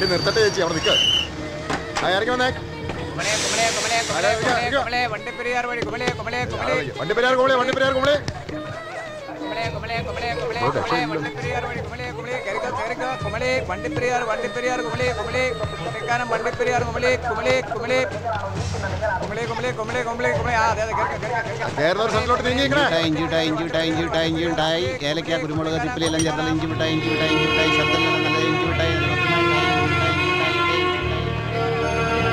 നിർത്തട്ടെ ചേച്ചി അവിടെ നിൽക്ക് ആ ഇറങ്ങി വന്നേ കുമളെ കുമളെ കുമളെ കുമളെ കുമളെ കുമളെ വണ്ടിപ്പെരിയാർ വഴി കുമളെ കുമളെ കുമളെ വണ്ടി പെരിയാർ കുമളി വണ്ടി പെരിയാർ കുമളി കുമളെ കുമളെ കുമളെ കുമളെ കുമളെ വണ്ടിപ്പെരിയാർ വഴി കുമളെ കുമളെ കരുക കരുക കുമളെ വണ്ടിപ്പെരിയാർ വണ്ടിപ്പെരിയാർ കുമളെ കുമളെ കുട്ടിക്കാനം വണ്ടിപ്പെരിയാർ കുമളെ കുമളെ കുമളെ കുമളെ കുമളെ കുമളെ കുമളെ കുമളെ ആ അതെ അതെ കരുക കരുക കരുക കയറുന്ന ഒരു സ്ഥലത്തോട്ട് നീങ്ങിക്കണേ ഇഞ്ചി മിഠായി ഇഞ്ചി മിഠായി ഇഞ്ചി മിഠായി ഇഞ്ചി മിഠായി ഏലക്ക കുരുമുളക് തിപ്പിലി എല്ലാം ചേർത്തല ഇഞ്ചി മിഠായി ഇഞ്ചി മിഠായി ഇഞ്ചി മിഠായി ശബ്ദം നല്ല നല്ല ഇഞ്ചി മിഠായി നല്ല മിഠായി, ഇഞ്ചി മിഠായി, ഇഞ്ചി മിഠായി, ഇഞ്ചി മിഠായി.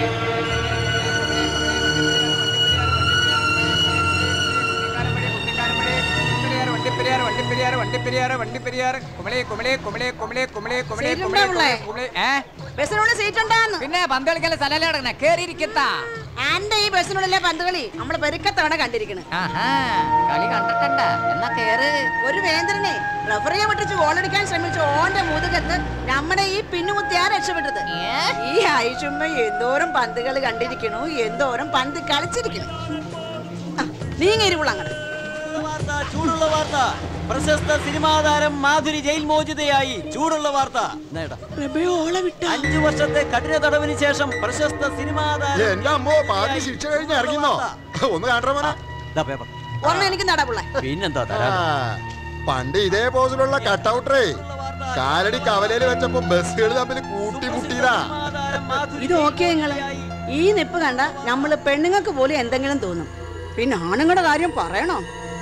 വണ്ടിപ്പെരിയാർ വണ്ടിപ്പെരിയാർ വണ്ടിപ്പെരിയാർ വണ്ടിപ്പെരിയാർ കുമളെ കുമളെ കുമളെ കുമളെ കുമളെ കുമളെ സീറ്റ് കുമളെ ഉണ്ടോ ഉള്ളേ? കുമളെ ഏ ബസ്സിനുള്ളിൽ സീറ്റ് ഉണ്ടാന്ന് പിന്നെ പന്ത് കളിക്കാൻ സ്ഥലമല്ലേ കിടക്കണേ കേറിയിരിക്കത്താ എന്റെ ഈ ബസ്സിനുള്ളിലെ പന്ത് കളി നമ്മള് പെരുക്കത്തവണ കണ്ടിരിക്കണ് ആഹാ കളി കണ്ടിട്ടണ്ട എന്നാ കേറ് ഒരു വേന്ദ്രനെ റഫറിയെ വെട്ടിച്ച് ഗോളടിക്കാൻ ശ്രമിച്ച ഓന്റെ മുതുകത്ത് നമ്മുടെ ഈ പിന്നുമുത്തിയാ രക്ഷപ്പെട്ടത് ഈ ആയിഷുമ്മ എന്തോരം പന്തുകൾ കണ്ടിരിക്കണു എന്തോരം പന്ത് കളിച്ചിരിക്കണു ആ, നീങ്ങിരിവുള്ള അങ്ങോട്ട് വാർത്ത ചൂടുള്ള വാർത്ത പ്രശസ്ത സിനിമാ താരം മാധുരി ജയിൽ മോചിതയായി ചൂടുള്ള വാർത്ത നേടാ അഞ്ചു വർഷത്തെ കഠിന തടവിന് ശേഷം പ്രശസ്ത സിനിമാ താരം എന്റെ അമ്മോ പാതി ശിക്ഷ കഴിഞ്ഞ് ഇറങ്ങിന്നോ ഒന്ന് കാണട്ടെ മോനെ ദാ പേപ്പർ. ഓർമ്മ എനിക്ക് നടാ പിന്നെന്താ ആ, തരാം പണ്ട് ഇതേ പോസിലുള്ള കട്ടൗട്ടറേ കാലടി കവലയിൽ വെച്ചപ്പോ ബസ്സുകൾ തമ്മിൽ കൂട്ടിമുട്ടിയതാ ഇത് ഓക്കെ നിങ്ങള് ഈ നിപ്പ് കണ്ട നമ്മള് പെണ്ണുങ്ങൾക്ക് പോലും എന്തെങ്കിലും തോന്നും പിന്നെ ആണുങ്ങളുടെ കാര്യം പറയണോ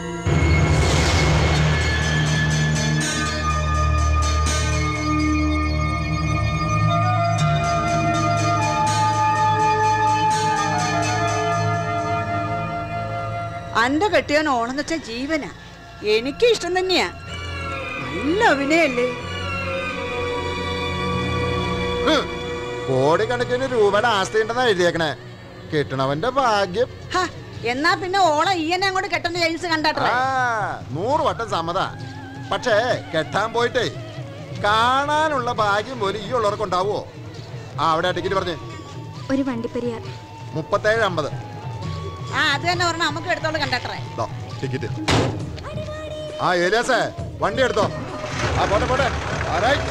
അന്റെ കെട്ടിയാൻ ഓണം വെച്ച ജീവനാ എനിക്ക് ഇഷ്ടം തന്നെയാ നല്ല അഭിനയല്ലേ ഹ്, കോടിക്കണക്കിന് രൂപയുടെ ആസ്തി ഉണ്ടെന്നാ എഴുതിയേക്കണേ കിട്ടണവന്റെ ഭാഗ്യം ഹ, എന്നാ പിന്നെ ഓളെ ഈ എന്നെ അങ്ങോട്ട് കെട്ടേണ്ട ജെയിംസ് കണ്ടാട്ടെ ആ നൂറ് വട്ടം സമ്മത പക്ഷേ കെട്ടാൻ പോയിട്ടേ കാണാനുള്ള ഭാഗ്യം പോലും ഈ ഉള്ളവർക്ക് ഉണ്ടാവുമോ ആ അവിടെ ടിക്കറ്റ് പറഞ്ഞേ ഒരു വണ്ടിപ്പെരിയാർ മുപ്പത്തേഴ് അമ്പത് ആ അത് തന്നെ പറഞ്ഞ നമുക്ക് എടുത്തോളൂ കണ്ടാട്ടെ ദാ, ടിക്കറ്റ് ആ ഏലിയാസേ വണ്ടി എടുത്തോ ആ പോട്ടെ പോട്ടെ ആരായി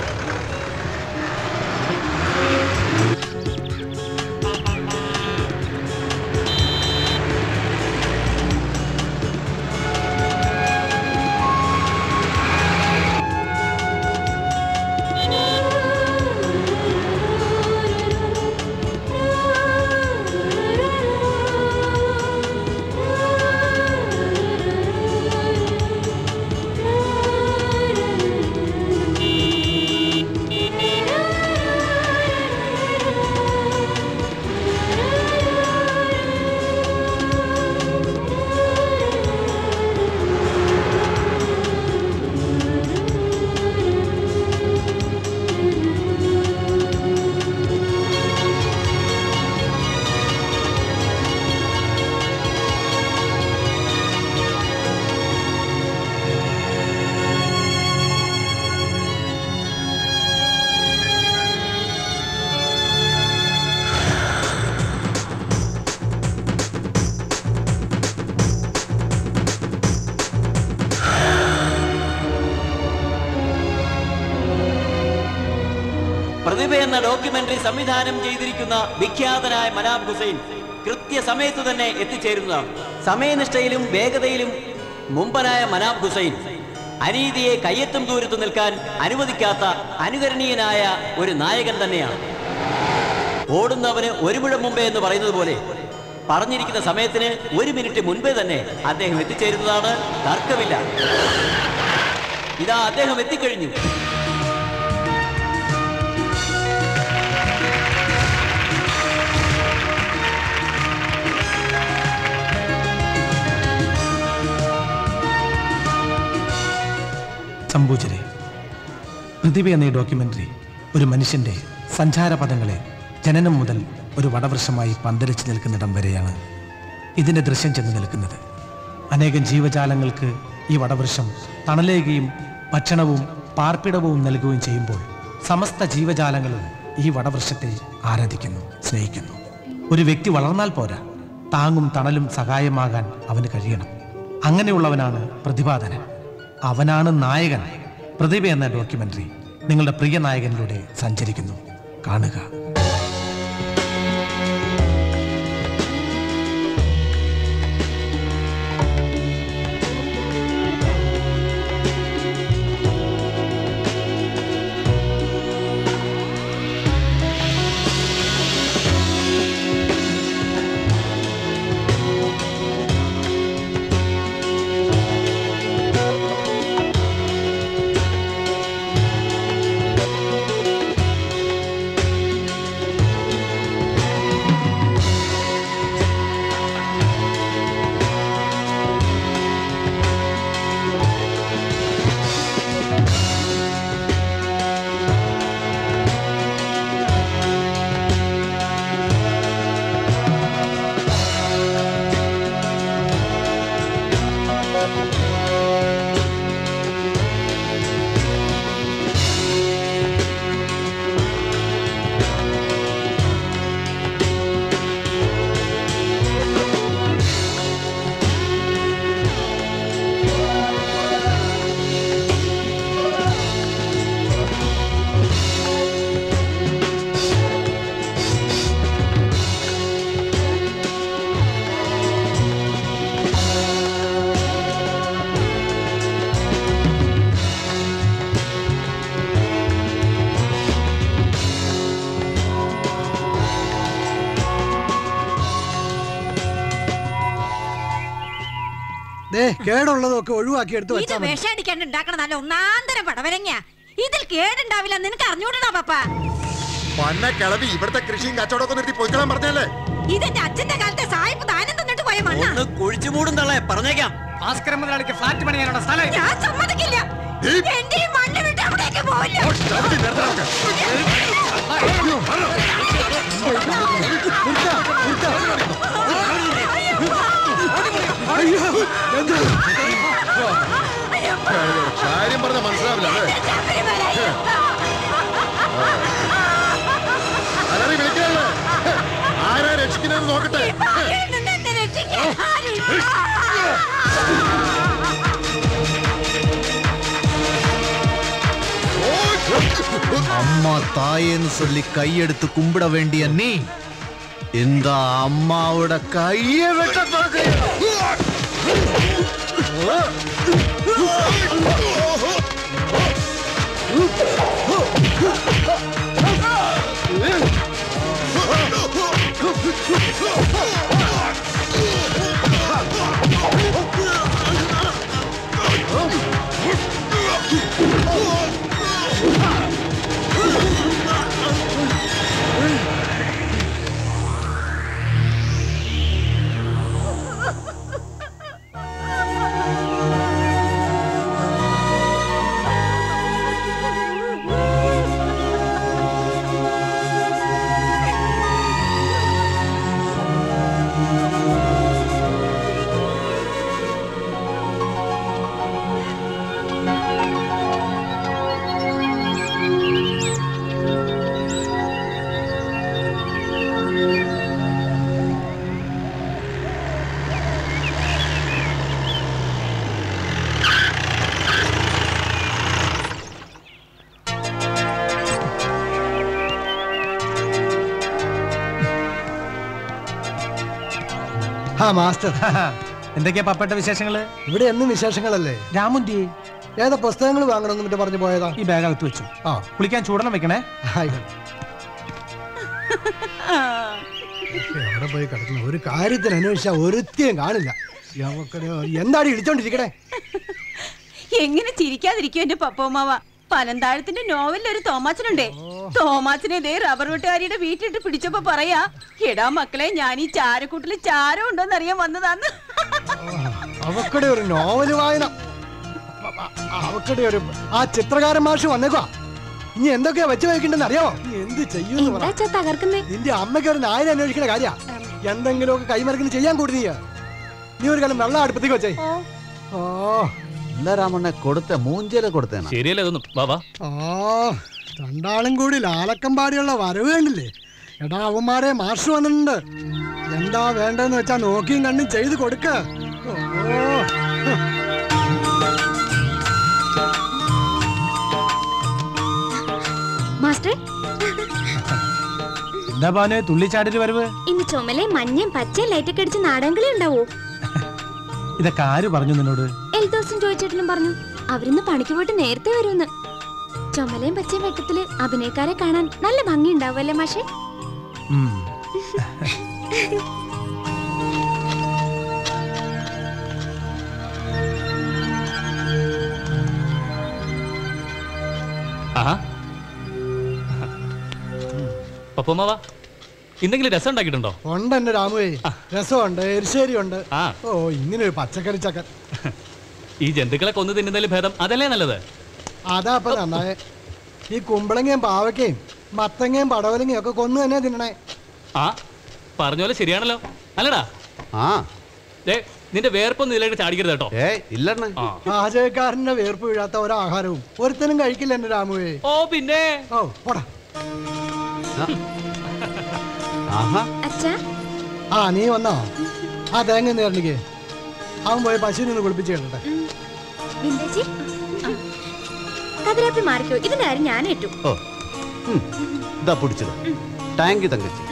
പ്രതിഭ എന്ന ഡോക്യുമെന്ററി സംവിധാനം ചെയ്തിരിക്കുന്ന വിഖ്യാതനായ മനാബ് ഹുസൈൻ കൃത്യസമയത്ത് തന്നെ എത്തിച്ചേരുന്നതാണ് സമയനിഷ്ഠയിലും വേഗതയിലും മുമ്പനായ മനാബ് ഹുസൈൻ അനീതിയെ കയ്യെത്തും ദൂരത്ത് നിൽക്കാൻ അനുവദിക്കാത്ത അനുകരണീയനായ ഒരു നായകൻ തന്നെയാണ് ഓടുന്നവന് ഒരു മുഴം മുമ്പേ എന്ന് പറയുന്നത് പോലെ പറഞ്ഞിരിക്കുന്ന സമയത്തിന് ഒരു മിനിറ്റ് മുൻപേ തന്നെ അദ്ദേഹം എത്തിച്ചേരുന്നതാണ് തർക്കമില്ല ഇതാ അദ്ദേഹം എത്തിക്കഴിഞ്ഞു സംഭൂചരെ പ്രതിഭ എന്ന ഈ ഡോക്യുമെന്ററി ഒരു മനുഷ്യന്റെ സഞ്ചാരപഥങ്ങളെ ജനനം മുതൽ ഒരു വടവൃക്ഷമായി പന്തലിച്ച് നിൽക്കുന്നിടം വരെയാണ് ഇതിന്റെ ദൃശ്യം ചെന്ന് നിൽക്കുന്നത് അനേകം ജീവജാലങ്ങൾക്ക് ഈ വടവൃക്ഷം തണലേകുകയും ഭക്ഷണവും പാർപ്പിടവും നൽകുകയും ചെയ്യുമ്പോൾ സമസ്ത ജീവജാലങ്ങളും ഈ വടവൃക്ഷത്തെ ആരാധിക്കുന്നു സ്നേഹിക്കുന്നു ഒരു വ്യക്തി വളർന്നാൽ പോരാ താങ്ങും തണലും സഹായമാകാൻ അവന് കഴിയണം അങ്ങനെയുള്ളവനാണ് പ്രതിപാദനൻ അവനാണ് നായകൻ പ്രതിഭ എന്ന ഡോക്യുമെന്ററി നിങ്ങളുടെ പ്രിയ നായകനിലൂടെ സഞ്ചരിക്കുന്നു കാണുക ദേ കേടുള്ളതൊക്കെ ഒഴിവാക്കി എടുത്ത് ഇത് വെച്ചാൽ മതി വിഷടിക്കാണ്ട് ഉണ്ടാക്കണ നല്ല ഒന്നാന്തരം പടവരങ്ങ ഇതിൽ കേടുണ്ടാവില്ല നിനക്ക് അറിഞ്ഞൂടണോ പപ്പ പൊന്നെ കിളവി ഇവിടുത്തെ കൃഷിയും കച്ചവടമൊക്കെ നിർത്തി പോയിക്കളാൻ പറഞ്ഞല്ലേ ഇതെന്റെ അച്ഛന്റെ കാലത്തെ സായിപ്പ് താനം തന്നിട്ട് പോയ മണ്ണ ഒന്ന് കുഴിച്ചു മൂടും തള്ളേ പറഞ്ഞേക്കാം ഭാസ്കര മുതലാളിക്ക് ഫ്ലാറ്റ് പണിയാനുള്ള സ്ഥലം ഞാൻ സമ്മതിക്കില്ല എന്റെ ഈ മണ്ണ് വിട്ട് അവിടേക്ക് പോവില്ല കാര്യം പറഞ്ഞ മനസ്സിലാവില്ല അല്ലേ അലറി വിളിക്കണല്ലേ ആരാ രക്ഷിക്കുന്നത് നോക്കട്ടെ എന്നെ രക്ഷിക്കാൻ ആരുമില്ല. அம்மா தாயேன்னு சொல்லி கையெடுத்து கும்பிட வேண்டிய நீ இந்த அம்மாவோட கையை வெட்ட பார்க்க ആ മാസ്റ്റർ എന്തൊക്കെയാ പപ്പയുടെ വിശേഷങ്ങള് ഇവിടെ എന്നും വിശേഷങ്ങളല്ലേ രാമുന്തി ഏതാ പുസ്തകങ്ങൾ വാങ്ങണമെന്ന് മറ്റേ പറഞ്ഞു പോയതാ ഈ ബാഗ് അകത്ത് വെച്ചു ആ കുളിക്കാൻ ചൂടണം വെക്കണേ ആയിക്കോട്ടെ എവിടെ പോയി കിടക്കുന്ന ഒരു കാര്യത്തിന് അന്വേഷിച്ചാ ഒരുത്തിയും കാണില്ല യവക്കടെ എന്താടി ഇടിച്ചോണ്ടിരിക്കണേ എങ്ങനെ ചിരിക്കാതിരിക്കും എന്റെ പപ്പമാവ പനന്താഴത്തിന്റെ നോവലിൽ ഒരു തോമാച്ചനുണ്ടേ തോമാച്ചനെ ദേ റബ്ബർ വെട്ടുകാരിയുടെ വീട്ടിലിട്ട് പിടിച്ചപ്പോ പറയാ എടാ മക്കളെ ഞാൻ ഈ ചാരക്കൂട്ടില് ചാരം ഉണ്ടോന്ന് അറിയാൻ വന്നതാന്ന് അവക്കടെ ഒരു നോവല് വായന അവക്കടെ ഒരു ആ ചിത്രകാരൻ മാഷ് വന്നേക്കുവാ ഇനി എന്തൊക്കെയാ വെച്ച് വയ്ക്കണ്ടെന്ന് അറിയാമോ നീ എന്ത് ചെയ്യൂന്ന് പറ തകർക്കുന്നേ നിന്റെ അമ്മയ്ക്ക് ഒരു നായനെ അന്വേഷിക്കണ കാര്യ എന്തെങ്കിലുമൊക്കെ കൈമറക്കിന് ചെയ്യാൻ കൂടി നീ നീ ഒരു കാലം വെള്ളം അടുപ്പത്തേക്ക് വെച്ചേ ഓ എന്താ രാമണ്ണെ കൊടുത്ത മൂഞ്ചില കൊടുത്തേന ശരിയല്ലേ ഇതൊന്നും ബാബാ ആ രണ്ടാളും കൂടി ലാലക്കം പാടിയുള്ള വരവ് കണ്ടില്ലേ എടാ അവന്മാരെ മാർഷ് വന്നിട്ടുണ്ട് എന്താ വേണ്ടെന്ന് വെച്ചാ നോക്കിയും കണ്ടും ചെയ്ത് കൊടുക്ക ഓ മാസ്റ്റർ എന്താ ഭാനു തുള്ളിച്ചാടില് വരവ് ഇന്ന് ചുമലയും മഞ്ഞയും പച്ചയും ലൈറ്റൊക്കെ അടിച്ച് നാടൻകളി ഉണ്ടാവോ ഇതൊക്കെ ആര് പറഞ്ഞു നിന്നോട് എൽദോസും ചോദിച്ചിട്ടിലും പറഞ്ഞു അവരിന്ന് പണിക്ക് പോയിട്ട് നേരത്തെ വരുമെന്ന് ചുമലയും പച്ചയും വെട്ടത്തില് അഭിനയക്കാരെ കാണാൻ നല്ല ഭംഗി ഉണ്ടാവുമല്ലേ മാഷെ ഉം. ആഹാ പപ്പുമ്മവാ എന്തെങ്കിലും രസം ഉണ്ടാക്കിയിട്ടുണ്ടോ ഉണ്ട് എന്റെ രാമുവേ രസമുണ്ട് എരിശ്ശേരി ഉണ്ട് ആ. ഓ ഇങ്ങനെ ഒരു പച്ചക്കറി ചക്കൻ ഈ ജന്തുക്കളെ കൊന്നു തിന്നുന്നതിൽ ഭേദം അതല്ലേ നല്ലത് അതാ അപ്പൊ നന്നായേ ഈ കുമ്പളങ്ങയും പാവയ്ക്കയും മത്തങ്ങയും പടവലങ്ങയും ഒക്കെ കൊന്നു തന്നെ തിന്നണേ ആ പറഞ്ഞ പോലെ ശരിയാണല്ലോ അല്ലടാ ആ ദേ നിന്റെ വേർപ്പൊന്നും ഇതിലേക്ക് ചാടിക്കരുത് കേട്ടോ ഏ ഇല്ലണ്ണ ആ പാചകക്കാരന്റെ വേർപ്പ് വീഴാത്ത ഒരാഹാരവും ഒരുത്തനും കഴിക്കില്ല എന്റെ രാമുവേ ഓ പിന്നെ ഓ പോടാ ആഹാ അച്ഛാ ആ നീ വന്നോ ആ തേങ്ങ നേരണിക്ക് അവൻ പോയി പശുവിനെ ഒന്ന് കുളിപ്പിച്ച് കേട്ടെ ബിന്ദേച്ചി കതിരാപ്പി മാറിക്കോ ഇതിന്റെ കാര്യം ഞാൻ ഏറ്റു ഓ ഉം. ഇതാ പിടിച്ചത് താങ്ക് യു തങ്കച്ചി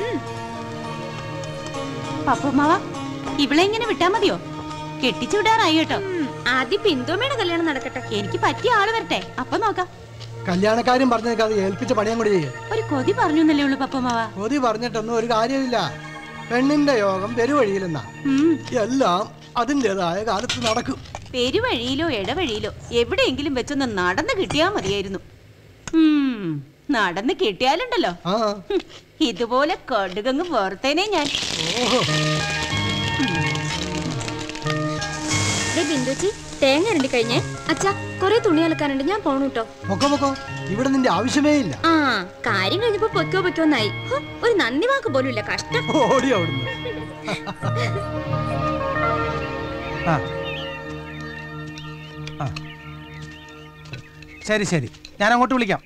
പപ്പുമാവ ഇവളെ ഇങ്ങനെ വിട്ടാ മതിയോ കെട്ടിച്ചു വിടാറായി കേട്ടോ ഉം, ആദ്യം ബിന്ദുമ്മയുടെ കല്യാണം നടക്കട്ടെ എനിക്ക് പറ്റിയ ആള് വരട്ടെ അപ്പൊ നോക്കാം കല്യാണക്കാരും പറഞ്ഞേക്ക് അത് ഏൽപ്പിച്ച പണിയും കൂടി ചെയ്യേ ഒരു കൊതി പറഞ്ഞു എന്നല്ലേ ഉള്ളൂ പപ്പുമാവ കൊതി പറഞ്ഞിട്ടൊന്നും ഒരു കാര്യമില്ല പെണ്ണിന്റെ യോഗം പെരുവഴിയിലെന്നാ ഉം എല്ലാം അതിൻ്റെതായ കാലത്ത് നടക്കും പെരുവഴിയിലോ ഇടവഴിയിലോ എവിടെയെങ്കിലും വെച്ചൊന്ന് നടന്ന് കിട്ടിയാ മതിയായിരുന്നു ഉം, നടന്ന് കിട്ടിയാലുണ്ടല്ലോ ആ ഹും, ഇതുപോലെ കടുകങ്ങ് വേർത്തേനെ ഞാൻ ഓഹോ ദേ ബിന്ദുച്ചി തേങ്ങ ഇരണ്ടി കഴിഞ്ഞേ അച്ഛാ കുറെ തുണി അലക്കാനുണ്ട് ഞാൻ പോണു കേട്ടോ പൊക്കോ പൊക്കോ ഇവിടെ നിന്റെ ആവശ്യമേ ഇല്ല ആ കാര്യം കഴിഞ്ഞപ്പോ പൊയ്ക്കോ പൊയ്ക്കോന്നായി ഹോ, ഒരു നന്ദി വാക്ക് പോലും ഇല്ല കഷ്ടം ഓടി അവിടുന്ന് ആ ആ ശരി ശരി ഞാൻ അങ്ങോട്ട് വിളിക്കാം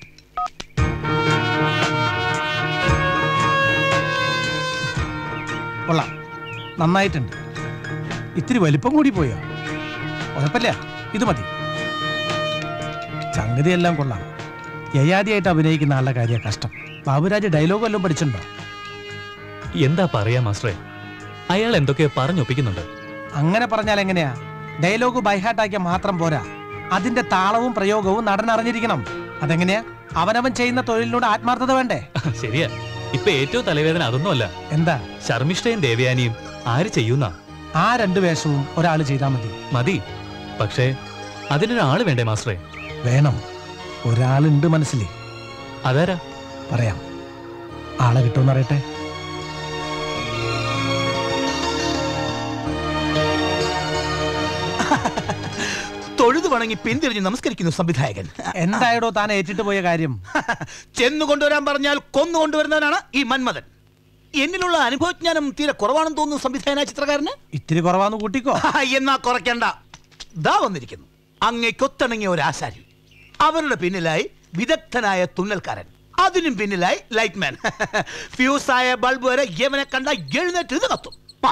കൊള്ളാം നന്നായിട്ടുണ്ട് ഇത്തിരി വലിപ്പം കൂടി പോയോ കുഴപ്പമില്ല ഇത് മതി സംഗതിയെല്ലാം കൊള്ളാം യയാദിയായിട്ട് അഭിനയിക്കുന്ന ആളുടെ കാര്യം കഷ്ടം ബാബുരാജ് ഡയലോഗ് വല്ലതും പഠിച്ചിട്ടുണ്ടോ എന്താ പറയാ മാസ്റ്ററെ അയാൾ എന്തൊക്കെയോ പറഞ്ഞൊപ്പിക്കുന്നുണ്ട് അങ്ങനെ പറഞ്ഞാൽ എങ്ങനെയാ ഡയലോഗ് ബൈഹാട്ടാക്കിയ മാത്രം പോരാ അതിന്റെ താളവും പ്രയോഗവും നടൻ അറിഞ്ഞിരിക്കണം അതെങ്ങനെയാ അവനവൻ ചെയ്യുന്ന തൊഴിലിനോട് ആത്മാർത്ഥത വേണ്ടേ ശരിയാ ഇപ്പൊ ഏറ്റവും തലവേദന അതൊന്നുമല്ല എന്താ ശർമ്മിഷ്ഠയും ദേവയാനിയും ആര് ചെയ്യുന്ന ആ രണ്ട് വേഷവും ഒരാൾ ചെയ്താൽ മതി മതി പക്ഷേ അതിനൊരാള് വേണ്ടേ മാസ്റ്ററെ വേണം ഒരാളുണ്ട് മനസ്സിൽ അതാരാ പറയാം ആളെ കിട്ടുമെന്ന് അറിയട്ടെ തൊഴുതു വണങ്ങി പിന്തിരിഞ്ഞ് നമസ്കരിക്കുന്നു സംവിധായകൻ എന്തായടോ താൻ ഏറ്റിട്ട് പോയ കാര്യം ചെന്നു കൊണ്ടുവരാൻ പറഞ്ഞാൽ കൊന്നു കൊണ്ടുവരുന്നവനാണ് ഈ മന്മഥൻ എന്നിലുള്ള അനുഭവജ്ഞാനം തീരെ കുറവാണെന്ന് തോന്നുന്നു സംവിധായകനായ ചിത്രകാരന് ഇത്തിരി കുറവാന്ന് കൂട്ടിക്കോ ആ, എന്നാ കുറയ്ക്കണ്ട ദാ വന്നിരിക്കുന്നു അങ്ങേക്കൊത്തണങ്ങിയ ഒരു ആശാരി അവരുടെ പിന്നിലായി വിദഗ്ധനായ തുന്നൽക്കാരൻ അതിനും പിന്നിലായി ലൈറ്റ്മാൻ ഫ്യൂസായ ബൾബ് വരെ യവനെ കണ്ട എഴുന്നേറ്റ് ഇത് കത്തും ആ,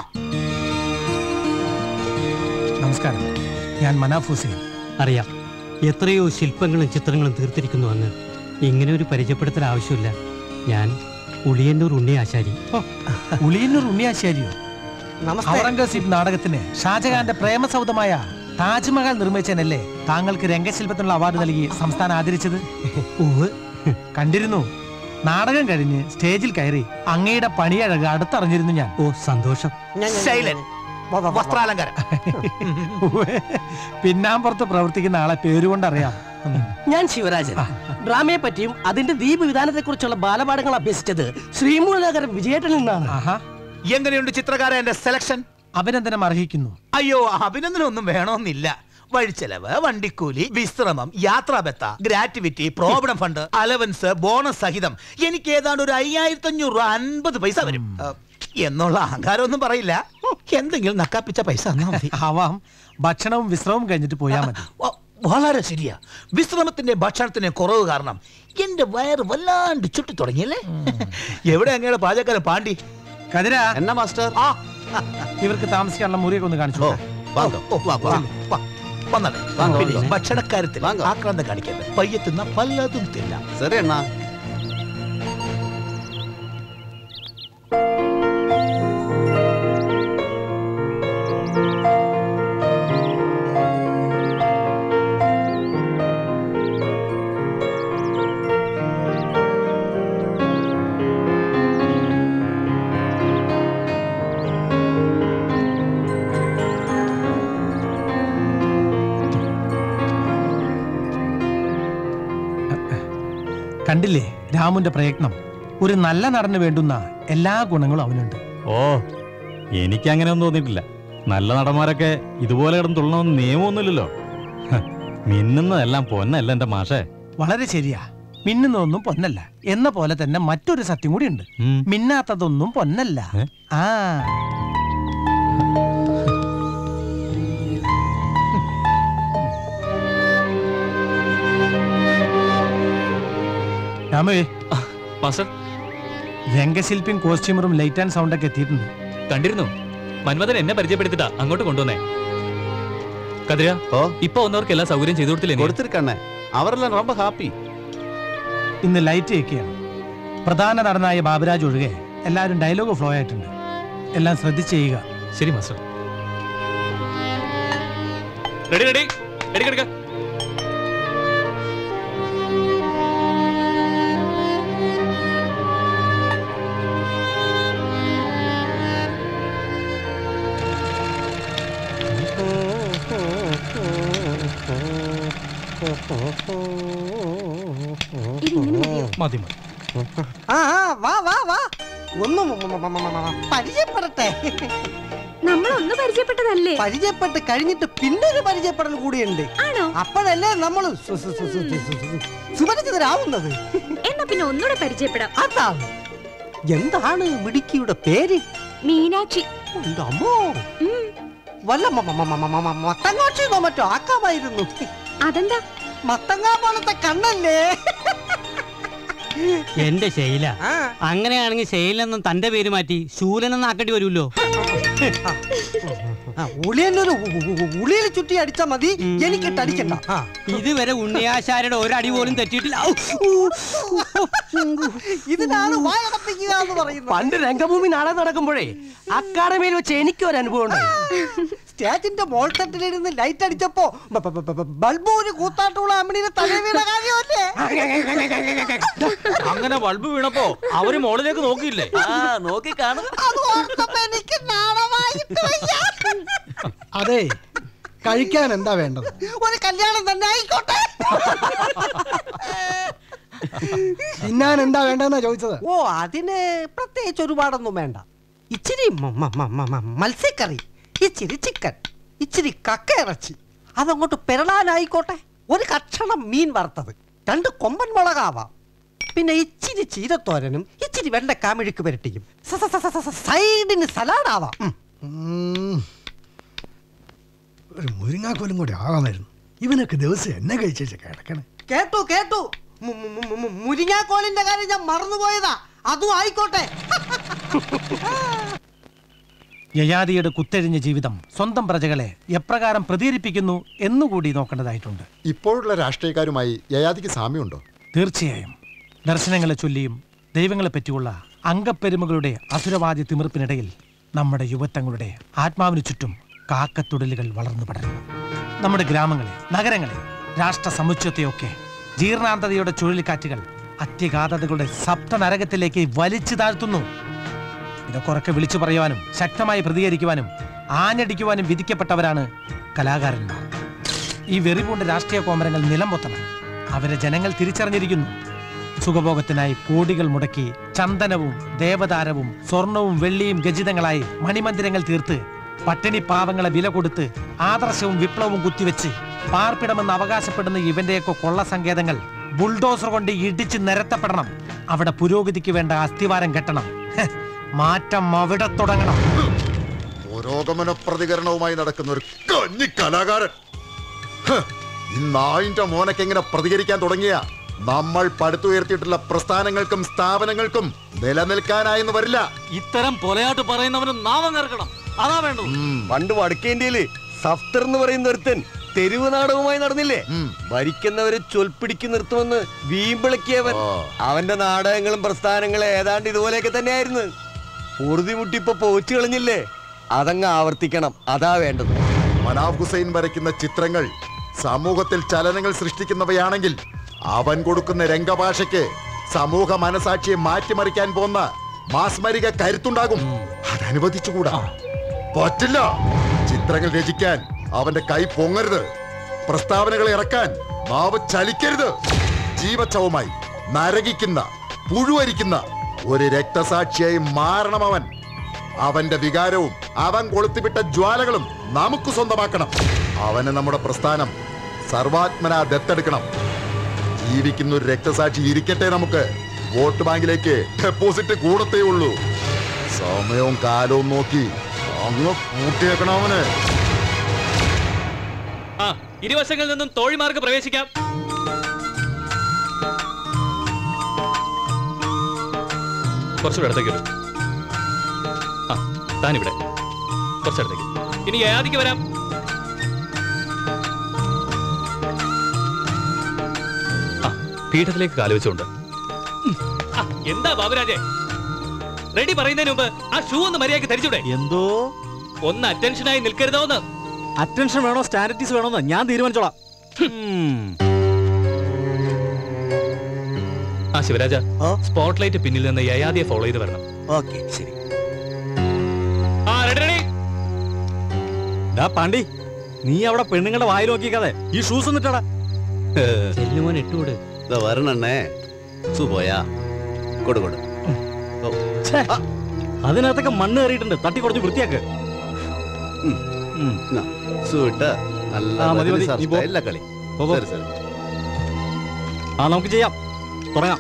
നമസ്കാരം ഞാൻ മനാഫ് ഹുസൈൻ അറിയാം എത്രയോ ശില്പങ്ങളും ചിത്രങ്ങളും തീർത്തിരിക്കുന്നു അന്ന് ഇങ്ങനെ ഒരു പരിചയപ്പെടുത്തൽ ആവശ്യമില്ല ഞാൻ ഉളിയന്നൂർ ഉണ്ണി ആശാരി ഉളിയന്നൂർ ഉണ്ണിയാശാരിയോ ഔറംഗസീബ് നാടകത്തിന് ഷാജഹാന്റെ പ്രേമസൗധമായ താജ്മഹൽ നിർമ്മിച്ചതിനല്ലേ താങ്കൾക്ക് രംഗശില്പത്തിനുള്ള അവാർഡ് നൽകി സംസ്ഥാനം ആദരിച്ചത് കണ്ടിരുന്നു നാടകം കഴിഞ്ഞ് സ്റ്റേജിൽ കയറി അങ്ങയുടെ പണിയഴക് അടുത്തറിഞ്ഞിരുന്നു ഞാൻ ഓ സന്തോഷം ശൈലൻ വസ്ത്രാലങ്കാരം പിന്നാമ്പുറത്ത് പ്രവർത്തിക്കുന്ന ആളെ പേരുകൊണ്ടറിയാം ഞാൻ ശിവരാജൻ ഡ്രാമയെ പറ്റിയും അതിന്റെ ദ്വീപ് വിധാനത്തെ കുറിച്ചുള്ള ബാലപാഠങ്ങൾ അഭ്യസിച്ചത് ശ്രീമൂലനഗരം വിജയേട്ടനിൽ നിന്നാണ് ആഹാ എങ്ങനെയുണ്ട് ചിത്രകാരന്റെ സെലക്ഷൻ അഭിനന്ദനം അർഹിക്കുന്നു അയ്യോ അഭിനന്ദനം ഒന്നും വേണമെന്നില്ല വഴിച്ചെലവ് വണ്ടിക്കൂലി വിശ്രമം യാത്രാബത്ത gratuity provident fund allowance bonus സഹിതം എനിക്ക് ഏതാണ്ട് ഒരു അയ്യായിരത്തി അഞ്ഞൂറ് രൂപ അൻപത് പൈസ വരും ഏ, എന്നുള്ള അഹങ്കാരമൊന്നും പറയില്ല എന്തെങ്കിലും നക്കാപ്പിച്ച പൈസ തന്നാ മതി ആവാം ഭക്ഷണവും വിശ്രമവും കഴിഞ്ഞിട്ട് പോയാ മതി വ- വളരെ ശരിയാ വിശ്രമത്തിന്റെ ഭക്ഷണത്തിന്റെ കുറവ് കാരണം എന്റെ വയറ് വല്ലാണ്ട് ചുട്ടി തുടങ്ങിയല്ലേ എവിടെ അങ്ങയുടെ പാചകക്കാരൻ പാണ്ടി കതിര എന്നാ മാസ്റ്റർ ആ ഇവർക്ക് താമസിക്കാനുള്ള മുറിയൊക്കെ ഒന്ന് കാണിച്ചു ഓ കൊടുക്ക്. വാങ്ങോ ഓ, വാ, വാ, വാ. വന്നോളെ. വാങ്ങോ, പിന്നെ വാങ്ങോ. ഭക്ഷണക്കാര്യത്തിൽ വാങ്ങോ. ആക്രാന്തം കാണിക്കരുത് പയ്യെ തിന്ന പലതും തിന്നാം സരി അണ്ണാ കണ്ടില്ലേ രാമുന്റെ പ്രയത്നം ഒരു നല്ല നടന് വേണ്ടുന്ന എല്ലാ ഗുണങ്ങളും അവനുണ്ട് ഓ എനിക്ക് അങ്ങനെ ഒന്നും തോന്നിയിട്ടില്ല നല്ല നടന്മാരൊക്കെ ഇതുപോലെ കിടന്ന് തുള്ളണമെന്ന് നിയമമൊന്നുമില്ലല്ലോ ഹ, മിന്നുന്നതെല്ലാം പൊന്നല്ല എന്റെ മാഷേ വളരെ ശരിയാ മിന്നുന്നതൊന്നും പൊന്നല്ല എന്ന പോലെ തന്നെ മറ്റൊരു സത്യം കൂടി ഉണ്ട് മിന്നാത്തതൊന്നും പൊന്നല്ല ആ രാമേ മാസ്റ്റർ രംഗശില്പിയും കോസ്റ്റ്യൂമറും ലൈറ്റ് ആൻഡ് സൗണ്ട് ഒക്കെ എത്തിയിട്ടുണ്ട് കണ്ടിരുന്നു മന്മഥൻ എന്നെ പരിചയപ്പെടുത്തിട്ടാ അങ്ങോട്ട് കൊണ്ടുവന്നേ കതിര ഇപ്പൊ വന്നവർക്ക് എല്ലാ സൗകര്യം ചെയ്തു കൊടുത്തില്ലേ നീ? കൊടുത്തിരിക്കണ്ണേ അവരെല്ലാം ரொம்ப ഹാപ്പി ഇന്ന് ലൈറ്റ് ഒക്കെയാണ് പ്രധാന നടനായ ബാബുരാജ് ഒഴികെ എല്ലാവരും ഡയലോഗ് ഫ്ലോ ആയിട്ടുണ്ട് എല്ലാം ശ്രദ്ധിച്ച് ചെയ്യുക ശരി മാസ്റ്റർ റെഡി റെഡി എടുക്ക എടുക്ക മതി മതി ആ ആ, വാ വാ വാ ഒന്ന് മ- മ- മ- മ- മ- മ- പരിചയപ്പെടട്ടെ നമ്മൾ ഒന്ന് പരിചയപ്പെട്ടതല്ലേ പരിചയപ്പെട്ട് കഴിഞ്ഞിട്ട് പിന്നെ ഒരു പരിചയപ്പെടൽ കൂടിയുണ്ട് ആണോ അപ്പോഴല്ലേ നമ്മൾ സുപരിചിതരാവുന്നത് എന്നാ പിന്നെ ഒന്നുകൂടെ പരിചയപ്പെടാം അതാണ് എന്താണ് മിടുക്കിയുടെ പേര് മീനാക്ഷി എൻ്റെ അമ്മോ വല്ല മ- മ- മ- മ- മ- മത്തങ്ങാക്ഷിന്നോ മറ്റോ ആക്കാമായിരുന്നു അതെന്താ മത്തങ്ങാ പോലത്തെ കണ്ണല്ലേ എന്റെ ശൈല അങ്ങനെയാണെങ്കിൽ ശൈലെന്നും തന്റെ പേര് മാറ്റി ശൂലനെന്ന് ആക്കേണ്ടി വരുമല്ലോ ഉളിയനൊരു ഉളിയിൽ ചുറ്റി അടിച്ചാ മതി എനിക്കിട്ട് അടിക്കണ്ട ആ. ഇതുവരെ ഉണ്ണിയാശാരുടെ ഒരടി പോലും തെറ്റിയിട്ടില്ല ഔ, ഇതിനാണ് വായടപ്പിക്കുക എന്ന് പറയുന്നത് പണ്ട് രംഗഭൂമി നാടകം നടക്കുമ്പോഴേ അക്കാഡമിയിൽ വെച്ച് എനിക്കും ഒരു അനുഭവം ഉണ്ടായി സ്റ്റേജിന്റെ മോൾത്തട്ടിലിരുന്ന് ലൈറ്റ് അടിച്ചപ്പോ ബ- ബ- ബ- ബ- ബൾബ് ഒരു കൂത്താട്ടുള്ള അമ്മിണിയുടെ തലേ വീണ കാര്യമല്ലേ അങ്ങനെ ബൾബ് വീണപ്പോ അവര് മോളിലേക്ക് നോക്കിയില്ലേ ആ നോക്കി കാണും അത് ഓർത്തപ്പോ എനിക്ക് നാണമായിട്ട് വയ്യ. അതെ കഴിക്കാൻ എന്താ വേണ്ടത് ഒരു കല്യാണം തന്നെ ആയിക്കോട്ടെ തിന്നാൻ എന്താ വേണ്ടതെന്നാ ചോദിച്ചത് ഓ അതിന് പ്രത്യേകിച്ച് ഒരുപാടൊന്നും വേണ്ട ഇച്ചിരി മ- മ- മ- മ- മ- മത്സ്യക്കറി ഇച്ചിരി ചിക്കൻ ഇച്ചിരി കക്ക ഇറച്ചി അതങ്ങോട്ട് പെരളാനായിക്കോട്ടെ ഒരു കക്ഷണം മീൻ വറുത്തത് രണ്ട് കൊമ്പൻ മുളകാവാം പിന്നെ ഇച്ചിരി ചീരത്തോരനും ഇച്ചിരി വെണ്ടക്കാ മെഴുക്ക് പുരട്ടിയും സ- സ- സ- സ- സ- സൈഡിന് സലാഡാവാം ഉം. ഉം. ഒരു മുരിങ്ങാക്കോലും കൂടി ആകാമായിരുന്നു ഇവനൊക്കെ ദിവസം എന്നെ കഴിച്ചേച്ച് കിടക്കണേ കേട്ടു കേട്ടു മു- മു- മു- മു- മുരിങ്ങാക്കോലിന്റെ കാര്യം ഞാൻ മറന്നുപോയതാ അതും ആയിക്കോട്ടെ യയാതിയുടെ കുത്തെഴിഞ്ഞ ജീവിതം സ്വന്തം പ്രജകളെ എപ്രകാരം പ്രതികരിപ്പിക്കുന്നു എന്നുകൂടി നോക്കേണ്ടതായിട്ടുണ്ട് ഇപ്പോഴുള്ള രാഷ്ട്രീയക്കാരുമായി യയാതിക്ക് സാമ്യമുണ്ടോ തീർച്ചയായും ദർശനങ്ങളെ ചൊല്ലിയും ദൈവങ്ങളെ പറ്റിയുള്ള അംഗപ്പെരുമകളുടെ അസുരവാദി തിമിർപ്പിനിടയിൽ നമ്മുടെ യുവത്വങ്ങളുടെ ആത്മാവിന് ചുറ്റും കാക്കത്തുടലുകൾ വളർന്നു പടരുന്നു നമ്മുടെ ഗ്രാമങ്ങളെ നഗരങ്ങളെ രാഷ്ട്ര സമുച്ചയത്തെയൊക്കെ ജീർണാന്തതയുടെ ചുഴലിക്കാറ്റുകൾ അത്യഘാതതകളുടെ സപ്തനരകത്തിലേക്ക് വലിച്ചു താഴ്ത്തുന്നു ഇതൊക്കെ ഉറക്കെ വിളിച്ചു പറയുവാനും ശക്തമായി പ്രതികരിക്കുവാനും ആഞ്ഞടിക്കുവാനും വിധിക്കപ്പെട്ടവരാണ് കലാകാരന്മാർ ഈ വെറിപൂണ്ട രാഷ്ട്രീയ കോമരങ്ങൾ നിലംപൊത്തണം അവരെ ജനങ്ങൾ തിരിച്ചറിഞ്ഞിരിക്കുന്നു സുഖഭോഗത്തിനായി കോടികൾ മുടക്കി ചന്ദനവും ദേവതാരവും സ്വർണവും വെള്ളിയും ഗജിതങ്ങളായി മണിമന്ദിരങ്ങൾ തീർത്ത് പട്ടിണി പാവങ്ങളെ വില കൊടുത്ത് ആദർശവും വിപ്ലവവും കുത്തിവെച്ച് പാർപ്പിടമെന്ന് അവകാശപ്പെടുന്ന ഇവന്റെയൊക്കെ കൊള്ള സങ്കേതങ്ങൾ ബുൾഡോസർ കൊണ്ട് ഇടിച്ച് നിരത്തപ്പെടണം അവിടെ പുരോഗതിക്ക് വേണ്ട അസ്ഥിവാരം കെട്ടണം ഹ്, മാറ്റം അവിടെ തുടങ്ങണം പുരോഗമന പ്രതികരണവുമായി നടക്കുന്ന ഒരു കഞ്ഞി കലാകാരൻ ഹ്, ഈ നായിന്റെ മോനൊക്കെ എങ്ങനെ പ്രതികരിക്കാൻ തുടങ്ങിയ നമ്മൾ പടുത്തുയർത്തിയിട്ടുള്ള പ്രസ്ഥാനങ്ങൾക്കും സ്ഥാപനങ്ങൾക്കും നിലനിൽക്കാനായെന്ന് വരില്ല ഇത്തരം പൊലയാട്ട് പറയുന്നവന് നാമം കറക്കണം അതാ വേണ്ടത് പണ്ട് വടക്കേന്ത്യയില് സഫ്തർ എന്ന് പറയുന്ന ഒരുത്തൻ തെരുവ് നാടകവുമായി നടന്നില്ലേ ഭരിക്കുന്നവരെ ചൊൽപ്പിടിക്ക് നിർത്തുമെന്ന് വീമ്പിളക്കിയവൻ അവന്റെ നാടകങ്ങളും പ്രസ്ഥാനങ്ങളും ഏതാണ്ട് ഇതുപോലെയൊക്കെ തന്നെയായിരുന്നു പൊറുതിമുട്ടി ഇപ്പൊ പോച്ചു കളഞ്ഞില്ലേ അതങ്ങ് ആവർത്തിക്കണം അതാ വേണ്ടത് മനാഫ് ഹുസൈൻ വരയ്ക്കുന്ന ചിത്രങ്ങൾ സമൂഹത്തിൽ ചലനങ്ങൾ സൃഷ്ടിക്കുന്നവയാണെങ്കിൽ അവൻ കൊടുക്കുന്ന രംഗഭാഷയ്ക്ക് സമൂഹ മനസാക്ഷിയെ മാറ്റിമറിക്കാൻ പോന്ന മാസ്മരിക കരുത്തുണ്ടാകും അതനുവദിച്ചുകൂടാ പറ്റില്ല ചിത്രങ്ങൾ രചിക്കാൻ അവന്റെ കൈ പൊങ്ങരുത് പ്രസ്താവനകൾ ഇറക്കാൻ നാവ് ചലിക്കരുത് ജീവച്ഛവമായി നരകിക്കുന്ന പുഴുവരിക്കുന്ന ഒരു രക്തസാക്ഷിയായി മാറണം അവൻ അവന്റെ വികാരവും അവൻ കൊളുത്തിവിട്ട ജ്വാലകളും നമുക്ക് സ്വന്തമാക്കണം അവന് നമ്മുടെ പ്രസ്ഥാനം സർവാത്മന ദത്തെടുക്കണം ജീവിക്കുന്ന ഒരു രക്തസാക്ഷി ഇരിക്കട്ടെ നമുക്ക് വോട്ട് ബാങ്കിലേക്ക് ഡെപ്പോസിറ്റ് കൂടത്തേ ഉള്ളൂ സമയവും കാലവും നോക്കി അങ്ങ് കൂട്ടിയേക്കണം അവന് ആ ഇരുവശങ്ങളിൽ നിന്നും തോഴിമാർക്ക് പ്രവേശിക്കാം കുറച്ചുകൂടെ അടുത്തേക്ക് വരൂ ആ താനിവിടെ കുറച്ചടുത്തേക്ക് ഇനി യാതിക്ക് വരാം ആ പീഠത്തിലേക്ക് കാലുവെച്ചുകൊണ്ട് ഉം. ആ, എന്താ ബാബുരാജെ റെഡി പറയുന്നതിന് മുമ്പ് ആ ഷൂ ഒന്ന് മര്യാദയ്ക്ക് ധരിച്ചൂടെ എന്തോ ഒന്ന് അറ്റൻഷനായി നിൽക്കരുതോന്ന് അറ്റൻഷൻ വേണോ സ്റ്റാൻഡിറ്റീസ് വേണോന്ന് ഞാൻ തീരുമാനിച്ചോളാം ആ ശിവരാജ സ്പോട്ട്ലൈറ്റ് പിന്നിൽ നിന്ന് യയാദിയെ ഫോളോ ചെയ്ത് വരണം ഓക്കെ ശരി ആ റെഡി റെഡി ഡാ പാണ്ടി നീ അവിടെ പെണ്ണുങ്ങളുടെ വായിൽ നോക്കിക്കാതെ ഈ ഷൂസ് ഒന്നിട്ടടാ ചെല്ലുമോൻ ഇട്ടുകൊട് വരണണ്ണേ സുപോയാ കൊടു കൊടു അതിനകത്തൊക്കെ മണ്ണ് കയറിയിട്ടുണ്ട് തട്ടി കുറച്ച് വൃത്തിയാക്ക് സൂട്ട് നല്ല ആ, മതി, മതി. നീ പോ. എല്ലാ കളി പോ, പോ. ശരി ശരി ആ നമുക്ക് ചെയ്യാം തുടങ്ങാം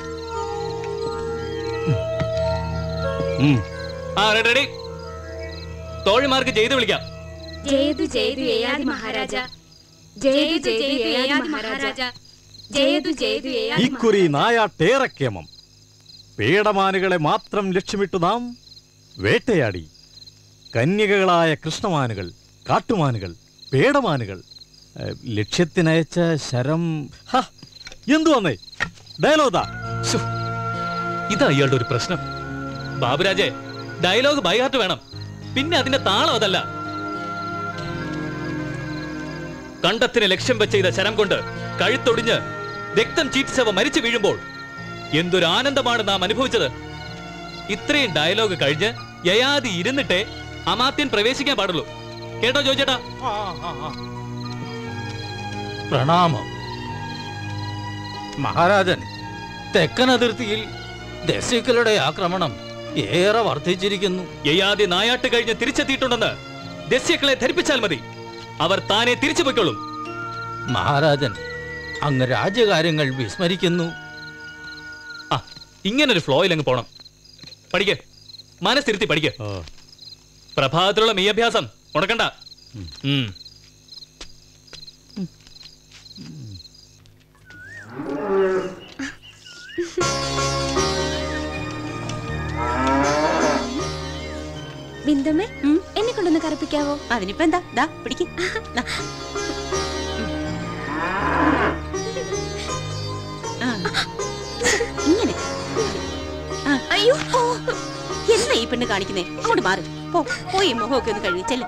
ഉം. ആ റെഡി റെഡി തോഴിമാർക്ക് ചെയ്ത് വിളിക്കാം ജയതു ജയതു യയാതി മഹാരാജ ജയതു ജയതു യയാതി മഹാരാജ ജയതു ജയതു യയാതി ഇക്കുറി നായാട്ടേറക്കേമം പേടമാനുകളെ മാത്രം ലക്ഷ്യമിട്ടു നാം വേട്ടയാടി കന്യകകളായ കൃഷ്ണമാനുകൾ കാട്ടുമാനുകൾ പേടമാനുകൾ ഏ, ലക്ഷ്യത്തിനയച്ച ശരം ഹ, എന്തു വന്നേ ഡയലോഗാ ഇതാ ഇയാളുടെ ഒരു പ്രശ്നം ബാബുരാജെ ഡയലോഗ് ബൈഹാർട്ട് വേണം പിന്നെ അതിന്റെ താളം അതല്ല കണ്ടത്തിന് ലക്ഷ്യം വെച്ച ചെയ്ത ശരം കൊണ്ട് കഴുത്തൊടിഞ്ഞ് രക്തം ചീറ്റിച്ചവ മരിച്ചു വീഴുമ്പോൾ എന്തൊരു ആനന്ദമാണ് നാം അനുഭവിച്ചത് ഇത്രയും ഡയലോഗ് കഴിഞ്ഞ് യയാതി ഇരുന്നിട്ടേ അമാത്യൻ പ്രവേശിക്കാൻ പാടുള്ളൂ കേട്ടോ ജോജേട്ടാ പ്രണാമം മഹാരാജൻ തെക്കൻ അതിർത്തിയിൽ ദശിക്കളുടെ ആക്രമണം ഏറെ വർദ്ധിച്ചിരിക്കുന്നു യയാതി നായാട്ട് കഴിഞ്ഞ് തിരിച്ചെത്തിയിട്ടുണ്ടെന്ന് ദസ്യക്കളെ ധരിപ്പിച്ചാൽ മതി അവർ താനെ തിരിച്ചു പൊയ്ക്കോളും മഹാരാജൻ അങ്ങ് രാജ്യകാര്യങ്ങൾ വിസ്മരിക്കുന്നു ആ ഇങ്ങനൊരു ഫ്ലോയിൽ അങ്ങ് പോണം പഠിക്ക് മനസ്സിരുത്തി പഠിക്ക് പ്രഭാതത്തിലുള്ള മീയഭ്യാസം മുടക്കണ്ട ഉം. ബിന്ദുമ്മേ എന്നെ കൊണ്ടൊന്ന് കറുപ്പിക്കാവോ അതിനിപ്പോ എന്താ ദാ പിടിക്ക് ദാ. ആ. ഇങ്ങനെ ആ. അയ്യോ എന്താ ഈ പെണ്ണ് കാണിക്കുന്നേ അങ്ങോട്ട് മാറി പോ പോയി മുഖമൊക്കെ ഒന്ന് കഴുകി ചെല്ല്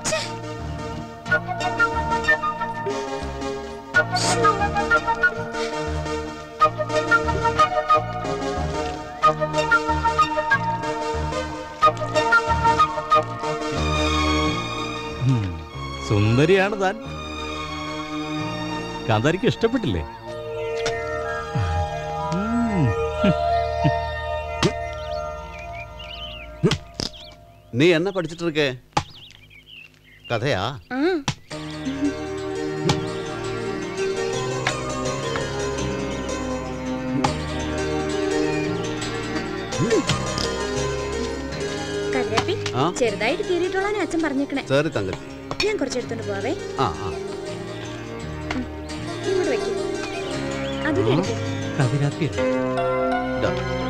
ഉം. സുന്ദരിയാണ് താൻ കാന്താരിക്ക് ഇഷ്ടപ്പെട്ടില്ലേ ഉം. நீ என்ன படிச்சிட்டு இருக்க கதையா കതിരപ്പി ആ? ചെറുതായിട്ട് കീറിയിട്ടുള്ളാണ് അച്ഛൻ പറഞ്ഞേക്കണേ சரி தங்கச்சி ഞാൻ കുറച്ചെടുത്തോണ്ട് പോവേ ஆ ஆ ഇങ്ങോട്ട് വെക്കും അതും എടുക്ക് കവിരാപ്പി இந்தா.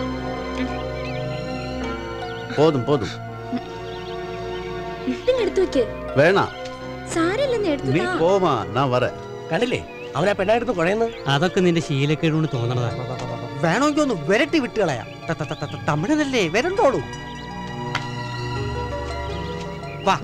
போதும் போதும் ഇതിങ്ങ് എടുത്തു വെക്ക് வேணாம் സാരല്ലെന്ന് நீ എടുത്തു போமா நான் வரேன் കണ്ടില്ലേ അവനാ പെണ്ണായിരുന്നു കുഴയുന്നു അതൊക്കെ നിന്റെ ശീലക്കേടുകൊണ്ട് തോന്നണതാ വേണമെങ്കിൽ ഒന്ന് വിരട്ടി വിട്ടുകളയാം ത- ത- ത- ത- തമിഴനല്ലേ വരണ്ടോളൂ വാ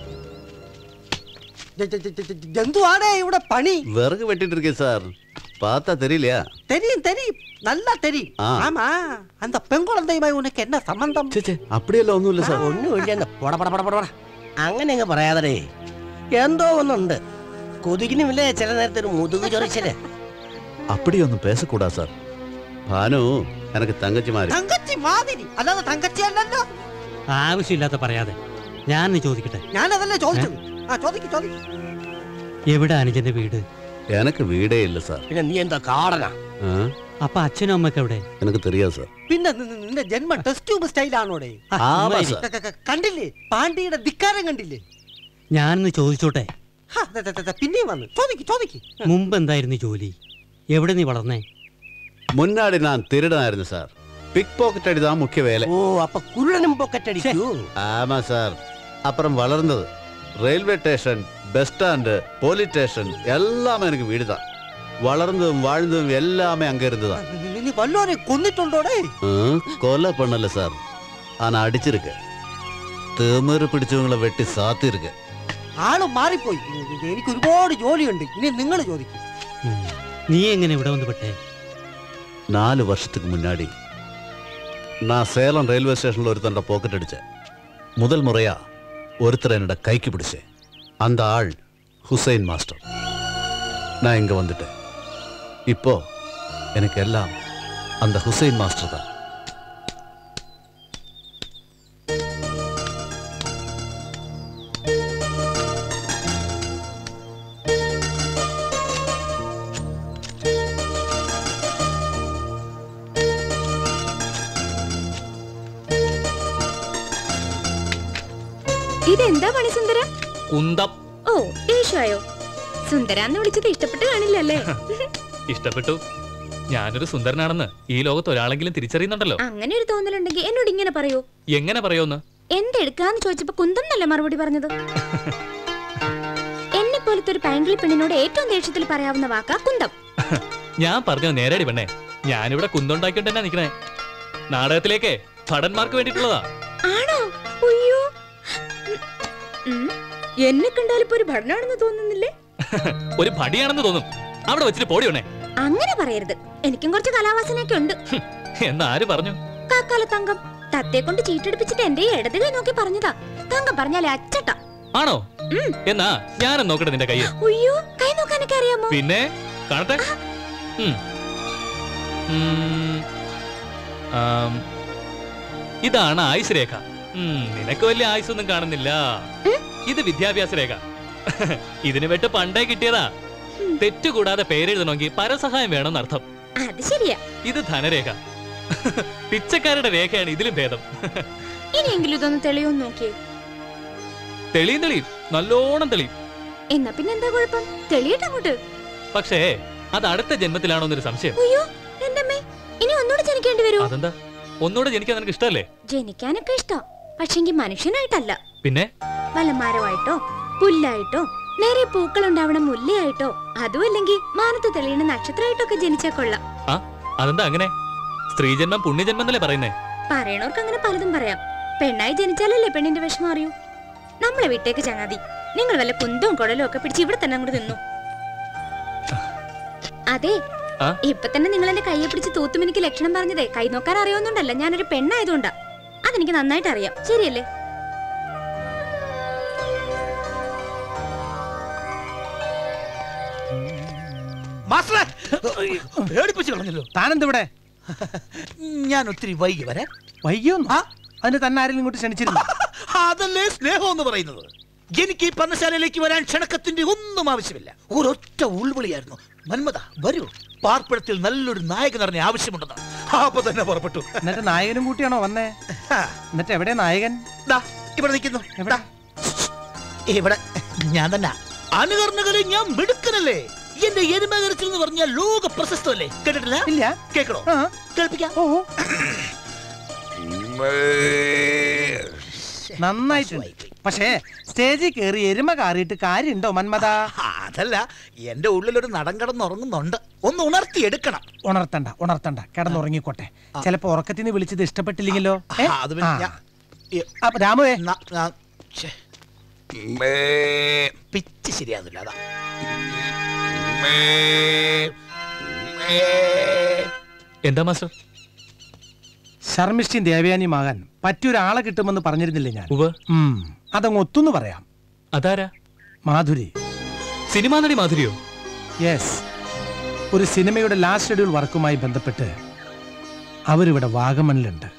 ജ- ജ- ജ- ജ- ജ- എന്തുവാടേ ഇവിടെ പണി விறகு வெட்டிட்டு இருக்கேன் சார் பார்த்தா தெரியலையா தெரியும் தெரியும் நல்லா தெரியும் ஆ. ஆமா அந்த பெண் குழந்தையுമായി உனக்கு என்ன சம்பந்தம் அப்படியெல்லாம் ஒன்றும் இல்லை சார் ഒന്നുമില്ല പൊട പൊട പൊട പൊട അങ്ങനെ അങ്ങ് പറയാതെ എന്തോ ഒന്നുണ്ട് കൊതുകിനുമില്ലേ ചില നേരത്തെ ഒരു മുതുക് ചൊറിച്ചില് அப்படி ஒன்றும் பேசக்கூடாது சார் ഭാനു എനക്ക് തങ്കച്ചിമാര് തങ്കച്ചി മാതിരി അല്ലാതെ തങ്കച്ചി അല്ലല്ലോ ആവശ്യമില്ലാത്ത പറയാതെ ഞാൻ ചോദിക്കട്ടെ ഞാനതല്ലേ ചോദിച്ചത് ആ ചോദിക്ക് ചോദിക്ക് എവിടെ അനുജന്റെ വീട് എനക്ക് വീടേ ഇല്ല സാർ പിന്നെ നീ എന്താ കാടനാ ആ അപ്പൊ അച്ഛനും അമ്മയ്ക്ക് എവിടെ എനക്ക് തെരിയാ സാർ പിന്നെ നി- നി- നിന്റെ ജന്മ ടെസ്റ്റ് ട്യൂബ് സ്റ്റൈലാണോടെ ആമാ സാർ. ക- ക- കണ്ടില്ലേ പാണ്ഡ്യയുടെ ധിക്കാരം കണ്ടില്ലേ ഞാനൊന്ന് ചോദിച്ചോട്ടെ ഹാ, ദേ, ദേ, ദേ, ദേ, പിന്നെയും വന്നു ചോദിക്ക് ചോദിക്ക് മുമ്പ് എന്തായിരുന്നു ജോലി എവിടെ നീ വളർന്നേ മുന്നാടി ഞാൻ തിരുടനായിരുന്നു സാർ പിക് പോക്കറ്റ് അടിതാ മുഖ്യ വേല ഓ അപ്പൊ കുരുടനും പോക്കറ്റ് അടിക്കൂ ആമാ സാർ അപ്പുറം വളർന്നത് railway station bus stand police station എല്ലാം എനിക്ക് വീടുതാ വളർന്നതും വാഴ്ന്നതും എല്ലാമേ അങ്ക ഇരുന്നതാ നീ- നീ വല്ലോരെ കൊന്നിട്ടുണ്ടോടെ ആ, കൊല பண்ணல சார் ஆனா அடிச்சிருக்க திமிரு பிடிச்சவங்களை வெட்டி சாத்திருக்க ആള് മാറിപ്പോയി ഇ- എനിക്ക് ഒരുപാട് ജോലിയുണ്ട് ഇനി നിങ്ങൾ ചോദിക്കും ഉം. നീ എങ്ങനെ ഇവിടെ വന്ന് പെട്ടേ நாலு வருஷத்துக்கு முன்னாடி நான் சேலம் ரயில்வே ஸ்டேஷன்ல ஒருத்தண்ட பாக்கெட் அடிச்சேன் முதல் முறையா ஒருத்தர் என்னோட கைக்கு பிடிச்சேன் அந்த ஆள் ஹுசைன் மாஸ்டர் நான் இங்க வந்துட்டேன் இப்போ எனக்கு எல்லாம் அந்த ஹுசைன் மாஸ்டர் தான் ഇതെന്താ പണി സുന്ദര കുന്തം ഓ ദേഷ്യായോ സുന്ദരാന്ന് വിളിച്ചത് ഇഷ്ടപ്പെട്ട് കാണില്ലല്ലേ ഇഷ്ടപ്പെട്ടു ഞാനൊരു സുന്ദരനാണെന്ന് ഈ ലോകത്ത് ഒരാളെങ്കിലും തിരിച്ചറിയുന്നുണ്ടല്ലോ അങ്ങനെ ഒരു തോന്നലുണ്ടെങ്കിൽ എന്നോട് ഇങ്ങനെ പറയൂ എങ്ങനെ പറയോന്ന് എന്തെടുക്കാന്ന് ചോദിച്ചപ്പോ കുന്തം എന്നല്ല മറുപടി പറഞ്ഞത് എന്നെ പോലത്തെ ഒരു പൈങ്കിളി പെണ്ണിനോട് ഏറ്റവും ദേഷ്യത്തിൽ പറയാവുന്ന വാക്കാ കുന്തം ഞാൻ പറഞ്ഞത് നേരടി പെണ്ണേ ഞാനിവിടെ കുന്തമുണ്ടാക്കിയോണ്ട് തന്നെ നിക്കണേ നാടകത്തിലേക്ക് ഭടന്മാർക്ക് വേണ്ടിയിട്ടുള്ളതാ ആണോ അയ്യോ ഉം. എന്നെ കണ്ടാൽ ഇപ്പൊ ഒരു ഭടനാണെന്ന് തോന്നുന്നില്ലേ ഒരു ഭടിയാണെന്ന് തോന്നും അവിടെ വെച്ചിട്ട് പോടിയോണേ അങ്ങനെ പറയരുത് എനിക്കും കുറച്ച് കലാവാസനയൊക്കെ ഉണ്ട് എന്ന് ആര് പറഞ്ഞു കാക്കാല തങ്കം തത്തെ കൊണ്ട് ചീട്ടെടുപ്പിച്ചിട്ട് എന്റെ ഈ ഇടത് കൈ നോക്കി പറഞ്ഞതാ തങ്കം പറഞ്ഞാലേ അച്ചട്ട ആണോ എന്നാ ഞാനും നോക്കട്ടെ നിന്റെ കയ്യിൽ അയ്യോ കൈ നോക്കാനൊക്കെ അറിയാമോ പിന്നെ കാണട്ടെ ഉം. ഉം. ആം. ഇതാണ് ആയുസ് രേഖ ഉം, നിനക്ക് വലിയ ആയുസൊന്നും കാണുന്നില്ല ഇത് വിദ്യാഭ്യാസ രേഖ ഇതിന് വെട്ട് പണ്ടേ കിട്ടിയതാ തെറ്റുകൂടാതെ പേരെഴുതണമെങ്കിൽ പരസഹായം വേണമെന്ന് അർത്ഥം അത് ശരിയാ ഇത് ധനരേഖ പിച്ചക്കാരുടെ രേഖയാണ് ഇതിലും ഭേദം ഇനിയെങ്കിലും ഇതൊന്ന് തെളിയൊന്ന് നോക്കിയേ തെളിയും തെളിയും നല്ലോണം തെളിയും എന്നാ പിന്നെ എന്താ കുഴപ്പം തെളിയട്ടെ അങ്ങോട്ട് പക്ഷേ അത് അടുത്ത ജന്മത്തിലാണോ എന്നൊരു സംശയം അയ്യോ എന്റെ അമ്മേ ഇനി ഒന്നുകൂടെ ജനിക്കേണ്ടി വരൂ അതെന്താ ഒന്നുകൂടെ ജനിക്കാൻ നിനക്ക് ഇഷ്ടമല്ലേ ജനിക്കാനൊക്കെ ഇഷ്ടം പക്ഷെങ്കി മനുഷ്യനായിട്ടല്ല പിന്നെ വല്ല മരമായിട്ടോ പുല്ലായിട്ടോ നേരെ പൂക്കൾ ഉണ്ടാവണ മുല്ലയായിട്ടോ അതും അല്ലെങ്കിൽ മാനത്ത് തെളിയുന്ന നക്ഷത്രമായിട്ടോ ഒക്കെ ജനിച്ചാ കൊള്ളാം ആ അതെന്താ അങ്ങനെ സ്ത്രീജന്മം പുണ്യജന്മം എന്നല്ലേ പറയുന്നേ പറയണവർക്ക് അങ്ങനെ പലതും പറയാം പെണ്ണായി ജനിച്ചാലല്ലേ പെണ്ണിന്റെ വിഷമം അറിയൂ നമ്മളെ വീട്ടേക്ക് ചങ്ങാതി നിങ്ങൾ വല്ല കുന്തവും കുടലും ഒക്കെ പിടിച്ച് ഇവിടെ തന്നെ അങ്ങോട്ട് നിന്നു അതെ ആ? ഇപ്പൊ തന്നെ നിങ്ങൾ എന്റെ കയ്യെ പിടിച്ച് തൂത്തും എനിക്ക് ലക്ഷണം പറഞ്ഞതേ കൈ നോക്കാൻ അറിയാവുന്നോണ്ടല്ല ഞാനൊരു പെണ്ണായതുകൊണ്ടാ അതെനിക്ക് നന്നായിട്ട് അറിയാം ശരിയല്ലേ മാസ്റ്ററെ പേടിപ്പിച്ചു കളഞ്ഞല്ലോ താനെന്തിവിടെ ഞാൻ ഒത്തിരി വൈകി വരാൻ വൈകിയോ അതിന് തന്നെ ആരെങ്കിലും ഇങ്ങോട്ട് ക്ഷണിച്ചിരുന്നു അതല്ലേ സ്നേഹം എന്ന് പറയുന്നത് എനിക്ക് ഈ പർണശാലയിലേക്ക് വരാൻ ക്ഷണക്കത്തിന്റെ ഒന്നും ആവശ്യമില്ല ഒരൊറ്റ ഉൾവിളിയായിരുന്നു മന്മത വരൂ പാർപ്പിടത്തിൽ നല്ലൊരു നായകൻ അറിഞ്ഞ ആവശ്യമുണ്ടെന്ന് അപ്പൊ തന്നെ പുറപ്പെട്ടു എന്നിട്ട് നായകനും കൂട്ടിയാണോ വന്നേ എന്നിട്ട് എവിടെ നായകൻ ദാ, ഇവിടെ നിൽക്കുന്നു ദാ. ഇവിടെ ഞാൻ തന്നെ അനുകരണകളെ ഞാൻ മിടുക്കനല്ലേ എന്റെ എരുമകരച്ചിൽ എന്ന് പറഞ്ഞാൽ ലോക പ്രശസ്തമല്ലേ കേട്ടിട്ടില്ല ഇല്ല കേൾക്കണോ കേൾപ്പിക്കാം നന്നായിട്ടുണ്ട് പക്ഷേ സ്റ്റേജിൽ കയറി എരുമ കാറിയിട്ട് കാര്യമുണ്ടോ മന്മത അതല്ല എന്റെ ഉള്ളിലൊരു നടൻ കിടന്നുറങ്ങുന്നുണ്ട് ഒന്ന് ഉണർത്തി എടുക്കണം ഉണർത്തണ്ട ഉണർത്തണ്ട കിടന്നുറങ്ങിക്കോട്ടെ ചിലപ്പോ ഉറക്കത്തിൽ നിന്ന് വിളിച്ചത് ഇഷ്ടപ്പെട്ടില്ലെങ്കിലോ ഏ? ആ, അത് പിന്നെ ആ. ഞാൻ- അപ്പൊ രാമുവേ ഛെ. പിച്ച് ശരിയാകുന്നില്ല അതാ എന്താ മാസ്റ്റർ ശർമ്മിഷ്ഠയും ദേവയാനിയുമാകാൻ പറ്റിയൊരാളെ കിട്ടുമെന്ന് പറഞ്ഞിരുന്നില്ലേ ഞാൻ ഉവ്വ്. ഉം, അതങ്ങ് ഒത്തുന്ന് പറയാം അതാരാ മാധുരി സിനിമാ നടി മാധുരിയോ യെസ് ഒരു സിനിമയുടെ ലാസ്റ്റ് ഷെഡ്യൂൾ വർക്കുമായി ബന്ധപ്പെട്ട് അവരിവിടെ വാഗമണിലുണ്ട്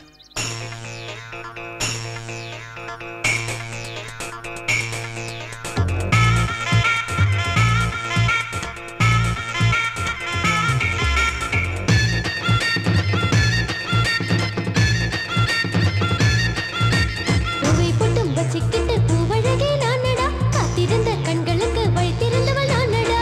பூவை பொட்டும் வச்சுக்கிட்டு பூவழகே நானடா காத்திருந்த கண்களுக்கு வழி திறந்தவள் நானடா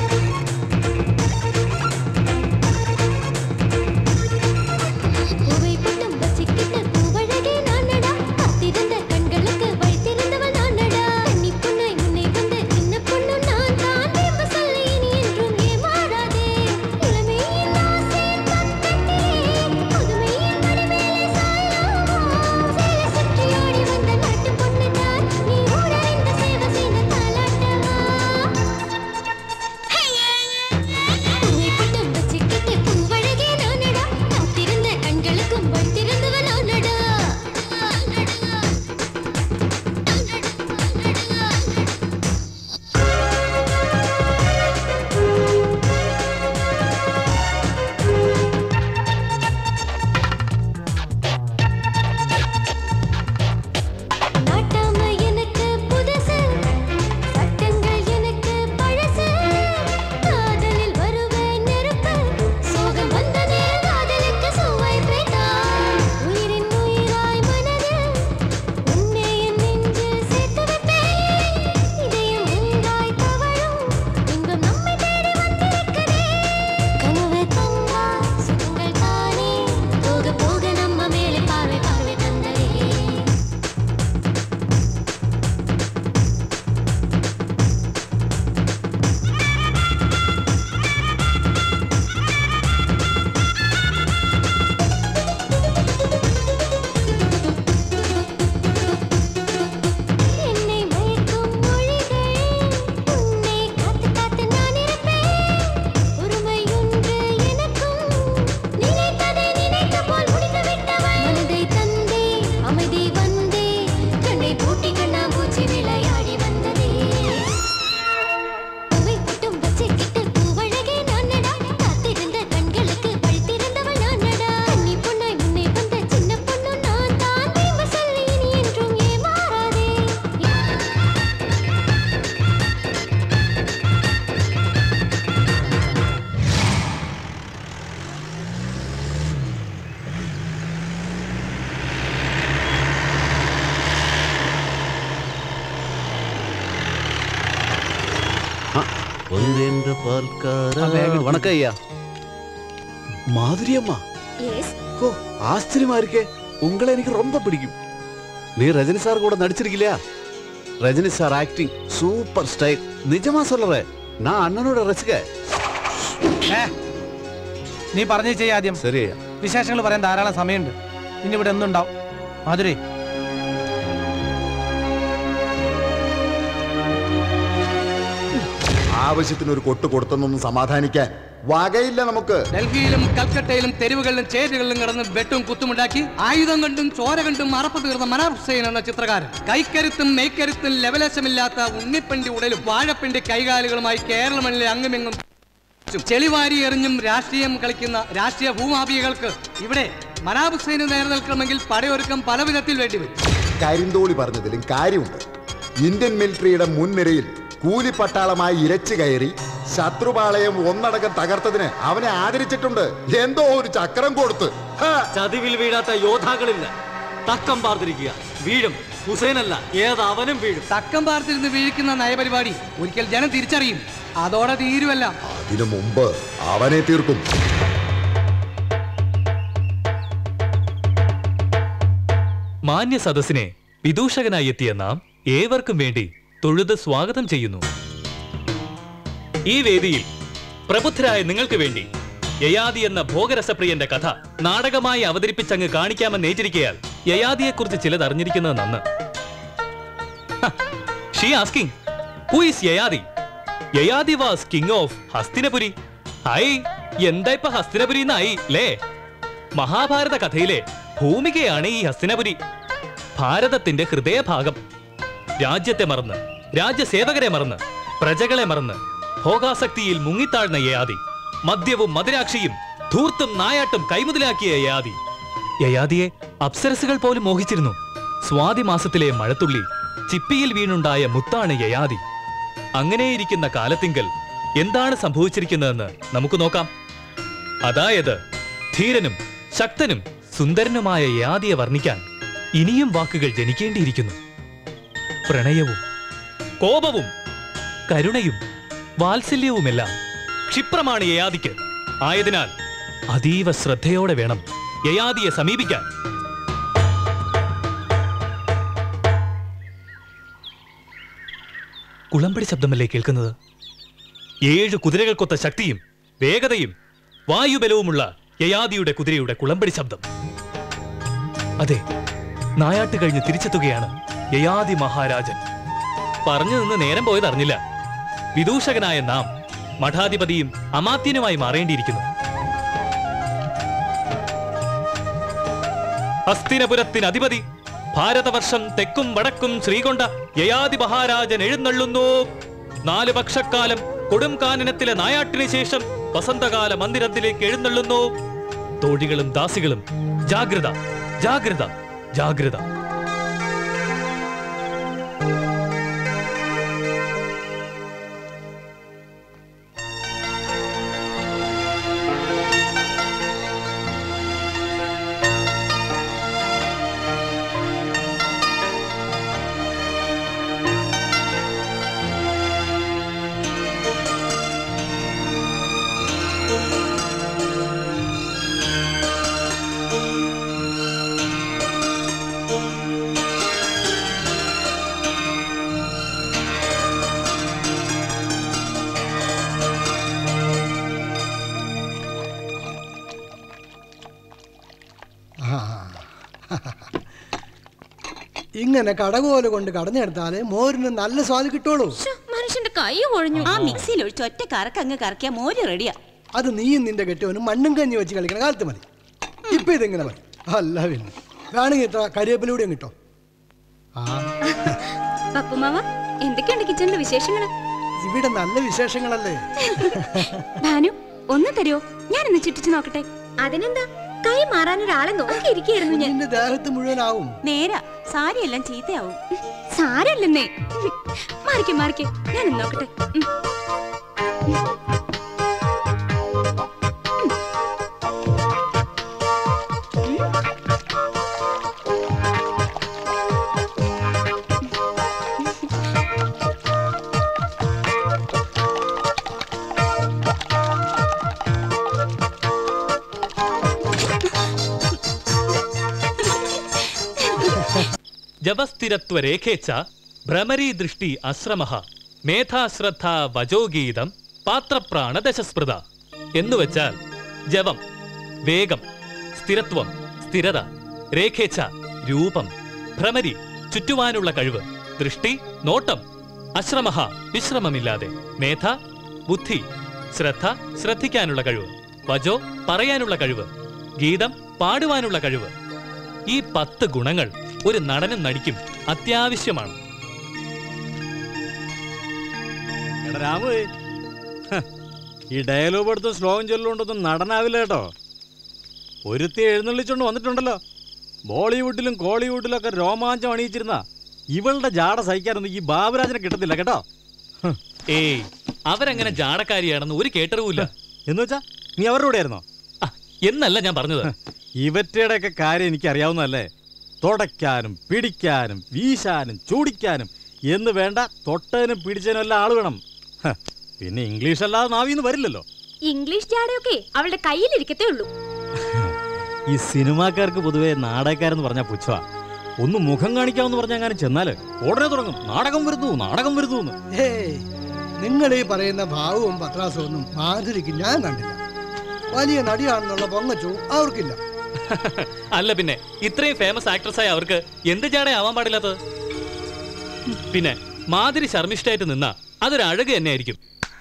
பூவை பொட்டும் வச்சுக்கிட்டு பூவழகே நானடா காத்திருந்த கண்களுக்கு வழி திறந்தவள் நானடா கன்னி பொண்ணாய் முன்னை வந்த சின்ன பொண்ணு நான் தான் வேம்ப சொல்ல இனி என்றும் ஏமாறாதே இளமையின் ஆசை பக்கத்திலே புதுமையின் மடிமேலே சாயலாமா சேலை சுற்றி ஓடி வந்த நாட்டு பொண்ணு நான் நீ ஊரறிந்த சேவை செய்த தாலாட்டவா பூவை பொட்டும் வச்சுக்கிட்டு பூவழகே நானடா காத்திருந்த கண்களுக்கும் வழி திறந்தவள் நானடா நாட்டாம எனக்கு புதுசு சட்டங்கள் எனக்கு பழசு காதலில் வருவேன் நெருப்பு சோகம் வந்த நேரம் காதலுக்கு சுவை பெய்தான் உயிரின் உயிராய் மனதில் உன்னை என் நெஞ்சில் சேர்த்து வைப்பேன் இதயம் ஒன்றாய் தவழும் இன்பம் நம்மை தேடி வந்திருக்குதே கனவு தந்தா சுகங்கள் தானே போக போக நம்ம மேலே பார்வை பார்வை தந்தே என்னை மயக்கும் மொழிகள் உன்னை காத்து காத்து நான் இருப்பேன் உரிமை ஒன்று எனக்கும் நினைத்ததை நினைத்த போல் முடித்து விட்டவள் மனதை தந்தே அமைதி வந்தே கண்ணை பூட்டி கண்ணாம்பூச்சி விளையாடி வந்ததே பூவை மட்டும் வச்சுக்கிட்டு பூவழகே நானடா காத்திருந்த கண்களுக்கு பழித்திருந்தவள் நானடா கன்னி பொண்ணாய் முன்னே வந்த சின்ன பொண்ணு நான் தான் வேம்ப சொல்லி இனி என்றும் ஏமாறாதே ஒன்றென்ற பால்காரா வணக்கம் ஐயா மாதிரி அம்மா ஓ ஆச்சரியமா இருக்கே உங்களை எனக்கு ரொம்ப பிடிக்கும் நீ ரஜினி சார் கூட நடிச்சிருக்கலையா Rajini sir acting super style நிஜமா சொல்றேன் நான் அண்ணனோட ரசிക നീ പറഞ്ഞു ചെയ്യ ആദ്യം ശരി വിശേഷങ്ങൾ പറയാൻ ധാരാളം സമയമുണ്ട് ഇനി ഇവിടെ ഒന്നുണ്ടാവും മാധുരി ആവശ്യത്തിന് ഒരു കൊട്ട് കൊടുത്തെന്നൊന്നും സമാധാനിക്കാൻ വകയില്ല നമുക്ക് ഡൽഹിയിലും കൽക്കട്ടയിലും തെരുവുകളിലും ചേരുകളിലും കിടന്ന് വെട്ടും കുത്തുമുണ്ടാക്കി ആയുധം കണ്ടും ചോര കണ്ടും അറപ്പ് തീർന്ന മനാർ ഹുസൈൻ എന്ന ചിത്രകാരൻ കൈക്കരുത്തും മെയ്ക്കരുത്തും ലെവലശമില്ലാത്ത ഉണ്ണിപ്പണ്ടി ഉടലും വാഴപ്പിണ്ടി കൈകാലുകളുമായി കേരള മണ്ണിലെ അങ്ങുമിങ്ങും ചെളിവാരി എറിഞ്ഞും രാഷ്ട്രീയം കളിക്കുന്ന രാഷ്ട്രീയ ഭൂമാഫിയകൾക്ക് ഇവിടെ മനാബ് ഹുസൈന് നേരെ നിൽക്കണമെങ്കിൽ പടയൊരുക്കം പല വിധത്തിൽ വേണ്ടിവരും കരിന്തോളി പറഞ്ഞതിലും കാര്യമുണ്ട് ഇന്ത്യൻ മിലിറ്ററിയുടെ മുൻനിരയിൽ കൂലിപ്പട്ടാളമായി ഇരച്ചു കയറി ശത്രുപാളയം ഒന്നടങ്കം തകർത്തതിന് അവനെ ആദരിച്ചിട്ടുണ്ട് എന്തോ ഒരു ചക്രം കൊടുത്ത് ചതിവിൽ വീഴാത്ത യോദ്ധാക്കളില്ല തക്കം പാർത്തിരിക്കുക വീഴും ഹുസൈനല്ല ഏതവനും വീഴും തക്കം പാർത്തിരുന്ന് വീഴിക്കുന്ന നയപരിപാടി ഒരിക്കൽ ജനം തിരിച്ചറിയും അതോടെ തീരുവല്ല അതിനു മുമ്പ് അവനെ തീർക്കും മാന്യ സദസ്സിനെ വിദൂഷകനായി എത്തിയ നാം ഏവർക്കും വേണ്ടി തൊഴുത് സ്വാഗതം ചെയ്യുന്നു ഈ വേദിയിൽ പ്രബുദ്ധരായ നിങ്ങൾക്ക് വേണ്ടി യയാതി എന്ന ഭോഗരസപ്രിയന്റെ കഥ നാടകമായി അവതരിപ്പിച്ചങ്ങ് കാണിക്കാമെന്ന് ഏറ്റിരിക്കയാൽ യയാതിയെക്കുറിച്ച് ചിലത് അറിഞ്ഞിരിക്കുന്നത് നന്ന് she asking who is Yayati Yayati was king of Hastinapuri ഹൈ എന്താ ഇപ്പൊ ഹസ്തിനപുരി എന്നായി ലേ മഹാഭാരത കഥയിലെ ഭൂമികയാണ് ഈ ഹസ്തിനപുരി ഭാരതത്തിന്റെ ഹൃദയഭാഗം രാജ്യത്തെ മറന്ന് രാജ്യസേവകരെ മറന്ന് പ്രജകളെ മറന്ന് ഭോഗാസക്തിയിൽ മുങ്ങിത്താഴ്ന്ന യയാതി മദ്യവും മദിരാക്ഷിയും ധൂർത്തും നായാട്ടും കൈമുതലാക്കിയ യയാതി യയാതിയെ അപ്സരസുകൾ പോലും മോഹിച്ചിരുന്നു സ്വാതി മാസത്തിലെ മഴത്തുള്ളി ചിപ്പിയിൽ വീണുണ്ടായ മുത്താണ് യയാതി അങ്ങനെയിരിക്കുന്ന കാലത്തിങ്കൽ എന്താണ് സംഭവിച്ചിരിക്കുന്നതെന്ന് നമുക്ക് നോക്കാം അതായത് ധീരനും ശക്തനും സുന്ദരനുമായ യയാതിയെ വർണ്ണിക്കാൻ ഇനിയും വാക്കുകൾ ജനിക്കേണ്ടിയിരിക്കുന്നു പ്രണയവും കോപവും കരുണയും വാത്സല്യവുമെല്ലാം ക്ഷിപ്രമാണ് യയാതിക്ക് ആയതിനാൽ അതീവ ശ്രദ്ധയോടെ വേണം യയാതിയെ സമീപിക്കാൻ കുളമ്പടി ശബ്ദമല്ലേ കേൾക്കുന്നത് ഏഴ് കുതിരകൾക്കൊത്ത ശക്തിയും വേഗതയും വായുബലവുമുള്ള യയാതിയുടെ കുതിരയുടെ കുളമ്പടി ശബ്ദം അതെ നായാട്ട് കഴിഞ്ഞ് തിരിച്ചെത്തുകയാണ് യയാതി മഹാരാജൻ പറഞ്ഞു നിന്ന് നേരം പോയത് അറിഞ്ഞില്ല വിദൂഷകനായ നാം മഠാധിപതിയും അമാത്യനുമായി മാറേണ്ടിയിരിക്കുന്നു ഹസ്തിനപുരത്തിന് അധിപതി ഭാരതവർഷം തെക്കും വടക്കും ശ്രീകൊണ്ട യയാതി മഹാരാജൻ എഴുന്നള്ളുന്നു നാല് പക്ഷക്കാലം കൊടും കാനനത്തിലെ നായാട്ടിന് ശേഷം വസന്തകാല മന്ദിരത്തിലേക്ക് എഴുന്നള്ളുന്നു തോഴികളും ദാസികളും ജാഗ്രത ജാഗ്രത ജാഗ്രത ആ. ഇങ്ങനെ കടകോല് കൊണ്ട് കടഞ്ഞെടുത്താലേ മോരിന് നല്ല സ്വാദ് കിട്ടുള്ളൂ മനുഷ്യന്റെ കൈ കൊഴഞ്ഞു ആ മിക്സിയിൽ ഒഴിച്ച് ഒറ്റ കറക്ക് അങ്ങ് കറക്കിയ മോര് റെഡിയാ അത് നീയും നിന്റെ കെട്ടിയവനും മണ്ണും കഞ്ഞി വെച്ച് കളിക്കണ കാലത്ത് മതി ഇപ്പൊ ഇതിങ്ങനെ മതി അല്ല പിന്നെ വേണമെങ്കിൽ ഇത്ര കരിവേപ്പിലൂടെയും കിട്ടോ ആ പപ്പുമാവ എന്തൊക്കെയുണ്ട് കിച്ചണിലെ വിശേഷങ്ങള് ഇവിടെ നല്ല വിശേഷങ്ങളല്ലേ ഭാനു ഒന്ന് തരുമോ ഞാൻ ഒന്ന് ചിട്ടിച്ചു നോക്കട്ടെ അതിനെന്താ കൈ മാറാൻ ഒരാളെ നോക്കിയിരിക്കായിരുന്നു ഞാൻ നിന്റെ ദേഹത്ത് മുഴുവനാവും നേരാ സാരിയെല്ലാം ചീത്തയാവും സാരല്ലെന്നേ മാറിക്കെ മാറിക്കെ ഞാൻ നോക്കട്ടെ ഉം. ജവസ്ഥിരത്വ രേഖേച്ച ഭ്രമരീ ദൃഷ്ടി അശ്രമഃ മേധാശ്രദ്ധ വജോഗീതം പാത്രപ്രാണ ദശസ്മൃത എന്നുവെച്ചാൽ ജവം വേഗം സ്ഥിരത്വം സ്ഥിരത രേഖേച്ഛ രൂപം ഭ്രമരി ചുറ്റുവാനുള്ള കഴിവ് ദൃഷ്ടി നോട്ടം അശ്രമഃ വിശ്രമമില്ലാതെ മേധ ബുദ്ധി ശ്രദ്ധ ശ്രദ്ധിക്കാനുള്ള കഴിവ് വജോ പറയാനുള്ള കഴിവ് ഗീതം പാടുവാനുള്ള കഴിവ് ഈ പത്ത് ഗുണങ്ങൾ ഒരു നടനും നടിക്കും അത്യാവശ്യമാണ് എടാ രാമു ഹ, ഈ ഡയലോഗ് എടുത്തും ശ്ലോകം ചൊല്ലുകൊണ്ടൊന്നും നടനാവില്ല കേട്ടോ ഒരുത്തി എഴുന്നള്ളിച്ചോണ്ട് വന്നിട്ടുണ്ടല്ലോ ബോളിവുഡിലും കോളിവുഡിലും ഒക്കെ രോമാഞ്ചം അണിയിച്ചിരുന്ന ഇവളുടെ ജാട സഹിക്കാനൊന്നും ഈ ബാബുരാജനെ കിട്ടത്തില്ല കേട്ടോ ഏയ് അവരങ്ങനെ ജാടക്കാരിയാണെന്ന് ഒരു കേട്ടറിവില്ല എന്ന് വെച്ചാ നീ അവരുടെ കൂടെ ആയിരുന്നോ എന്നല്ല ഞാൻ പറഞ്ഞത് ഇവറ്റയുടെ ഒക്കെ കാര്യം എനിക്ക് അറിയാവുന്നതല്ലേ തുടയ്ക്കാനും പിടിക്കാനും വീശാനും ചൂടിക്കാനും എന്ന് വേണ്ട തൊട്ടതിനും പിടിച്ചതിനും എല്ലാം ആള് വേണം ഹ, പിന്നെ ഇംഗ്ലീഷ് അല്ലാതെ നാവിന്ന് വരില്ലല്ലോ ഇംഗ്ലീഷ് ജാടയൊക്കെ അവളുടെ കയ്യിലിരിക്കത്തേ ഉള്ളൂ ഈ സിനിമാക്കാർക്ക് പൊതുവെ നാടകക്കാരെന്ന് പറഞ്ഞാൽ പുച്ഛവാ ഒന്ന് മുഖം കാണിക്കാമെന്ന് പറഞ്ഞാൽ അങ്ങനെ ചെന്നാല് ഉടനെ തുടങ്ങും നാടകം വരുന്നു നാടകം വരുന്നു എന്ന് ഏയ് നിങ്ങൾ ഈ പറയുന്ന ഭാവവും പത്രാസവും ഒന്നും മാധുരിക്ക് ഞാൻ കണ്ടില്ല വലിയ നടിയാണെന്നുള്ള പൊങ്ങച്ചു അവർക്കില്ല അല്ല പിന്നെ ഇത്രയും ഫേമസ് ആക്ട്രസ് ആയ അവർക്ക് എന്ത് ജാട ആവാൻ പാടില്ലാത്തത് പിന്നെ മാതിരി ശർമ്മിഷ്ടായിട്ട് നിന്നാ അതൊരു അഴക് തന്നെ ആയിരിക്കും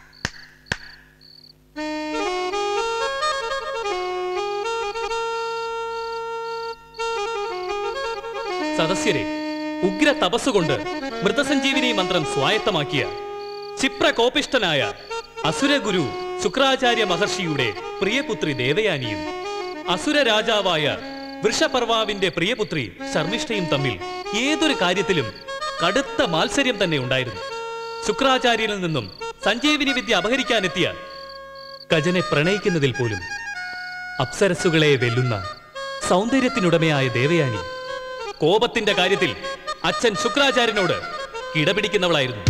സദസ്യരെ ഉഗ്ര തപസ്സുകൊണ്ട് മൃതസഞ്ജീവിനി മന്ത്രം സ്വായത്തമാക്കിയ ക്ഷിപ്രകോപിഷ്ടനായ അസുരഗുരു ശുക്രാചാര്യ മഹർഷിയുടെ പ്രിയപുത്രി ദേവയാനിയും അസുര രാജാവായ വൃഷപർവാവിന്റെ പ്രിയപുത്രി ശർമ്മിഷ്ഠയും തമ്മിൽ ഏതൊരു കാര്യത്തിലും കടുത്ത മാത്സര്യം തന്നെ ഉണ്ടായിരുന്നു ശുക്രാചാര്യനിൽ നിന്നും സഞ്ജീവിനി വിദ്യ അപഹരിക്കാനെത്തിയ കജനെ പ്രണയിക്കുന്നതിൽ പോലും അപ്സരസുകളെ വെല്ലുന്ന സൗന്ദര്യത്തിനുടമയായ ദേവയാനി കോപത്തിന്റെ കാര്യത്തിൽ അച്ഛൻ ശുക്രാചാര്യനോട് കിടപിടിക്കുന്നവളായിരുന്നു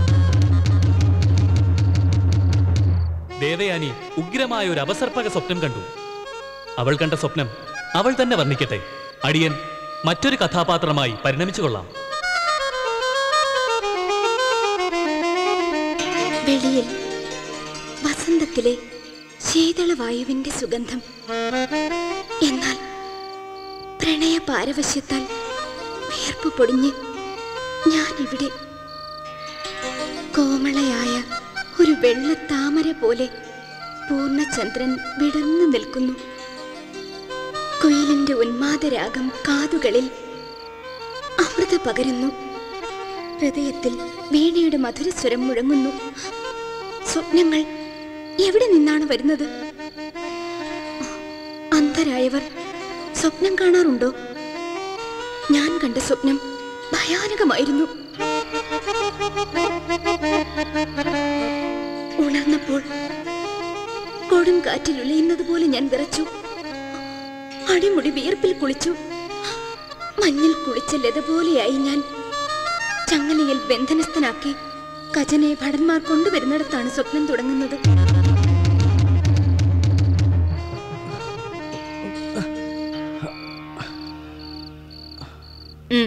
ദേവയാനി ഉഗ്രമായ ഒരു അപസർപ്പക സ്വപ്നം കണ്ടു അവൾ കണ്ട സ്വപ്നം അവൾ തന്നെ വർണ്ണിക്കട്ടെ അടിയൻ മറ്റൊരു കഥാപാത്രമായി പരിണമിച്ചു കൊള്ളാം വെളിയിൽ വസന്തത്തിലെ ശീതളവായുവിന്റെ സുഗന്ധം എന്നാൽ പ്രണയ പാരവശ്യത്താൽ വിയർപ്പ് പൊടിഞ്ഞ് ഞാൻ ഇവിടെ കോമളയായ ഒരു വെള്ള താമര പോലെ പൂർണ്ണചന്ദ്രൻ വിടർന്നു നിൽക്കുന്നു കുയിലിന്റെ ഉന്മാദരാഗം കാതുകളിൽ അമൃത പകരുന്നു ഹൃദയത്തിൽ വീണയുടെ മധുരസ്വരം മുഴങ്ങുന്നു സ്വപ്നങ്ങൾ എവിടെ നിന്നാണ് വരുന്നത് അന്ധരായവർ സ്വപ്നം കാണാറുണ്ടോ ഞാൻ കണ്ട സ്വപ്നം ഭയാനകമായിരുന്നു ഉണർന്നപ്പോൾ കൊടും കാറ്റിൽ ഉലയുന്നത് പോലെ ഞാൻ വിറച്ചു അടിമുടി വിയർപ്പിൽ കുളിച്ചു മഞ്ഞിൽ കുളിച്ച ലത പോലെയായി ഞാൻ ചങ്ങലയിൽ ബന്ധനസ്ഥനാക്കി കജനെ ഭടന്മാർ കൊണ്ടുവരുന്നിടത്താണ് സ്വപ്നം തുടങ്ങുന്നത് ഉം.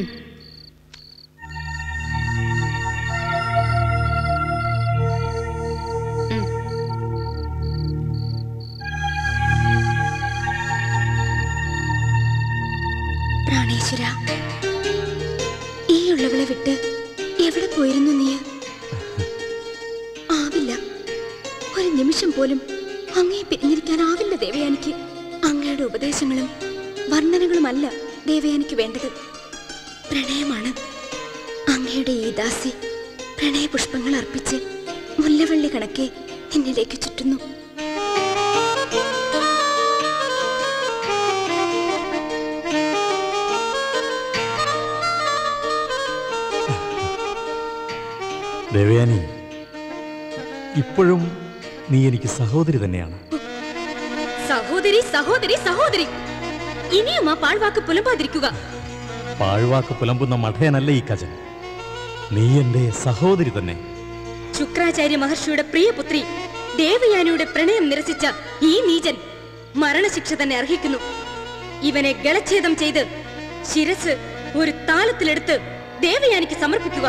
ഉം. പ്രാണേശ്വര ഈ ഉള്ളവളെ വിട്ട് എവിടെ പോയിരുന്നു നീ ആവില്ല ഒരു നിമിഷം പോലും അങ്ങയെ പിരിഞ്ഞിരിക്കാനാവില്ല ദേവയാനിക്ക് അങ്ങയുടെ ഉപദേശങ്ങളും വർണ്ണനകളുമല്ല ദേവയാനിക്ക് വേണ്ടത് പ്രണയമാണ് അങ്ങയുടെ ഈ ദാസി പ്രണയപുഷ്പങ്ങൾ അർപ്പിച്ച് മുല്ലവള്ളി കണക്കെ എന്നിലേക്ക് ചുറ്റുന്നു ദേവയാനി ഇപ്പോഴും നീ എനിക്ക് സഹോദരി തന്നെയാണ് സഹോദരി സഹോദരി സഹോദരി ഇനിയും ആ പാഴ്വാക്ക് പുലമ്പാതിരിക്കുക പാഴ്വാക്ക് പുലമ്പുന്ന മഠയനല്ല ഈ കജൻ നീ എന്റെ സഹോദരി തന്നെ ശുക്രാചാര്യ മഹർഷിയുടെ പ്രിയപുത്രി ദേവയാനിയുടെ പ്രണയം നിരസിച്ച ഈ നീചൻ മരണശിക്ഷ തന്നെ അർഹിക്കുന്നു ഇവനെ ഗളച്ഛേദം ചെയ്ത് ശിരസ് ഒരു താലത്തിലെടുത്ത് ദേവയാനിക്ക് സമർപ്പിക്കുക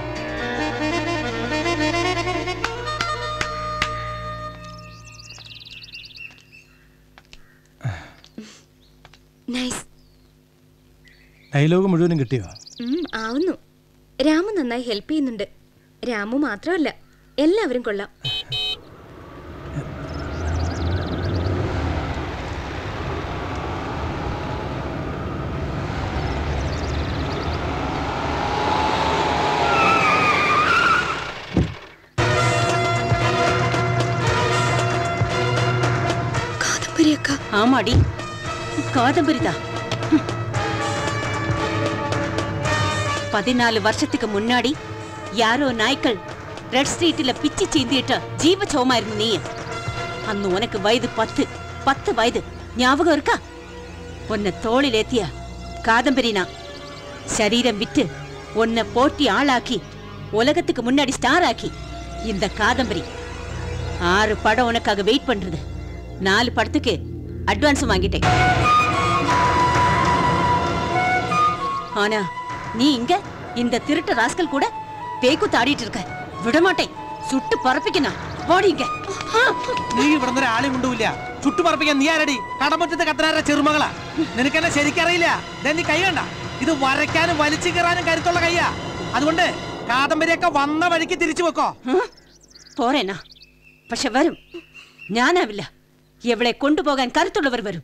നൈസ് ഡയലോഗ് മുഴുവനും കിട്ടിയോ ഉം, ആവുന്നു രാമു നന്നായി ഹെൽപ്പ് ചെയ്യുന്നുണ്ട് രാമു മാത്രമല്ല എല്ലാവരും കൊള്ളാം ஆமாடி காதம்பரிதா பதினாலு வருஷத்துக்கு முன்னாடி யாரோ நாய்க்கள் ரெட் ஸ்ட்ரீட்ல பிச்சு சீந்திட்டு ஜீவச்சோமாയിരുന്നു നീ അന്ന് ഉനക്ക് വയது പത്ത് പത്ത് വയது ஞாபகம் இருக்கா உன்னை தோளிலேத்திய காதம்பரினா சரீரம் விட்டு உன்னை போட்டி ஆளாக்கி உலகத்துக்கு முன்னாடி ஸ்டார் ஆக்கி இந்த காதம்பரி ஆறு படம் உனக்காக வெயிட் பண்றது நாலு படத்துக்கு அட்வான்ஸும் வாங்கிட்டேன் ஆனா நீ இங்க இந்த திருட்டு ராஸ்கல் கூட பேக்கு ஆடிட்டு இருக்க விட மாட்டேன் சுட்டு பறப்பிக்கணும் போடி இங்க നീ ഇവിടുന്ന് ഒരാളെയും കൊണ്ടുപോയില്ല ചുട്ടുപറപ്പിക്കാൻ നീ ആരടി കടമുറ്റത്ത് കത്തനാരുടെ ചെറുമകളാ നിനക്കെന്നെ ശരിക്കറിയില്ല ദേ നീ കൈ കണ്ട ഇത് വരയ്ക്കാനും വലിച്ചു കയറാനും കരുത്തുള്ള കയ്യാ അതുകൊണ്ട് കാദംബരിയൊക്കെ വന്ന വഴിക്ക് തിരിച്ചു വെക്കോ പോരേനാ പക്ഷെ വരും ഞാനാവില്ല എവളെ കൊണ്ടുപോകാൻ കരുത്തുള്ളവർ വരും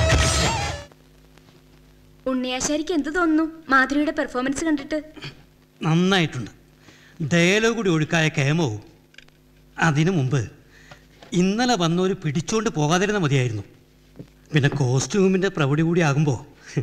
ഉണ്ണിയാശാരിക്ക് എന്ത് തോന്നുന്നു മാധുരിയുടെ പെർഫോമൻസ് കണ്ടിട്ട് നന്നായിട്ടുണ്ട് ഡയലോഗ് കൂടി ഒഴുക്കായ കേമവും അതിനു മുമ്പ് ഇന്നലെ വന്നവര് പിടിച്ചോണ്ട് പോകാതിരുന്ന മതിയായിരുന്നു പിന്നെ കോസ്റ്റ്യൂമിൻ്റെ പ്രൗഢി കൂടി ആകുമ്പോൾ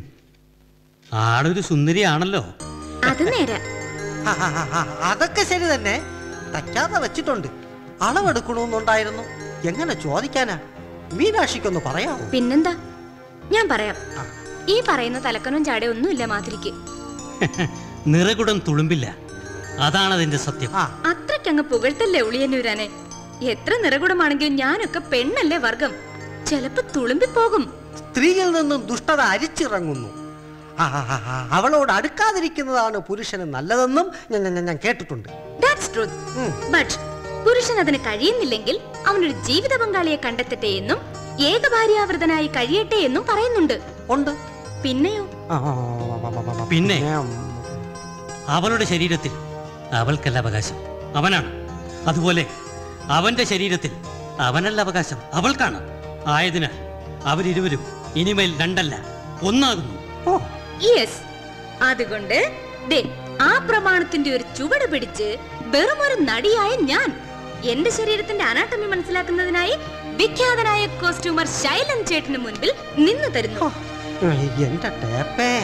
ആളൊരു സുന്ദരിയാണല്ലോ അത് നേരെ ആ, ആ, ആ, ആ, അതൊക്കെ ശരി തന്നെ തയ്ക്കാതെ വെച്ചിട്ടുണ്ട് അളവെടുക്കണമെന്നുണ്ടായിരുന്നു എങ്ങനെ ചോദിക്കാനാ മീനാക്ഷിക്കൊന്ന് പറയാമോ പിന്നെന്താ ഞാൻ പറയാം ഈ പറയുന്ന തലക്കനും ചാടയും ഒന്നുമില്ല മാതിരിക്ക് നിറകുടം തുളുമ്പില്ല അതാണ് അതിന്റെ സത്യം അത്രയ്ക്കങ്ങ് പുകഴ്ത്തല്ലേ ഉളിയന്നൂരാനെ എത്ര നിറകുടമാണെങ്കിലും ഞാനൊക്കെ പെണ്ണല്ലേ വർഗം ചെലപ്പോ തുളുമ്പിപ്പോകും സ്ത്രീയിൽ നിന്നും ദുഷ്ടത അരിച്ചിറങ്ങുന്നു ആ, ആ, ആ, ആ, അവളോട് അടുക്കാതിരിക്കുന്നതാണ് പുരുഷന് നല്ലതെന്നും ഞാൻ ഞാൻ- ഞാൻ കേട്ടിട്ടുണ്ട് ദാറ്റ്സ് ട്രൂത്ത് ബട്ട് പുരുഷൻ അതിന് കഴിയുന്നില്ലെങ്കിൽ അവനൊരു ജീവിത പങ്കാളിയെ കണ്ടെത്തട്ടെ എന്നും ഏകഭാര്യാവൃതനായി കഴിയട്ടെ എന്നും പറയുന്നുണ്ട് ഉണ്ട് പിന്നെയോ ആ, ആ, ആ, ആ, ആ, ആ, പിന്നെ ഞാൻ- അവളുടെ ശരീരത്തിൽ അവൾക്കല്ല അവകാശം അവനാണ് അതുപോലെ അവന്റെ ശരീരത്തിൽ അവനല്ല അവകാശം അവൾക്കാണ് ആയതിനാൽ അവരിരുവരും ഇനിമേൽ രണ്ടല്ല ഒന്നാകുന്നു യെസ് അതുകൊണ്ട് ദേ ആ പ്രമാണത്തിന്റെ ഒരു ചുവട് പിടിച്ച് വെറും ഒരു നടിയായ ഞാൻ എന്റെ ശരീരത്തിന്റെ അനാട്ടമി മനസ്സിലാക്കുന്നതിനായി വിഖ്യാതനായ കോസ്റ്റ്യൂമർ ശൈലൻ ചേട്ടന് മുൻപിൽ നിന്നു തരുന്നു എന്റെ ടേപ്പേ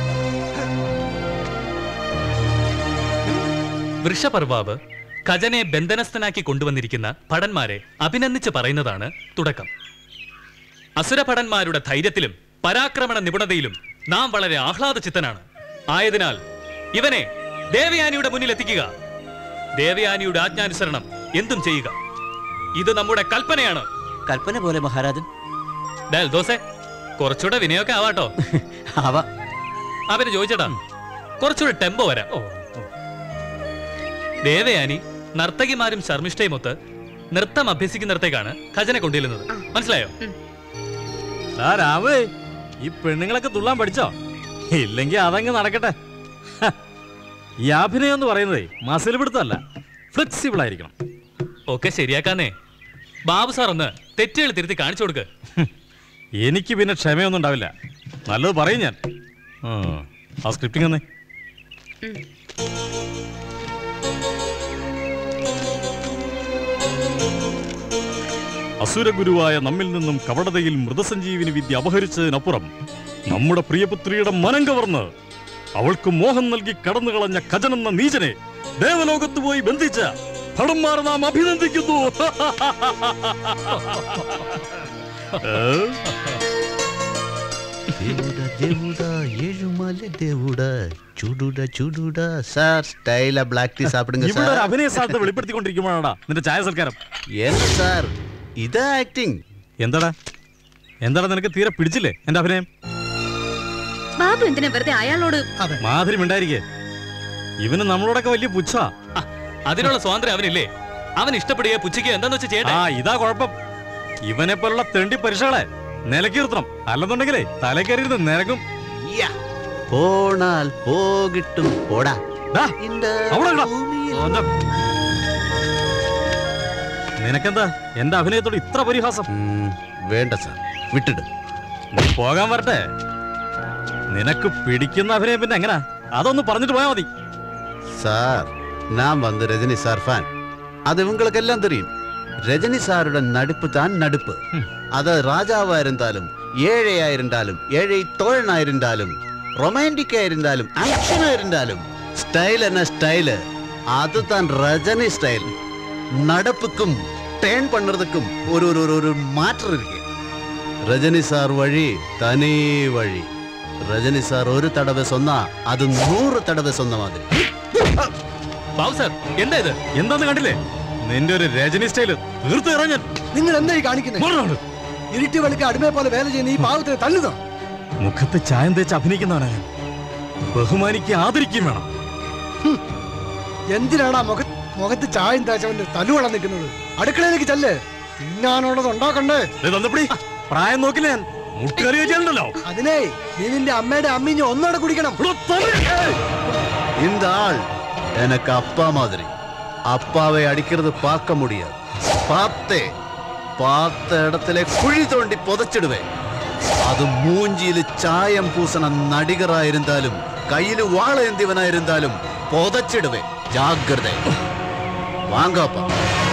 വൃഷപർവാവ് ഖജനെ ബന്ധനസ്ഥനാക്കി കൊണ്ടുവന്നിരിക്കുന്ന ഭടന്മാരെ അഭിനന്ദിച്ച് പറയുന്നതാണ് തുടക്കം അസുരഭടന്മാരുടെ ധൈര്യത്തിലും പരാക്രമണ നിപുണതയിലും നാം വളരെ ആഹ്ലാദചിത്തനാണ് ആയതിനാൽ ഇവനെ ദേവയാനിയുടെ മുന്നിൽ എത്തിക്കുക ദേവയാനിയുടെ ആജ്ഞാനുസരണം എന്തും ചെയ്യുക ഇത് നമ്മുടെ കൽപ്പനയാണ് കൽപ്പന പോലെ മഹാരാജൻ ഡാൽ ദോസെ കുറച്ചുകൂടെ വിനയൊക്കെ ആവാട്ടോ അവ അവന് ചോദിച്ചടാ കുറച്ചുകൂടെ ടെമ്പോ വരാം ദേവയാനി നർത്തകിമാരും ശർമ്മിഷ്ഠയുമൊത്ത് നൃത്തം അഭ്യസിക്കുന്നിടത്തേക്കാണ് ഖജനെ കൊണ്ടുവരുന്നത് മനസ്സിലായോ ആ രാമേ ഈ പെണ്ണുങ്ങളൊക്കെ തുള്ളാൻ പഠിച്ചോ ഇല്ലെങ്കിൽ അതങ്ങ് നടക്കട്ടെ ഹ, ഈ അഭിനയം എന്ന് പറയുന്നതേ മസിൽ പിടുത്തമല്ല ഫ്ലെക്സിബിൾ ആയിരിക്കണം ഒക്കെ ശരിയാക്കാന്നേ ബാബു സാർ ഒന്ന് തെറ്റുകൾ തിരുത്തി കാണിച്ചു കൊടുക്ക് എനിക്ക് പിന്നെ ക്ഷമയൊന്നും ഉണ്ടാവില്ല നല്ലത് പറയും ഞാൻ ആ, ആ സ്ക്രിപ്റ്റിംഗ് എന്നേ അസുരഗുരുവായ നമ്മിൽ നിന്നും കവടതയിൽ മൃതസഞ്ജീവിനി വിദ്യ അപഹരിച്ചതിനപ്പുറം നമ്മുടെ പ്രിയപുത്രിയുടെ മനം കവർന്ന് അവൾക്ക് മോഹം നൽകി കടന്നു കളഞ്ഞ ഖജനെന്ന നീചനെ ദേവലോകത്ത് പോയി ബന്ധിച്ച ഭടന്മാർ നാം അഭിനന്ദിക്കുന്നു ഏ? దేవుడా దేవుడా ఏഴുమల దేవుడా ചുടുടാ ചുടുടാ സാർ സ്റ്റൈല ബ്ലാക്ക് ടീ സാപ്പിടുங்க ഇവിടെ ഒരു സാർ അഭിനയ സാധ്യത വെളിപ്പെടുത്തിക്കൊണ്ടിരിക്കുമ്പോഴാടാ നിന്റെ ചായ സൽക്കാരം என்ன സാർ ഇതാ ആക്ടിങ് എന്താടാ എന്താടാ നിനക്ക് തീരെ പിടിച്ചില്ലേ എന്റെ അഭിനയം ബാബു എന്തിനാ വെറുതെ അയാളോട് മാധുരി മിണ്ടായിരിക്കേ ഇവന് നമ്മളോടൊക്കെ വലിയ പുച്ഛ അതിനുള്ള സ്വാതന്ത്ര്യം അവനില്ലേ അവൻ ഇഷ്ടപ്പെടുകയോ പുച്ഛിക്കുകയോ എന്താന്ന് വെച്ച് ചെയ്യട്ടെ ആ ഇതാ കുഴപ്പം ഇവനെ പോലുള്ള തെണ്ടി പരീക്ഷകളെ നിലക്കിർത്തണം അല്ലെന്നുണ്ടെങ്കിലേ തലക്കറിയിരുന്ന് നിരക്കും പോണാൽ പോകിട്ടും പോടാ അവിടെ ഇടാ. ഓന്റെ- നിനക്കെന്താ എന്റെ അഭിനയത്തോട് ഇത്ര പരിഹാസം വേണ്ട സാർ വിട്ടിട് നീ പോകാൻ വരട്ടെ നിനക്ക് പിടിക്കുന്ന അഭിനയം പിന്നെ എങ്ങനാ അതൊന്ന് പറഞ്ഞിട്ട് പോയാ മതി சார் நான் வந்து ரஜினி சார் ஃபேன் அது உங்களுக்கு எல்லாம் தெரியும் ரஜினி சாரோட நடிப்பு தான் நடிப்பு அது ராஜாவா இருந்தாலும் ஏழையா இருந்தாலும் ஏழை தோழனா இருந்தாலும் ரொமான்டிக்கா இருந்தாலும் ஆக்ஷனா இருந்தாலும் ஸ்டைல் என்ன ஸ்டைலு அதுதான் ரஜினி ஸ்டைல் நடப்புக்கும் டேன் பண்றதுக்கும் ஒரு ஒரு ஒரு- ஒரு மாற்றம் இருக்கு ரஜினி சார் வழி தனி வழி ரஜினி சார் ஒரு தடவை சொன்னா அது நூறு தடவை சொன்ன மாதிரி ബാബു സാർ എന്താ ഇത് എന്താന്ന് കണ്ടില്ലേ നിന്റെ ഒരു രജനി സ്റ്റൈല് തീർത്ത് ഇറങ്ങാൻ നിങ്ങൾ എന്തായി കാണിക്കുന്നത് ഇരുട്ടി വെളുക്ക് അടിമയെ പോലെ വേല ചെയ്യുന്ന ഈ പാവത്തിന് തള്ളുക മുഖത്ത് ചായം തേച്ച് അഭിനയിക്കുന്നവനാ ഞാൻ ബഹുമാനിക്ക് ആദരിക്കുകയും വേണം എന്തിനാണ് ആ മുഖ മുഖത്ത് ചായം തേച്ചവന്റെ തല്ലുവളം നിൽക്കുന്നത് അടുക്കളയിലേക്ക് ചെല്ല് തിന്നാനുള്ളത് ഉണ്ടാക്കണ്ടേ ദേ തന്തപ്പടി, പ്രായം നോക്കില്ല ഞാൻ മുട്ടുകറി വെച്ചാലുണ്ടല്ലോ അതിനെ നീ നിന്റെ അമ്മയുടെ അമ്മിഞ്ഞ് ഒന്നോടെ കുടിക്കണം இந்த ஆள் எனக்கு அப்பா மாதிரி அப்பாவை அடிக்கிறது பார்க்க முடியாது பார்த்தே பார்த்த இடத்துல குழி தோண்டி புதைச்சிடுவேன் அது மூஞ்சியிല് ചായം പൂസണ നടികറായിരുന്നാലും கையில வாழ ஏந்தியவனா இருந்தாலும் புதைச்சிடுவேன் ஜாக்கிரதை வாங்கப்பா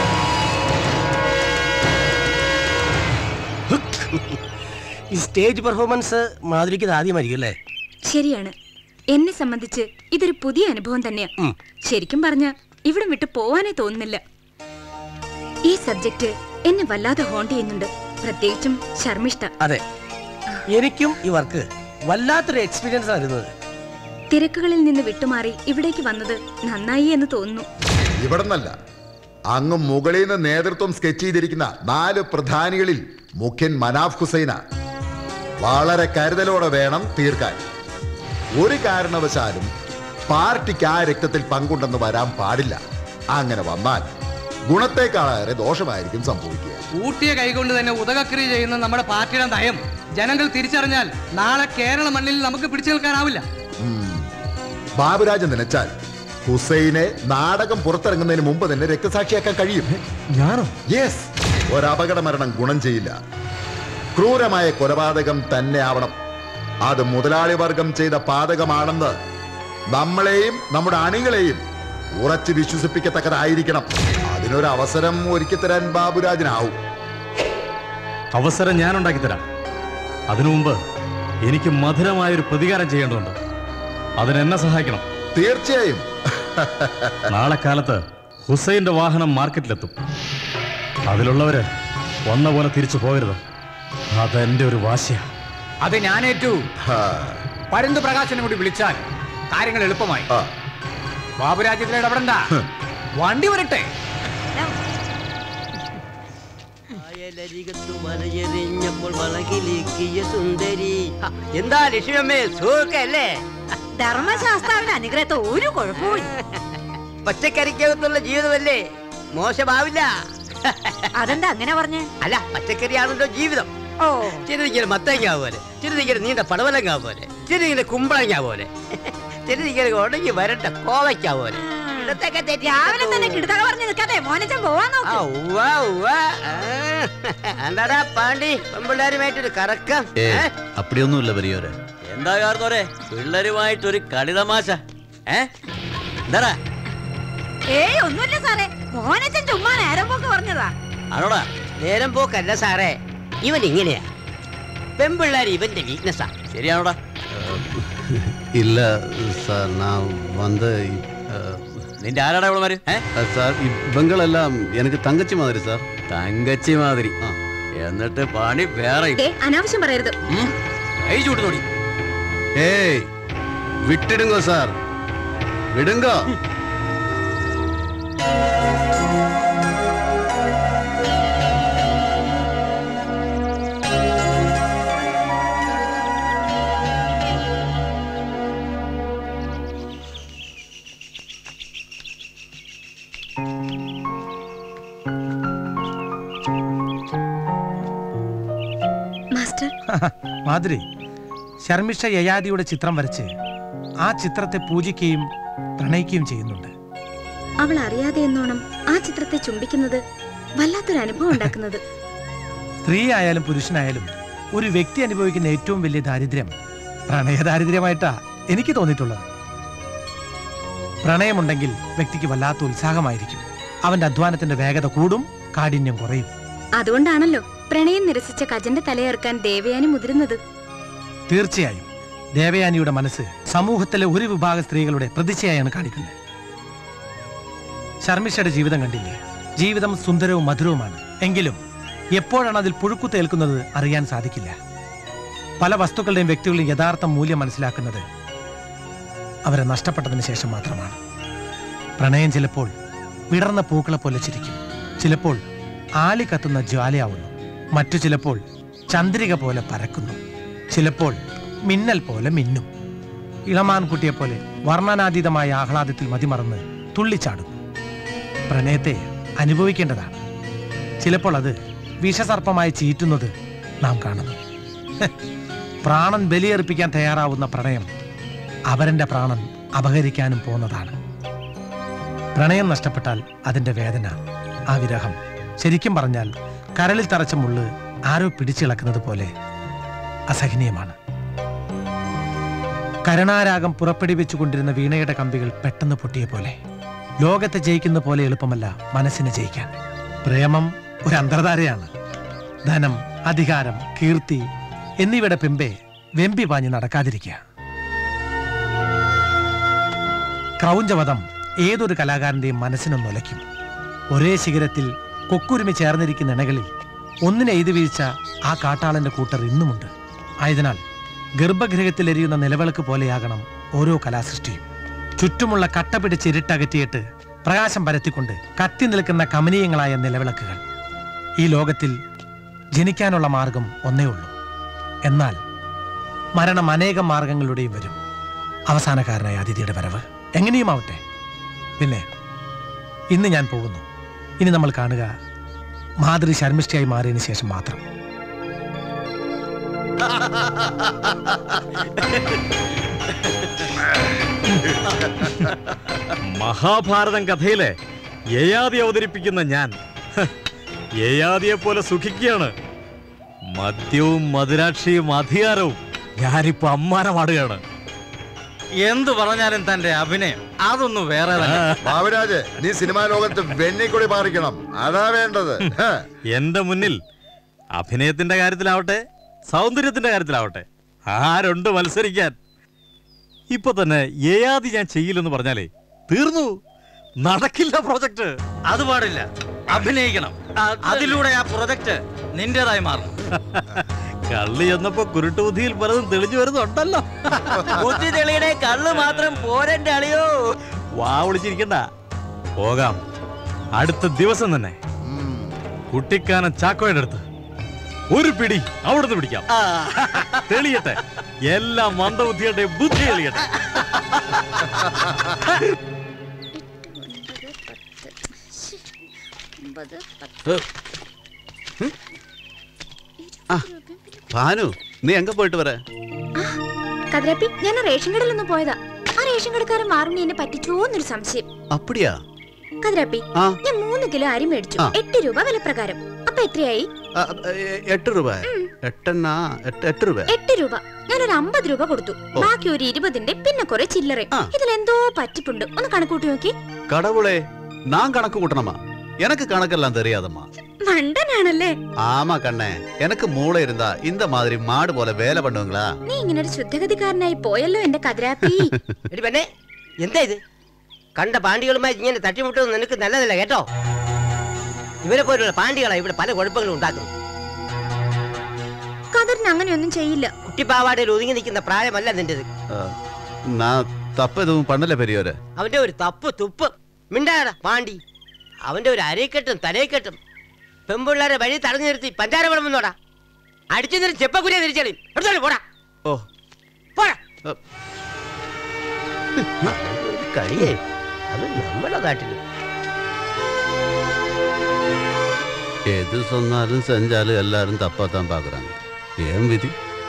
ഈ സ്റ്റേജ് പെർഫോമൻസ് മാധുരിക്ക് ഇത് ആദ്യമായിരിക്കും അല്ലേ ശരിയാണ് എന്നെ സംബന്ധിച്ച് ഇതൊരു പുതിയ അനുഭവം തന്നെയാ ഉം. ശരിക്കും പറഞ്ഞ ഇവിടം വിട്ട് പോവാനേ തോന്നുന്നില്ല ഈ സബ്ജക്റ്റ് എന്നെ വല്ലാതെ ഹോണ്ട് ചെയ്യുന്നുണ്ട് പ്രത്യേകിച്ചും ശർമ്മിഷ്ഠ അതെ എനിക്കും ഈ വർക്ക് വല്ലാത്തൊരു എക്സ്പീരിയൻസ് ആയിരുന്നത് തിരക്കുകളിൽ നിന്ന് വിട്ടുമാറി ഇവിടേക്ക് വന്നത് നന്നായി എന്ന് തോന്നുന്നു ഇവിടുന്നല്ല അങ്ങ് മുകളിൽ നിന്ന് നേതൃത്വം സ്കെച്ച് ചെയ്തിരിക്കുന്ന നാല് പ്രധാനികളിൽ മുഖ്യൻ മനാഫ് ഹുസൈന വളരെ കരുതലോടെ വേണം തീർക്കാൻ ഒരു കാരണവശാലും പാർട്ടിക്ക് ആ രക്തത്തിൽ പങ്കുണ്ടെന്ന് വരാൻ പാടില്ല അങ്ങനെ വന്നാൽ ഗുണത്തെക്കാളേറെ ദോഷമായിരിക്കും സംഭവിക്കുക ഊട്ടിയ കൈകൊണ്ട് തന്നെ ഉദകക്രിയ ചെയ്യുന്ന നമ്മുടെ പാർട്ടിയുടെ നയം ജനങ്ങൾ തിരിച്ചറിഞ്ഞാൽ നാളെ കേരള മണ്ണിൽ നമുക്ക് പിടിച്ചു നിൽക്കാനാവില്ല ഉം. ബാബുരാജ് നനച്ചാൽ ഹുസൈനെ നാടകം പുറത്തിറങ്ങുന്നതിന് മുമ്പ് തന്നെ രക്തസാക്ഷിയാക്കാൻ കഴിയും ഞാനോ യെസ് ഒരു അപകട മരണം ഗുണം ചെയ്യില്ല ക്രൂരമായ കൊലപാതകം തന്നെ ആവണം അത് മുതലാളി വർഗം ചെയ്ത പാതകമാണെന്ന് നമ്മളെയും നമ്മുടെ അണികളെയും ഉറച്ചു വിശ്വസിപ്പിക്കത്തക്കതായിരിക്കണം അതിനൊരു അവസരം ഒരുക്കി തരാൻ ബാബുരാജിനാവും അവസരം ഞാൻ ഉണ്ടാക്കി തരാം അതിനു മുമ്പ് എനിക്ക് മധുരമായൊരു പ്രതികാരം ചെയ്യേണ്ടതുണ്ട് അതിനെന്നെ സഹായിക്കണം തീർച്ചയായും നാളെ കാലത്ത് ഹുസൈന്റെ വാഹനം മാർക്കറ്റിലെത്തും അതിലുള്ളവര് വന്ന പോലെ തിരിച്ചു പോകരുത് അതെന്റെ ഒരു വാശിയാ അത് ഞാനേറ്റു പരുന്ത് പ്രകാശനെ കൂടി വിളിച്ചാൽ കാര്യങ്ങൾ എളുപ്പമായി ബാബുരാജ്യത്തിൽ ഇടപെടണ്ട വണ്ടി വരട്ടെ അയലരികത്തു വലയെറിഞ്ഞപ്പോൾ വളകിലേക്കിയ സുന്ദരി ഹ, എന്താ ലക്ഷ്മിയമ്മേ സുഖല്ലേ ധർമ്മശാസ്താവിന്റെ അനുഗ്രഹത്തെ ഒരു കുഴപ്പവും പച്ചക്കറിക്കകത്തുള്ള ജീവിതമല്ലേ മോശമാവില്ല അതെന്താ അങ്ങനെ പറഞ്ഞേ അല്ല പച്ചക്കറിയാണല്ലോ ജീവിതം ഓ ചിലതിങ്ങനെ മത്തങ്ങ പോലെ ചിലതിങ്ങനെ നീണ്ട പടവലങ്ങ പോലെ ചിലതിങ്ങനെ കുമ്പളങ്ങ പോലെ ചിലതിങ്ങനെ ഉണങ്ങി വരണ്ട കോവയ്ക്ക പോലെ ഇടത്തൊക്കെ തെറ്റി രാവിലെ തന്നെ കിടുതക പറഞ്ഞു നിൽക്കാതെ മോനച്ചൻ പോവാൻ ആ, നോക്ക് ഉവ്വ, ഉവ്വ. ആ, എന്താടാ പാണ്ടി പെമ്പിള്ളേരുമായിട്ടൊരു കറക്കം ഏ ഏ? അപ്പടിയൊന്നുമില്ല പെരിയോരെ എന്താ കാരണവരെ പിള്ളേരുമായിട്ടൊരു കളിതമാശ ഏ എന്താടാ ഏയ് ഒന്നുമില്ല സാറേ മോനച്ചൻ ചുമ്മാ നേരം പോക്ക് പറഞ്ഞതാ ആണോടാ നേരം പോക്കല്ല സാറേ ഇവൻ ഇങ്ങനെയാ പെമ്പിള്ളേർ ഇവന്റെ വീക്ക്നെസ്സാ ശരിയാണോടാ இல்ல சார் நான் வந்து നിന്റെ ആരാടാ ഇവളുമാര് சார் இவங்களெல்லாம் எனக்கு தங்கச்சி மாதிரி சார் തങ്കച്ചി മാതിരി എന്നിട്ട് പണി വേറെ ദേ, അനാവശ്യം പറയരുത് കൈ ചൂട്ട് നോടി ஏய் விட்டுடுங்க சார் விடுங்க മാസ്റ്റർ മാധുരി ശർമിഷ്ഠ യയാദിയുടെ ചിത്രം വരച്ച് ആ ചിത്രത്തെ പൂജിക്കുകയും പ്രണയിക്കുകയും ചെയ്യുന്നുണ്ട് അവൾ അറിയാതെ എന്നോണം ആ ചിത്രത്തെ ചുംബിക്കുന്നത് വല്ലാത്തൊരു അനുഭവം ഉണ്ടാക്കുന്നത് സ്ത്രീ ആയാലും പുരുഷനായാലും ഒരു വ്യക്തി അനുഭവിക്കുന്ന ഏറ്റവും വലിയ ദാരിദ്ര്യം പ്രണയദാരിദ്ര്യമായിട്ടാ എനിക്ക് തോന്നിയിട്ടുള്ളത് പ്രണയമുണ്ടെങ്കിൽ വ്യക്തിക്ക് വല്ലാത്ത ഉത്സാഹമായിരിക്കും അവന്റെ അധ്വാനത്തിന്റെ വേഗത കൂടും കാഠിന്യം കുറയും അതുകൊണ്ടാണല്ലോ പ്രണയം നിരസിച്ച കജന്റെ തലയേർക്കാൻ ദേവയാനി മുതിരുന്നത് തീർച്ചയായും ദേവയാനിയുടെ മനസ്സ് സമൂഹത്തിലെ ഒരു വിഭാഗം സ്ത്രീകളുടെ പ്രതിച്ഛയാണ് കാണിക്കുന്നത് ശർമിഷയുടെ ജീവിതം കണ്ടില്ലേ ജീവിതം സുന്ദരവും മധുരവുമാണ് എങ്കിലും എപ്പോഴാണ് അതിൽ പുഴുക്കുത്തേൽക്കുന്നത് അറിയാൻ സാധിക്കില്ല പല വസ്തുക്കളുടെയും വ്യക്തികളുടെയും യഥാർത്ഥ മൂല്യം മനസ്സിലാക്കുന്നത് അവരെ നഷ്ടപ്പെട്ടതിന് ശേഷം മാത്രമാണ് പ്രണയം ചിലപ്പോൾ വിടർന്ന പൂക്കളെ പോലെ ചിരിക്കും ചിലപ്പോൾ ആളി കത്തുന്ന ജ്വാലയാവുന്നു മറ്റു ചിലപ്പോൾ ചന്ദ്രിക പോലെ പരക്കുന്നു ചിലപ്പോൾ മിന്നൽ പോലെ മിന്നും ഇളമാൻകുട്ടിയെ പോലെ വർണ്ണനാതീതമായ ആഹ്ലാദത്തിൽ മതിമറന്ന് തുള്ളിച്ചാടുന്നു പ്രണയത്തെ അനുഭവിക്കേണ്ടതാണ് ചിലപ്പോൾ അത് വിഷസർപ്പമായി ചീറ്റുന്നത് നാം കാണുന്നു ഹ്, പ്രാണൻ ബലിയർപ്പിക്കാൻ തയ്യാറാവുന്ന പ്രണയം അവരന്റെ പ്രാണൻ അപഹരിക്കാനും പോന്നതാണ് പ്രണയം നഷ്ടപ്പെട്ടാൽ അതിന്റെ വേദന ആ വിരഹം ശരിക്കും പറഞ്ഞാൽ കരളിൽ തറച്ച മുള്ള് ആരോ പിടിച്ചിളക്കുന്നത് പോലെ അസഹനീയമാണ് കരുണാരാഗം പുറപ്പെടുവിച്ചുകൊണ്ടിരുന്ന വീണയുടെ കമ്പികൾ പെട്ടെന്ന് പൊട്ടിയ പോലെ ലോകത്തെ ജയിക്കുന്ന പോലെ എളുപ്പമല്ല മനസ്സിനെ ജയിക്കാൻ പ്രേമം ഒരു അന്തർധാരയാണ് ധനം അധികാരം കീർത്തി എന്നിവയുടെ പിമ്പെ വെമ്പി പാഞ്ഞ് നടക്കാതിരിക്കുക ക്രൗഞ്ചവധം ഏതൊരു കലാകാരന്റെയും മനസ്സിനൊന്നുലയ്ക്കും ഒരേ ശിഖരത്തിൽ കൊക്കുരുമി ചേർന്നിരിക്കുന്ന ഇണകളിൽ ഒന്നിനെ എഴുതി വീഴ്ച ആ കാട്ടാളന്റെ കൂട്ടർ ഇന്നുമുണ്ട് ആയതിനാൽ ഗർഭഗൃഹത്തിൽ എരിയുന്ന നിലവിളക്ക് പോലെയാകണം ഓരോ കലാസൃഷ്ടിയും ചുറ്റുമുള്ള കട്ട പിടിച്ച് ഇരുട്ടകറ്റിയിട്ട് പ്രകാശം പരത്തിക്കൊണ്ട് കത്തി നിൽക്കുന്ന കമനീയങ്ങളായ നിലവിളക്കുകൾ ഈ ലോകത്തിൽ ജനിക്കാനുള്ള മാർഗം ഒന്നേ ഉള്ളൂ എന്നാൽ മരണം അനേകം മാർഗങ്ങളിലൂടെയും വരും അവസാനക്കാരനായ അതിഥിയുടെ വരവ് എങ്ങനെയുമാവട്ടെ പിന്നെ ഇന്ന് ഞാൻ പോകുന്നു ഇനി നമ്മൾ കാണുക മാതൃ ശർമ്മിഷ്ഠയായി മാറിയതിനു ശേഷം മാത്രം മഹാഭാരതം കഥയിലെ യയാതി അവതരിപ്പിക്കുന്ന ഞാൻ ഹ, യയാതിയെ പോലെ സുഖിക്കുകയാണ് മദ്യവും മധുരാക്ഷിയും അധികാരവും ഞാനിപ്പോ അമ്മാനമാടുകയാണ് എന്ത് പറഞ്ഞാലും തന്റെ അഭിനയം അതൊന്നും വേറെ തന്നെ ബാബുരാജ് നീ സിനിമാ ലോകത്ത് വെണ്ണിക്കൊടി പാറിക്കണം അതാ വേണ്ടത് ഹ. എന്റെ മുന്നിൽ അഭിനയത്തിന്റെ കാര്യത്തിലാവട്ടെ സൗന്ദര്യത്തിന്റെ കാര്യത്തിലാവട്ടെ ആരുണ്ട് മത്സരിക്കാൻ ഇപ്പൊ തന്നെ യയാതി ഞാൻ ചെയ്യില്ലെന്ന് പറഞ്ഞാലേ തീർന്നു നടക്കില്ല പ്രോജക്റ്റ് അത് പാടില്ല അഭിനയിക്കണം അതിലൂടെ ആ പ്രൊജക്ട് നിന്റേതായി മാറും കള്ളി ചെന്നപ്പോ കുരുട്ടുബുദ്ധിയിൽ പലതും തെളിഞ്ഞു വരുന്നുണ്ടല്ലോ ബുദ്ധി തെളിയണേ കള്ള് മാത്രം പോരന്റെ അളിയോ വാ വിളിച്ചിരിക്കണ്ട പോകാം അടുത്ത ദിവസം തന്നെ കുട്ടിക്കാനം ചാക്കോയുടെ അടുത്ത് ഒരു പിടി അവിടുന്ന് പിടിക്കാം തെളിയട്ടെ എല്ലാം മന്ദബുദ്ധിയുടെ ബുദ്ധി തെളിയട്ടെ ഭാനു നീ എങ്ക പോയിട്ട് വരാ കതിരപ്പി ഞാൻ ആ റേഷൻ കടയിലൊന്ന് പോയതാ ആ റേഷൻ കടക്കാരൻ മാറുണ്ണി എന്നെ പറ്റിച്ചോന്നൊരു സംശയം അപ്പടിയാ കതിരപ്പി ആ. ഞാൻ മൂന്ന് കിലോ അരി മേടിച്ചു ആ. എട്ട് രൂപ വിലപ്രകാരം അപ്പൊ എത്രയായി ആ, എ- എട്ട് രൂപ എട്ടെണ്ണ എട്ട് എട്ട് രൂപ എട്ട് രൂപ ഞാനൊരു അമ്പത് രൂപ കൊടുത്തു ബാക്കി ഒരു ഇരുപതിന്റെ പിന്നെ കുറെ ചില്ലറ ഇതിലെന്തോ പറ്റിപ്പുണ്ട് ഒന്ന് കണക്കൂട്ടി നോക്കി கடவுளே நான் கணக்கு கூட்டணுமா எனக்கு கணக்கெல்லாம் தெரியாதம்மா മണ്ടനാണല്ലേ ஆமா கண்ணே எனக்கு மூளை இருந்தா இந்த மாதிரி மாடு போல வேலை பண்ணுவீங்களா നീ ഇങ്ങനെ ഒരു ശുദ്ധഗതിക്കാരനായി പോയല്ലോ എന്റെ കതിരാപ്പി എടി പെണ്ണെ എന്താ ഇത് കണ്ട പാണ്ടികളുമായി ഇങ്ങനെ തട്ടിമുട്ടുന്നത് നിനക്ക് നല്ലതല്ല കേട്ടോ ഇവരെ പോലുള്ള പാണ്ടികളാ ഇവിടെ പല കുഴപ്പങ്ങളും ഉണ്ടാക്കുന്നു കതിറിന് അങ്ങനെയൊന്നും ചെയ്യില്ല കുട്ടിപ്പാവാടയിൽ ഒതുങ്ങി നിൽക്കുന്ന പ്രായമല്ല നിന്റേത് ஆ, நான் தப்பு எதுவும் பண்ணல பெரியவரு അവന്റെ ഒരു തപ്പ് തുപ്പ് മിണ്ടാടാ പാണ്ടി അവന്റെ ഒരു അരക്കെട്ടും തലയെക്കെട്ടും പെമ്പിള്ളേരെ വഴി തടഞ്ഞു നിർത്തി പഞ്ചാര വിളമ്പുന്നോടാ അടിച്ചു നിന്നിട്ട് ചെപ്പക്കുരിയെ തിരിച്ചളി എടുത്തോളൂ പോടാ ഓ പോടാ കളിയേ അത് നമ്മളെ നാട്ടില് எது சொன்னாலும் செஞ்சாலும் எல்லாரும் தப்பா தான் பாக்குறாங்க ஏன் விதி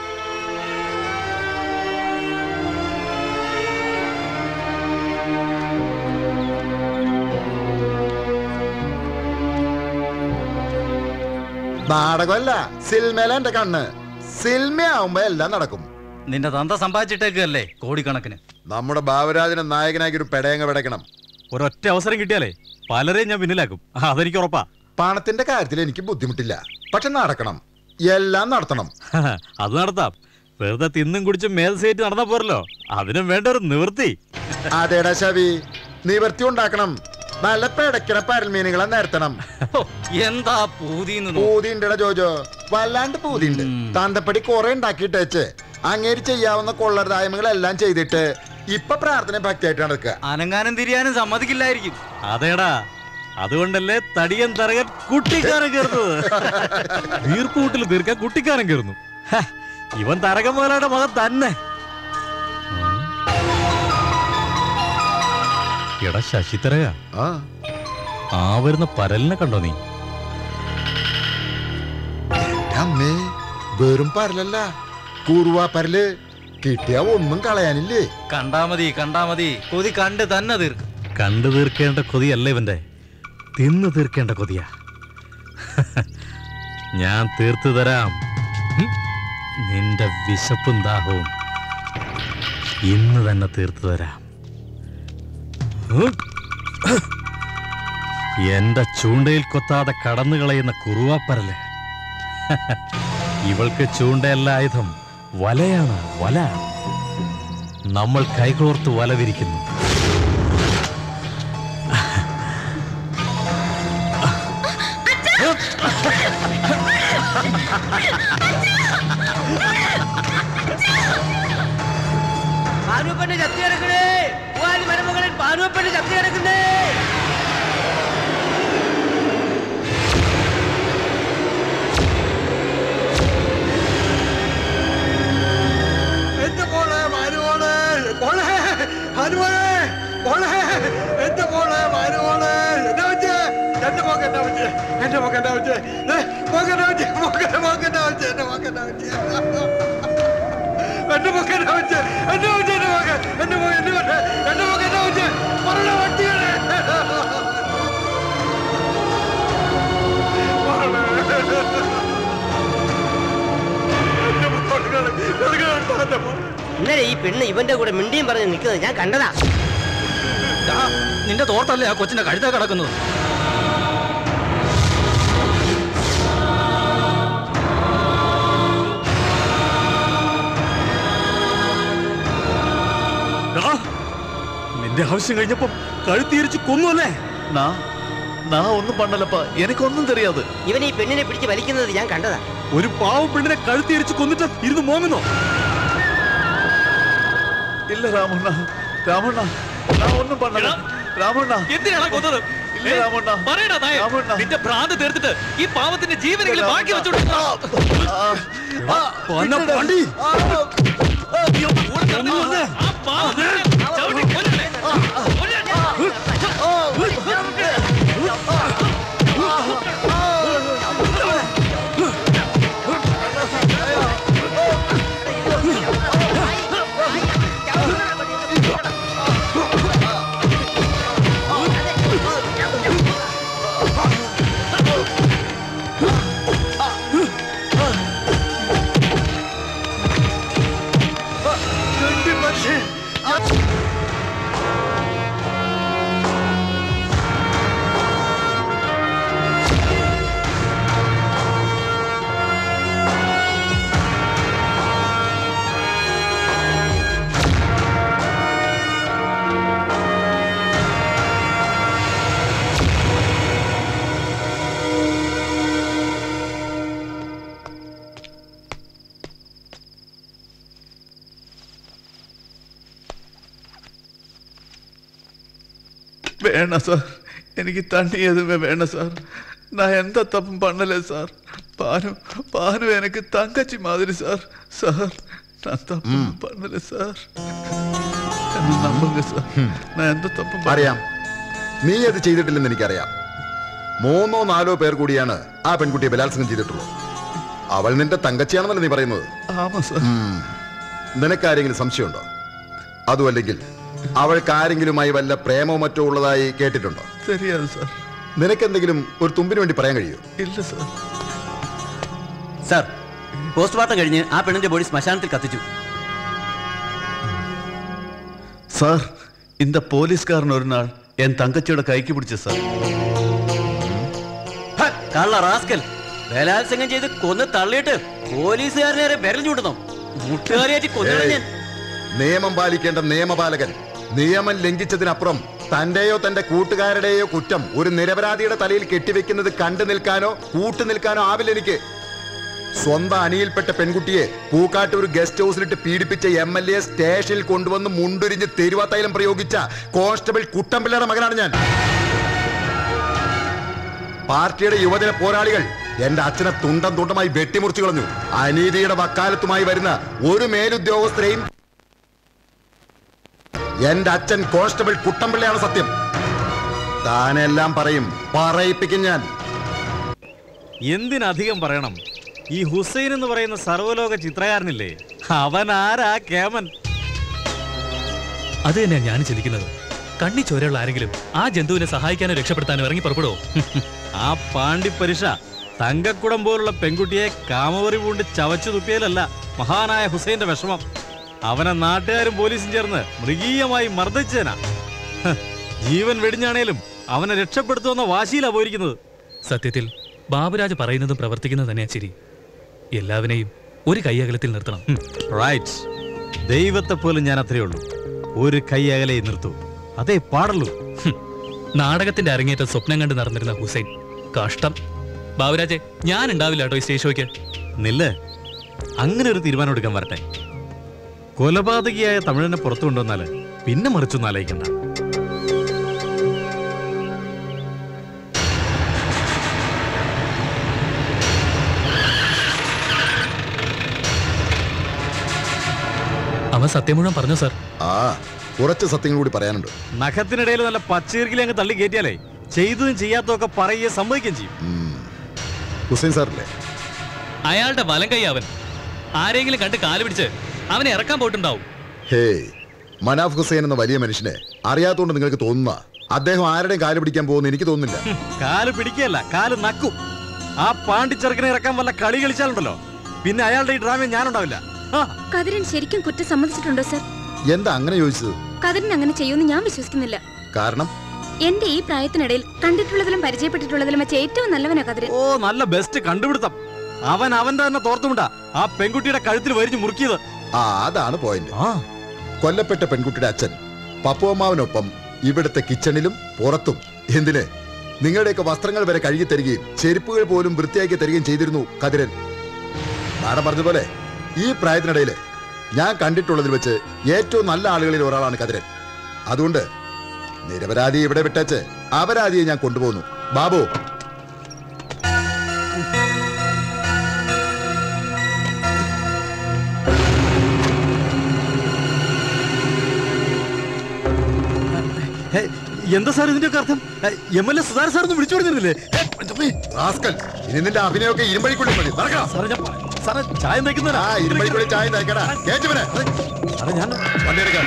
നാടകമല്ല സിൽമേല എന്റെ കണ്ണ് സിൽമയാവുമ്പോ എല്ലാം നടക്കും നിന്റെ തന്ത സമ്പാദിച്ചിട്ടേക്കല്ലേ കോടിക്കണക്കിന് നമ്മുടെ ബാബുരാജനെ നായകനാക്കി ഒരു പെടയങ്ങ പെടയ്ക്കണം ഒരൊറ്റ അവസരം കിട്ടിയാലേ പലരെയും ഞാൻ പിന്നിലാക്കും അതെനിക്ക് ഉറപ്പാ പണത്തിന്റെ കാര്യത്തിൽ എനിക്ക് ബുദ്ധിമുട്ടില്ല പക്ഷെ നടക്കണം എല്ലാം നടത്തണം അത് നടത്താം വെറുതെ തിന്നും കുടിച്ചും മേൽസേറ്റ് നടന്നാ പോരല്ലോ അതിനും വേണ്ട ഒരു നിവൃത്തി അതേടാ ശവി നിവർത്തി ഉണ്ടാക്കണം നല്ല പെടക്കണ പരൽമീനുകളെ നിരത്തണം എന്താ പൂതിന്ന് പൂതിണ്ടടാ ജോജോ വല്ലാണ്ട് പൂതിണ്ട് തന്തപ്പടി കുറെ ഉണ്ടാക്കിയിട്ടേച്ച് അങ്ങേര് ചെയ്യാവുന്ന കൊള്ളരുതായ്മകളെല്ലാം ചെയ്തിട്ട് ഇപ്പൊ പ്രാർത്ഥന ഭക്തിയായിട്ട് നടക്കുക അനങ്ങാനും തിരിയാനും സമ്മതിക്കില്ലായിരിക്കും അതേടാ അതുകൊണ്ടല്ലേ തടിയൻ തറകൻ കുട്ടിക്കാരൻ കയറുന്നത് വീർപ്പൂട്ടിൽ തീർക്കാൻ കുട്ടിക്കാരൻ കയറുന്നു ഹ, ഇവൻ തരകൻ മുതലായുടെ മകൻ തന്നെ എടാ ശശിത്തരക ആ വരുന്ന പരലിനെ കണ്ടോ നീ എന്റെ അമ്മേ വെറും പരലല്ല കുറുവാ പരല് കിട്ടിയ ഒന്നും കളയാനില്ലേ കണ്ടാ മതി കണ്ടാ മതി കൊതി കണ്ട് തന്നെ തീർക്കും കണ്ടു തീർക്കേണ്ട കൊതിയല്ല ഇവന്റെ തിന്നു തീർക്കേണ്ട കൊതിയാ ഞാൻ തീർത്തു തരാം ഹും. നിന്റെ വിശപ്പും ദാഹവും ഇന്ന് തന്നെ തീർത്തു തരാം ഉം. എന്റെ ചൂണ്ടയിൽ കൊത്താതെ കടന്നു കളയുന്ന കുറുവാപ്പരല് ഇവൾക്ക് ചൂണ്ടയല്ല ആയുധം വലയാണ് വല നമ്മൾ കൈകോർത്ത് വല വിരിക്കുന്നു പാനുവപ്പന്റെ ചത്തി കിടക്കണേ മൂവാലി മരുമകളിൽ പാനുവപ്പന്റെ ചത്തി കിടക്കുന്നേ എന്റെ മോളെ മാനുമോളെ മോളെ ഹനുമോളെ മോളെ എന്റെ മോളെ മാനുമോളെ എന്നാ പറ്റേ എന്റെ മോക്ക് എന്നാ പറ്റേ എന്റെ മോക്ക് എന്നാ പറ്റേ മോക്ക് എന്നാ പറ്റേ മോക്ക് മോക്ക് എന്നാ പറ്റേ എന്റെ മോക്ക് എന്നാ പറ്റേ എന്റെ മോക്ക് എന്നാ പറ്റേ എന്റെ പറ്റേ എന്റെ മോക്ക് എന്റെ മോക്ക് എന്റെ പറ്റേ എന്റെ മോക്ക് എന്നാ പറ്റേ പറഞ്ഞ പട്ടികളെ ഇന്നലെ ഈ പെണ്ണ് ഇവന്റെ കൂടെ മിണ്ടിയും പറഞ്ഞ് നിൽക്കുന്നത് ഞാൻ കണ്ടതാ നിന്റെ തോട്ടല്ലേ ആ കൊച്ചിന്റെ കഴുത്ത കിടക്കുന്നത് ഡാ, നിന്റെ ആവശ്യം കഴിഞ്ഞപ്പോ കഴുത്തിരിച്ച് കൊന്നുവല്ലേ நான் ஒன்றும் பண்ணலப்பா எனக்கு ஒன்றும் தெரியாது ഇവൻ ഈ പെണ്ണിനെ പിടിച്ച് വലിക്കുന്നത് ഞാൻ കണ്ടതാ ഒരു പാവ പെണ്ണിനെ കഴുത്തിരിച്ച് കൊന്നിട്ട് ഇരുന്ന് മോങ്ങുന്നോ இல்ல ராமண்ணா ராமண்ணா நான் ஒன்றும் பண்ணல ராமண்ணா എന്തിനാണ് കൊന്നത് ഇല്ല, രാമണ്ണ. പറയടാ നായ നിന്റെ ഭ്രാന്ത് തീർത്തിട്ട് ഈ പാവത്തിന്റെ ജീവനെങ്കിലും ബാക്കി വെച്ചോണ്ട് പാണ്ടി வேணாம் சார் எனக்கு தண்ணி எதுவுமே வேணாம் சார் நான் எந்த தப்பும் பண்ணல சார் பானு பானு எனக்கு தங்கச்சி மாதிரி சார் சார் நான் தப்பு பண்ணல சார் എന്നെ നമ്പുങ്ക സാർ ഞാൻ എന്ത് തപ്പും അറിയാം നീ അത് ചെയ്തിട്ടില്ലെന്ന് എനിക്കറിയാം മൂന്നോ നാലോ പേർ കൂടിയാണ് ആ പെൺകുട്ടിയെ ബലാത്സംഗം ചെയ്തിട്ടുള്ളത് അവൾ നിന്റെ തങ്കച്ചിയാണെന്നല്ലേ നീ പറയുന്നത് ആമാ സാർ ഉം. നിനക്കാരെങ്കിലും സംശയമുണ്ടോ അതുമല്ലെങ്കിൽ അവൾക്ക് ആരെങ്കിലുമായി വല്ല പ്രേമോ മറ്റോ ഉള്ളതായി കേട്ടിട്ടുണ്ടോ தெரியாது സാർ നിനക്കെന്തെങ്കിലും ഒരു തുമ്പിന് വേണ്ടി പറയാൻ കഴിയോ ഇല്ല സാർ സാർ പോസ്റ്റ്മോർട്ടം കഴിഞ്ഞ് ആ പെണ്ണിന്റെ ബോഡി ശ്മശാനത്തിൽ കത്തിച്ചു സാർ இந்த പോലീസുകാരൻ ഒരു നാൾ എൻ തങ്കച്ചിയുടെ കൈക്ക് പിടിച്ച സാർ ഹ, കള്ള റാസ്കൽ ബലാത്സംഗം ചെയ്ത് കൊന്ന് തള്ളിയിട്ട് പോലീസുകാരനെ വരെ വിരൽ ചൂണ്ടുന്നു മുട്ടുകാരിയായിട്ട് കൊന്നു ഞാൻ നിയമം പാലിക്കേണ്ട നിയമപാലകൻ നിയമം ലംഘിച്ചതിനപ്പുറം തന്റെയോ തന്റെ കൂട്ടുകാരുടെയോ കുറ്റം ഒരു നിരപരാധിയുടെ തലയിൽ കെട്ടിവെക്കുന്നത് കണ്ടു നിൽക്കാനോ കൂട്ടു നിൽക്കാനോ ആവില്ല എനിക്ക് സ്വന്തം അണിയിൽപ്പെട്ട പെൺകുട്ടിയെ പൂക്കാട്ടൂർ ഗസ്റ്റ് ഹൗസിലിട്ട് പീഡിപ്പിച്ച എം എൽ എ സ്റ്റേഷനിൽ കൊണ്ടുവന്ന് മുണ്ടുരിഞ്ഞ് തെരുവാത്തൈലം പ്രയോഗിച്ച കോൺസ്റ്റബിൾ കുട്ടമ്പിള്ളയുടെ മകനാണ് ഞാൻ പാർട്ടിയുടെ യുവജന പോരാളികൾ എന്റെ അച്ഛനെ തുണ്ടം തുണ്ടമായി വെട്ടിമുറിച്ചു കളഞ്ഞു അനീതിയുടെ വക്കാലത്തുമായി വരുന്ന ഒരു മേലുദ്യോഗസ്ഥരെയും എന്റെ അച്ഛൻ കോൺസ്റ്റബിൾ കുട്ടമ്പിള്ളയാണ് സത്യം താനെല്ലാം പറയും പറയിപ്പിക്കും ഞാൻ എന്തിനധികം പറയണം ഈ ഹുസൈൻ എന്ന് പറയുന്ന സർവ്വലോക ചിത്രകാരനില്ലേ അവൻ ആരാ കേമൻ അത് തന്നെയാണ് ഞാൻ ചിന്തിക്കുന്നത് കണ്ണി ചോരയുള്ള ആരെങ്കിലും ആ ജന്തുവിനെ സഹായിക്കാനോ രക്ഷപ്പെടുത്താനോ ഇറങ്ങി പുറപ്പെടുവോ ആ പാണ്ഡിപ്പരിഷ തങ്കക്കുടം പോലുള്ള പെൺകുട്ടിയെ കാമവറി പൂണ്ട് ചവച്ചു തുപ്പിയതല്ല മഹാനായ ഹുസൈന്റെ വിഷമം അവനെ നാട്ടുകാരും പോലീസും ചേർന്ന് മൃഗീയമായി മർദ്ദിച്ചേനാ ഹ്, ജീവൻ വെടിഞ്ഞാണേലും അവനെ രക്ഷപ്പെടുത്തുമെന്ന വാശിയിലാ പോയിരിക്കുന്നത് സത്യത്തിൽ ബാബുരാജ് പറയുന്നതും പ്രവർത്തിക്കുന്നതും തന്നെയാ ശരി എല്ലാവരെയും ഒരു കൈയകലത്തിൽ നിർത്തണം റൈറ്റ് ദൈവത്തെ പോലും ഞാൻ അത്രയേ ഉള്ളൂ ഒരു കൈ അകലെ നിർത്തൂ അതേ പാടുള്ളൂ ഹും. നാടകത്തിന്റെ അരങ്ങേറ്റം സ്വപ്നം കണ്ട് നടന്നിരുന്ന ഹുസൈൻ കഷ്ടം ബാബുരാജെ ഞാൻ ഉണ്ടാവില്ല കേട്ടോ ഈ സ്റ്റേജ് ഷോയ്ക്ക് നില്ല് അങ്ങനെ ഒരു തീരുമാനം എടുക്കാൻ വരട്ടെ കൊലപാതകിയായ തമിഴനെ പുറത്തു കൊണ്ടുവന്നാല് പിന്നെ മറിച്ചൊന്നും ആലോചിക്കണ്ട അവൻ സത്യം മുഴുവൻ പറഞ്ഞു സാർ ആ കുറച്ച് സത്യങ്ങൾ കൂടി പറയാനുണ്ട് നഖത്തിനിടയിൽ നല്ല പച്ചീർക്കിൽ അങ്ങ് തള്ളി കയറ്റിയാലേ ചെയ്തതും ചെയ്യാത്തതൊക്കെ പറയുകയും സമ്മതിക്കുകയും ചെയ്യും ഹുസൈൻ സാറില്ലേ അയാളുടെ വലം കൈ അവൻ ആരെങ്കിലും കണ്ട് കാല് പിടിച്ച് അവനെ ഇറക്കാൻ പോയിട്ടുണ്ടാവും ഹേ മനാഫ് ഹുസൈൻ എന്ന വലിയ മനുഷ്യനെ അറിയാത്തോണ്ട് നിങ്ങൾക്ക് തോന്നുന്ന അദ്ദേഹം ആരുടെയും കാല് പിടിക്കാൻ പോകുന്ന എനിക്ക് തോന്നുന്നില്ല കാല് പിടിക്കല്ല കാല് നക്കും ആ പാണ്ടിച്ചെറുക്കനെ ഇറക്കാൻ വല്ല കളി കളിച്ചാലുണ്ടല്ലോ പിന്നെ അയാളുടെ ഈ ഡ്രാമ ഞാനുണ്ടാവില്ല കതിരൻ ശരിക്കും കുറ്റം സമ്മതിച്ചിട്ടുണ്ടോ സർ എന്താ അങ്ങനെ ചോദിച്ചത് കതിരൻ അങ്ങനെ ചെയ്യുമെന്ന് ഞാൻ വിശ്വസിക്കുന്നില്ല കാരണം എന്റെ ഈ പ്രായത്തിനിടയിൽ കണ്ടിട്ടുള്ളതിലും പരിചയപ്പെട്ടിട്ടുള്ളതിലും വെച്ച് ഏറ്റവും നല്ലവനാ കതിരൻ ഓ നല്ല ബെസ്റ്റ് കണ്ടുപിടുത്തം അവൻ അവന്റെ തന്നെ തോർത്തുമുണ്ടാ ആ പെൺകുട്ടിയുടെ കഴുത്തിൽ വരിഞ്ഞു മുറുക്കിയത് ആ അതാണ് പോയിന്റ് കൊല്ലപ്പെട്ട പെൺകുട്ടിയുടെ അച്ഛൻ പപ്പുവമ്മാവിനൊപ്പം ഇവിടുത്തെ കിച്ചണിലും പുറത്തും എന്തിന് നിങ്ങളുടെയൊക്കെ വസ്ത്രങ്ങൾ വരെ കഴുകി തരികയും ചെരുപ്പുകൾ പോലും വൃത്തിയാക്കി തരികയും ചെയ്തിരുന്നു കതിരൻ മാഡം പറഞ്ഞതുപോലെ ഈ പ്രായത്തിനിടയിൽ ഞാൻ കണ്ടിട്ടുള്ളതിൽ വെച്ച് ഏറ്റവും നല്ല ആളുകളിൽ ഒരാളാണ് കതിരൻ അതുകൊണ്ട് നിരപരാധി ഇവിടെ വിട്ടേച്ച് അപരാധിയെ ഞാൻ കൊണ്ടുപോകുന്നു ബാബു ഹേ, എന്താ സാർ ഇതിന്റെ ഒക്കെ അർത്ഥം എം എൽ എ സുധാര സാറൊന്നും വിളിച്ചു കൊടുക്കുന്നില്ലേ റാസ്കൽ ഇനി നിന്റെ അഭിനയമൊക്കെ ഇരുമ്പഴിക്കുള്ളിൽ മതി നടക്കണം സാറേ ചായ നയിക്കുന്ന ആ ഇരുമ്പഴിക്കുള്ളിൽ ചായ നയിക്കടാ കേറ്റുവനെ സാറേ ഞാൻ വണ്ടി എടുക്കാം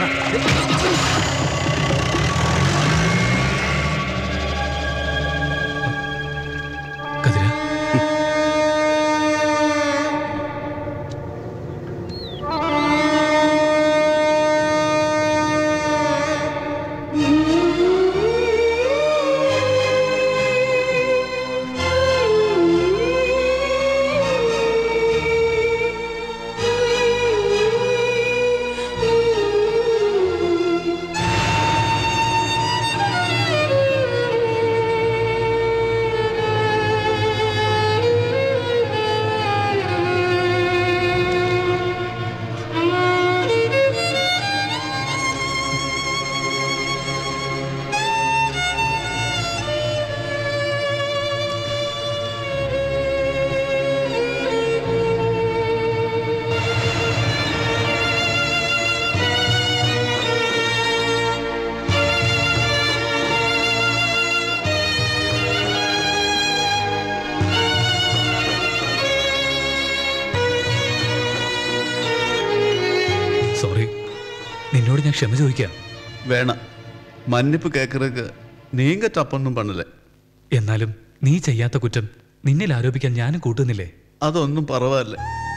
സോറി നിന്നോട് ഞാൻ ക്ഷമ ചോദിക്കാം வேணாம் மன்னிப்பு கேட்கறதுக்கு நீங்க தப்பொന്നും பண்ணல എന്നാലും നീ ചെയ്യാത്ത കുറ്റം നിന്നിൽ ആരോപിക്കാൻ ഞാനും കൂട്ടുന്നില്ലേ അതൊന്നും പറവാല്ല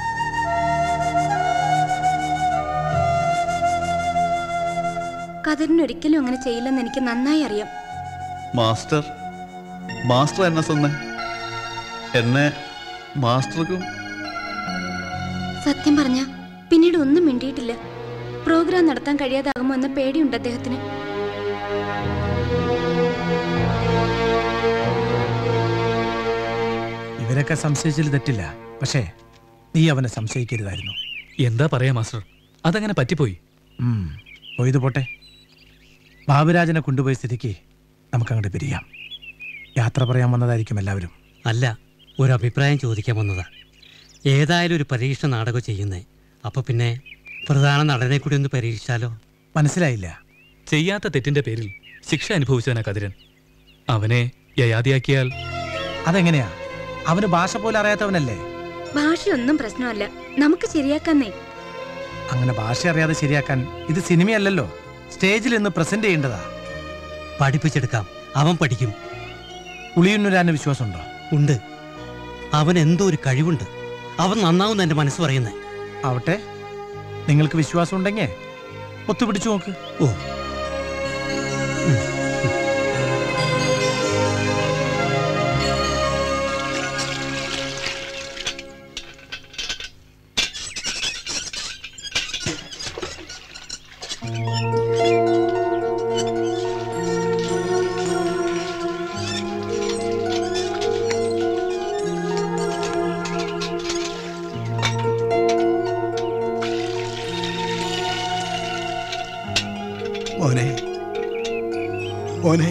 കതിരൻ ഒരിക്കലും അങ്ങനെ ചെയ്യില്ലെന്ന് എനിക്ക് നന്നായി അറിയാം മാസ്റ്റർ മാസ്റ്റർ എന്നെ சொன்ன എന്നെ മാസ്റ്റർക്കും സത്യം പറഞ്ഞ പിന്നീട് ഒന്നും മിണ്ടിയിട്ടില്ല പ്രോഗ്രാം നടത്താൻ കഴിയാതാകുമോ എന്ന പേടിയുണ്ട് അദ്ദേഹത്തിന് ഇവരൊക്കെ സംശയിച്ചതിൽ തെറ്റില്ല പക്ഷേ നീ അവനെ സംശയിക്കരുതായിരുന്നു എന്താ പറയാ മാസ്റ്റർ അതങ്ങനെ പറ്റിപ്പോയി ഉം, പോയത് പോട്ടെ ബാബുരാജനെ കൊണ്ടുപോയ സ്ഥിതിക്ക് നമുക്കങ്ങോട്ട് പിരിയാം യാത്ര പറയാൻ വന്നതായിരിക്കും എല്ലാവരും അല്ല ഒരു അഭിപ്രായം ചോദിക്കാൻ വന്നതാ ഏതായാലും ഒരു പരീക്ഷ നാടകം ചെയ്യുന്നേ അപ്പൊ പിന്നെ പ്രധാന നടനെ കൂടി ഒന്ന് പരീക്ഷിച്ചാലോ മനസ്സിലായില്ല ചെയ്യാത്ത തെറ്റിന്റെ പേരിൽ ശിക്ഷ അനുഭവിച്ചവനാ കതിരൻ അവനെ യയാതിയാക്കിയാൽ അതെങ്ങനെയാ അവന് ഭാഷ പോലും അറിയാത്തവനല്ലേ ഭാഷയൊന്നും പ്രശ്നമല്ല നമുക്ക് ശരിയാക്കാന്നേ അങ്ങനെ ഭാഷ അറിയാതെ ശരിയാക്കാൻ ഇത് സിനിമയല്ലല്ലോ സ്റ്റേജിൽ നിന്ന് പ്രസന്റ് ചെയ്യേണ്ടതാ പഠിപ്പിച്ചെടുക്കാം അവൻ പഠിക്കും ഉളിയുന്നൊരാന് വിശ്വാസമുണ്ടോ ഉണ്ട് അവൻ എന്തോ ഒരു കഴിവുണ്ട് അവൻ നന്നാവും എന്റെ മനസ്സ് പറയുന്നേ ആവട്ടെ നിങ്ങൾക്ക് വിശ്വാസം ഉണ്ടെങ്കിൽ ഒത്തുപിടിച്ചു നോക്ക് ഓ മോനെ മോനെ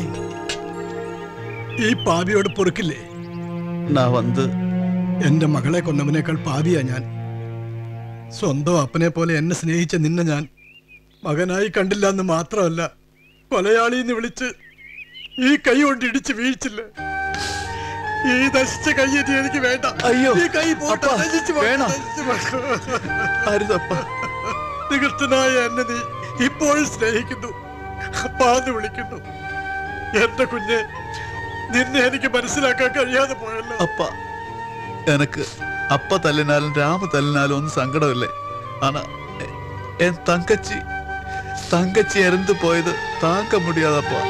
ഈ പാപിയോട് പൊറുക്കില്ലേ நான் வந்து എന്റെ മകളെ കൊന്നവനേക്കാൾ പാപിയാ ഞാൻ സ്വന്തം അപ്പനെ പോലെ എന്നെ സ്നേഹിച്ച നിന്നെ ഞാൻ മകനായി കണ്ടില്ല എന്ന് മാത്രമല്ല കൊലയാളി എന്ന് വിളിച്ച് ഈ കൈ കൊണ്ട് ഇടിച്ച് വീഴ്ചില്ല ഈ നശിച്ച കൈ ഇനി എനിക്ക് വേണ്ട അയ്യോ, ഈ കൈ പോട്ടെ, അപ്പാ, നശിച്ചു പോട്ടെ, വേണം. നശിച്ചു പോട്ടെ. നികൃഷ്ടനായ എന്നെ നീ ഇപ്പോഴും സ്നേഹിക്കുന്നു അപ്പാന്ന് വിളിക്കുന്നു എന്റെ കുഞ്ഞെ നിന്നെ എനിക്ക് മനസ്സിലാക്കാൻ കഴിയാതെ പോയല്ലോ அப்பா எனக்கு அப்பா தள்ளினாலும் ராம தள்ளினாலும் ஒன்றும் சங்கடம் இல்லை ஆனா எ- என் தங்கச்சி தங்கச்சி இறந்து போயது தாங்க முடியாதப்பா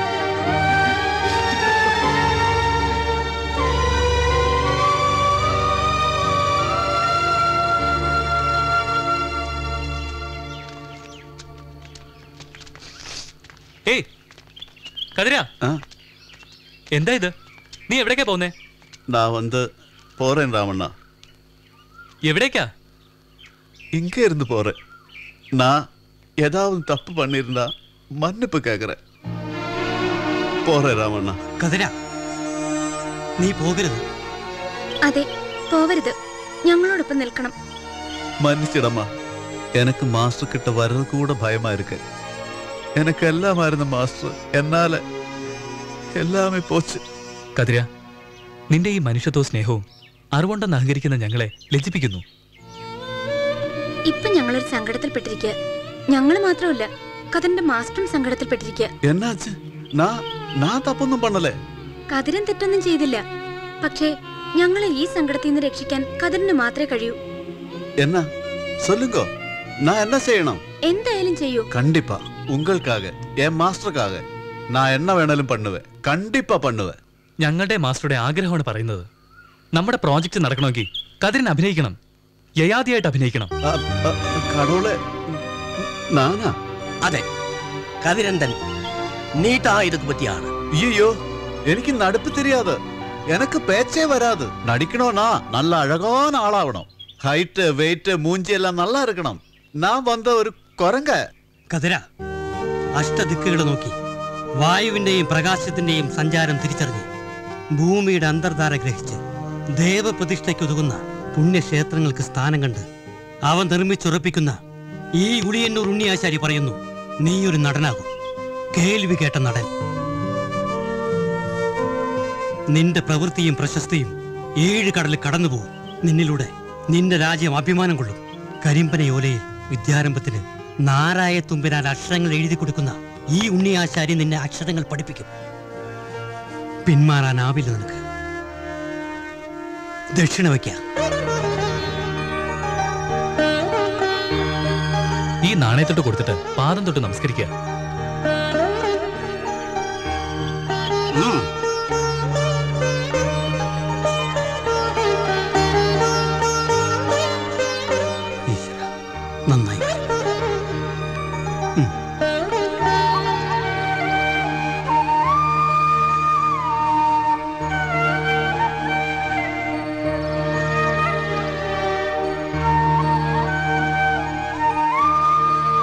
ഏയ് കതിര എന്താ ഇത് നീ എവിടേക്കാ പോന്നേ நான் வந்து போறேன் ராமண்ணா എവിടേക്കാ இங்க இருந்து போறேன் நான் ஏதாவது தப்பு பண்ணியிருந்தா மன்னிப்பு கேட்குறேன் போறேன் ராமண்ணா കതിര നീ പോകരുത് അതെ പോവരുത് ഞങ്ങളോടൊപ്പം നിൽക്കണം மன்னிச்சிடம்மா எனக்கு மாஸ்டர் கிட்ட வர்றது கூட பயமா இருக்கு எனக்கு எல்லாமா இருந்த மாஸ்டர் என்னால எல்லாமே போச்சு കതിര നിന്റെ ഈ മനുഷ്യത്വവും സ്നേഹവും അറിവുണ്ടെന്ന് അഹങ്കരിക്കുന്ന ഞങ്ങളെ ലജ്ജിപ്പിക്കുന്നു ഇപ്പൊ ഞങ്ങളൊരു സങ്കടത്തിൽപ്പെട്ടിരിക്കുക ഞങ്ങൾ മാത്രമല്ല കതിരന്റെ മാസ്റ്ററും സങ്കടത്തിൽപ്പെട്ടിരിക്കുക என்னாச்சு நான் நான் தப்பொന്നും பண்ணல കതിരൻ തെറ്റൊന്നും ചെയ്തില്ല പക്ഷേ ഞങ്ങളെ ഈ സങ്കടത്തിൽ നിന്ന് രക്ഷിക്കാൻ കതിരന് മാത്രമേ കഴിയൂ என்ன சொல்லுங்க நான் என்ன செய்யணும் എന്തായാലും ചെയ്യൂ கண்டிப்பா உங்களுக்காக என் மாஸ்டருக்காக நான் என்ன வேணாலும் பண்ணுவேன் கண்டிப்பா பண்ணுவேன் ഞങ്ങളുടെ മാസ്റ്ററുടെ ആഗ്രഹമാണ് പറയുന്നത് നമ്മുടെ പ്രോജക്റ്റ് നടക്കണമെങ്കിൽ കതിരൻ അഭിനയിക്കണം യയാതിയായിട്ട് അഭിനയിക്കണം கடவுளே நானா അതെ കതിരന്തൻ നീട്ടാ இதுக்கு பத்தி ஆளு ஐயோ எனக்கு நடிப்பு தெரியாது எனக்கு பேச்சே வராது நடிக்கணும்னா நல்ல அழகான ஆளாகணும் ஹைட்டு வெயிட் மூஞ்சி எல்லாம் நல்லா இருக்கணும் நான் வந்த ஒரு குரங்க കതിര അഷ്ടദിക്കുകൾ നോക്കി വായുവിന്റെയും പ്രകാശത്തിന്റെയും സഞ്ചാരം തിരിച്ചറിഞ്ഞ് ഭൂമിയുടെ അന്തർധാര ഗ്രഹിച്ച് ദേവപ്രതിഷ്ഠയ്ക്കുതകുന്ന പുണ്യക്ഷേത്രങ്ങൾക്ക് സ്ഥാനം കണ്ട് അവ നിർമ്മിച്ചുറപ്പിക്കുന്ന ഈ ഉളിയന്നൂർ ഉണ്ണിയാശാരി പറയുന്നു നീയൊരു നടനാകും കേൾവി കേട്ട നടൻ നിന്റെ പ്രവൃത്തിയും പ്രശസ്തിയും ഏഴ് കടലിൽ കടന്നുപോകും നിന്നിലൂടെ നിന്റെ രാജ്യം അഭിമാനം കൊള്ളും കരിമ്പനയോലയിൽ വിദ്യാരംഭത്തിന് നാരായ തുമ്പിനാൽ അക്ഷരങ്ങൾ എഴുതി കൊടുക്കുന്ന ഈ ഉണ്ണിയാശാരി നിന്നെ അക്ഷരങ്ങൾ പഠിപ്പിക്കും പിന്മാറാനാവില്ല നിനക്ക് ദക്ഷിണ വയ്ക്കാം ഈ നാണയത്തൊട്ട് കൊടുത്തിട്ട് പാദം തൊട്ട് നമസ്കരിക്കുക നന്നായി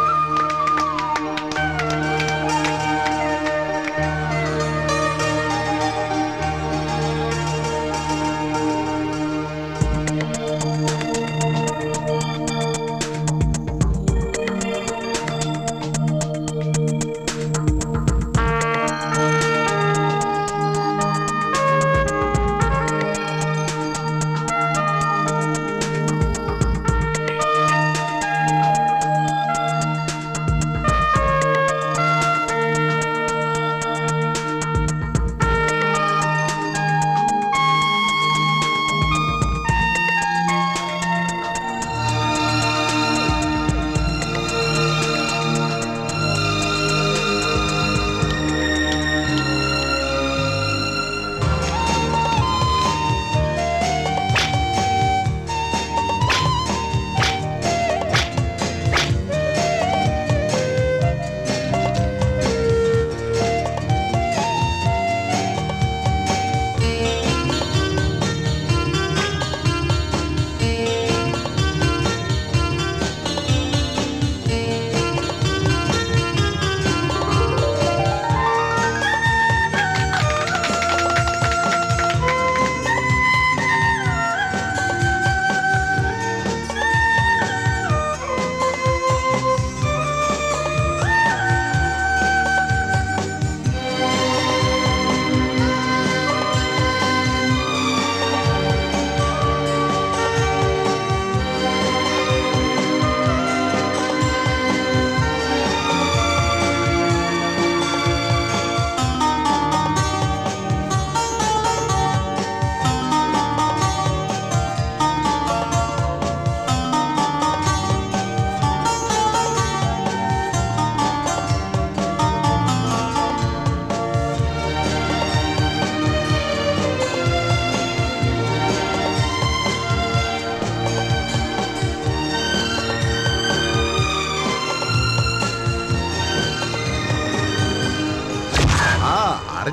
ആ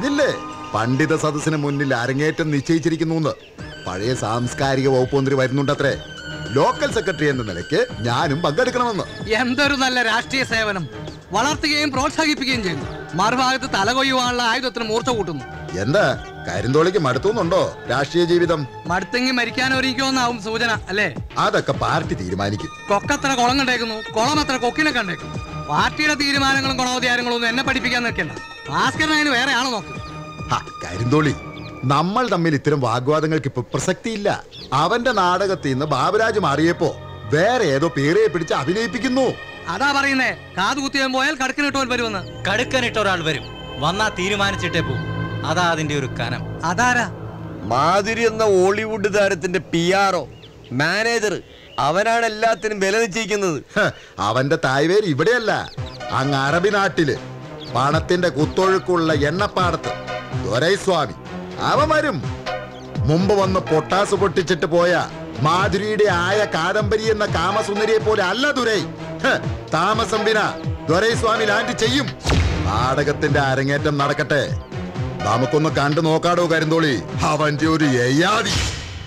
പറഞ്ഞില്ലേ പണ്ഡിത സദസ്സിന് മുന്നിൽ അരങ്ങേറ്റം നിശ്ചയിച്ചിരിക്കുന്നു പഴയ സാംസ്കാരിക വകുപ്പ് മന്ത്രി വരുന്നുണ്ടത്രേ ലോക്കൽ സെക്രട്ടറി എന്ന നിലയ്ക്ക് ഞാനും പങ്കെടുക്കണമെന്ന് എന്തൊരു നല്ല രാഷ്ട്രീയ സേവനം വളർത്തുകയും പ്രോത്സാഹിപ്പിക്കുകയും ചെയ്യുന്നു മറുഭാഗത്ത് തലകൊയ്യുവാനുള്ള ആയുധത്തിന് മൂർച്ച കൂട്ടുന്നു എന്താ കരിന്തോളിക്ക് മടുത്തുന്നുണ്ടോ രാഷ്ട്രീയ ജീവിതം മടുത്തെങ്കി മരിക്കാൻ ഒരുങ്ങിക്കോന്നാവും സൂചന അല്ലേ അതൊക്കെ പാർട്ടി തീരുമാനിക്കും കൊക്കത്ര കുളം കണ്ടേക്കുന്നു കുളം അത്ര കൊക്കിനെ കണ്ടേക്കുന്നു പാർട്ടിയുടെ തീരുമാനങ്ങളും ഗുണോദ്യാരങ്ങളും ഒന്നും എന്നെ പഠിപ്പിക്കാൻ നിൽക്കണ്ട ഭാസ്കരൻ അതിന് വേറെ ആളെ നോക്ക് ഹ, കരിന്തോളി നമ്മൾ തമ്മിൽ ഇത്തരം വാഗ്വാദങ്ങൾക്ക് ഇപ്പൊ പ്രസക്തിയില്ല അവന്റെ നാടകത്തിൽ നിന്ന് ബാബുരാജ് മാറിയപ്പോ വേറെ ഏതോ പേരെ പിടിച്ച് അഭിനയിപ്പിക്കുന്നു അതാ പറയുന്നേ കാത് കുത്തിയാൻ പോയാൽ കടുക്കിനിട്ടവൻ വരുമെന്ന് കടുക്കനിട്ട ഒരാൾ വരും വന്നാ തീരുമാനിച്ചിട്ടേ പോകും അതാ അതിന്റെ ഒരു കനം അതാരാ മാധുരി എന്ന ഹോളിവുഡ് താരത്തിന്റെ പി ആർഒ മാനേജർ അവനാണ് എല്ലാത്തിനും വില നിശ്ചയിക്കുന്നത് ഹ, അവന്റെ തായ്വേര് ഇവിടെയല്ല അങ്ങ് അറബി നാട്ടില് പണത്തിന്റെ കുത്തൊഴുക്കുള്ള എണ്ണപ്പാടത്ത് ദൊരൈസ്വാമി അവൻ വരും മുമ്പ് വന്ന് പൊട്ടാസ് പൊട്ടിച്ചിട്ട് പോയ മാധുരിയുടെ ആയ കാദംബരി എന്ന കാമസുന്ദരിയെ പോലെ അല്ല ദുരൈ ഹ, താമസം വിന ദൊരൈസ്വാമി ലാൻഡ് ചെയ്യും നാടകത്തിന്റെ അരങ്ങേറ്റം നടക്കട്ടെ നമുക്കൊന്ന് കണ്ടു നോക്കാടോ കരിന്തോളി അവന്റെ ഒരു യയാതി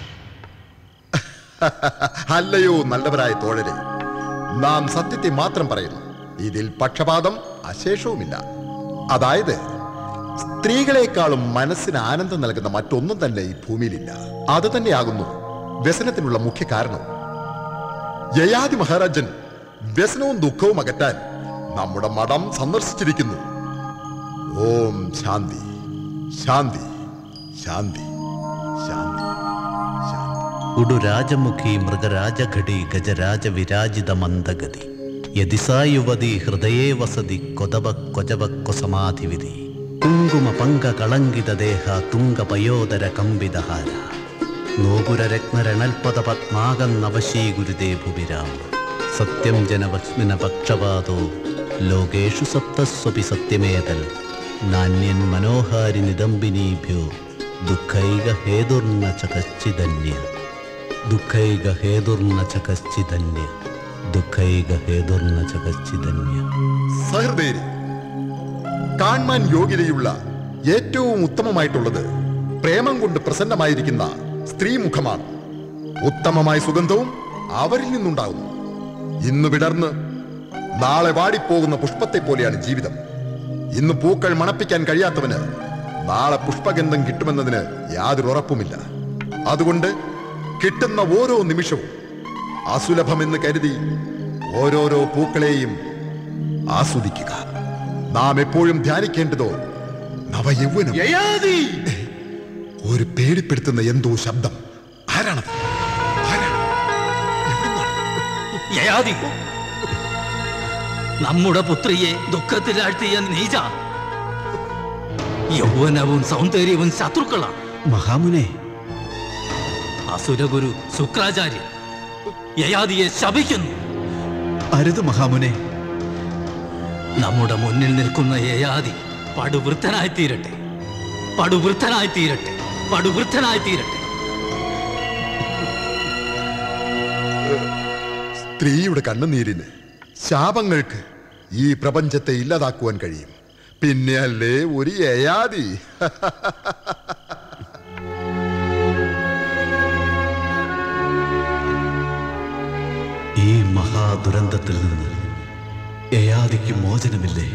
അല്ലയോ നല്ലവരായ തോഴരെ നാം സത്യത്തെ മാത്രം പറയുന്നു ഇതിൽ പക്ഷപാതം അശേഷവുമില്ല അതായത് സ്ത്രീകളെക്കാളും മനസ്സിന് ആനന്ദം നൽകുന്ന മറ്റൊന്നും തന്നെ ഈ ഭൂമിയിലില്ല അത് തന്നെയാകുന്നു വ്യസനത്തിനുള്ള മുഖ്യ കാരണം യയാതി മഹാരാജൻ വ്യസനവും ദുഃഖവും അകറ്റാൻ നമ്മുടെ മഠം സന്ദർശിച്ചിരിക്കുന്നു ഓം ശാന്തി ശാന്തി ശാന്തി ശാന്തി ഉടു രാജമുഖി മൃഗരാജഘടി ഗജരാജ വിരാജിത മന്ദഗതി യതിസാ യുവതി ഹൃദയേ വസതി കൊതവ കൊജവ സമാധിവിധി കുങ്കുമ പങ്ക കളങ്കിത ദേഹ തുങ്ക പയോദര കമ്പിതഹാര നോപുര രത്നരണൽപദ പത്മാകം നവശീകുരുതേ ഭുവിരാം സത്യം ജനവക്സ്മിന പക്ഷപാതോ ലോകേഷു സപ്തസ്വപി സത്യമേതൽ നാന്യൻ മനോഹാരി നിദംബിനീഭ്യോ ദുഃഖൈക ഹേതുർന ച കശ്ചിതന്യ ദുഃഖൈക ഹേതുർന ച കശ്ചിതന്യ ദുഃഖൈക ഹേതുർന ച കശ്ചിതന്യ സഹൃദയരെ കാൺമാൻ യോഗ്യതയുള്ള ഏറ്റവും ഉത്തമമായിട്ടുള്ളത് പ്രേമം കൊണ്ട് പ്രസന്നമായിരിക്കുന്ന സ്ത്രീമുഖമാണ് ഉത്തമമായ സുഗന്ധവും അവരിൽ നിന്നുണ്ടാകുന്നു ഇന്ന് വിടർന്ന് നാളെ വാടിപ്പോകുന്ന പുഷ്പത്തെ പോലെയാണ് ജീവിതം ഇന്ന് പൂക്കൾ മണപ്പിക്കാൻ കഴിയാത്തവന് നാളെ പുഷ്പഗന്ധം കിട്ടുമെന്നതിന് യാതൊരു ഉറപ്പുമില്ല അതുകൊണ്ട് കിട്ടുന്ന ഓരോ നിമിഷവും അസുലഭമെന്ന് കരുതി ഓരോരോ പൂക്കളെയും ആസ്വദിക്കുക നാം എപ്പോഴും ധ്യാനിക്കേണ്ടതോ നവയൗവനം ഒരു പേടിപ്പെടുത്തുന്ന എന്തോ ശബ്ദം ആരാണത് യയാതി നമ്മുടെ പുത്രിയെ ദുഃഖത്തിലാഴ്ത്തിയ നീച യൗവനവും സൗന്ദര്യവും ശത്രുക്കളാണ് മഹാമുനെ അസുരഗുരു ശുക്രാചാര്യൻ യയാതിയെ ശപിക്കുന്നു അരുത് മഹാമുനെ നമ്മുടെ മുന്നിൽ നിൽക്കുന്ന യയാതി പടുവൃദ്ധനായി തീരട്ടെ പടുവൃദ്ധനായി തീരട്ടെ പടുവൃദ്ധനായി തീരട്ടെ സ്ത്രീയുടെ കണ്ണുനീരിന് ശാപങ്ങൾക്ക് ഈ പ്രപഞ്ചത്തെ ഇല്ലാതാക്കുവാൻ കഴിയും പിന്നെ അല്ലേ ഒരു യയാതി ഈ മഹാദുരന്തത്തിൽ നിന്ന് യയാതിക്ക് മോചനമില്ലേ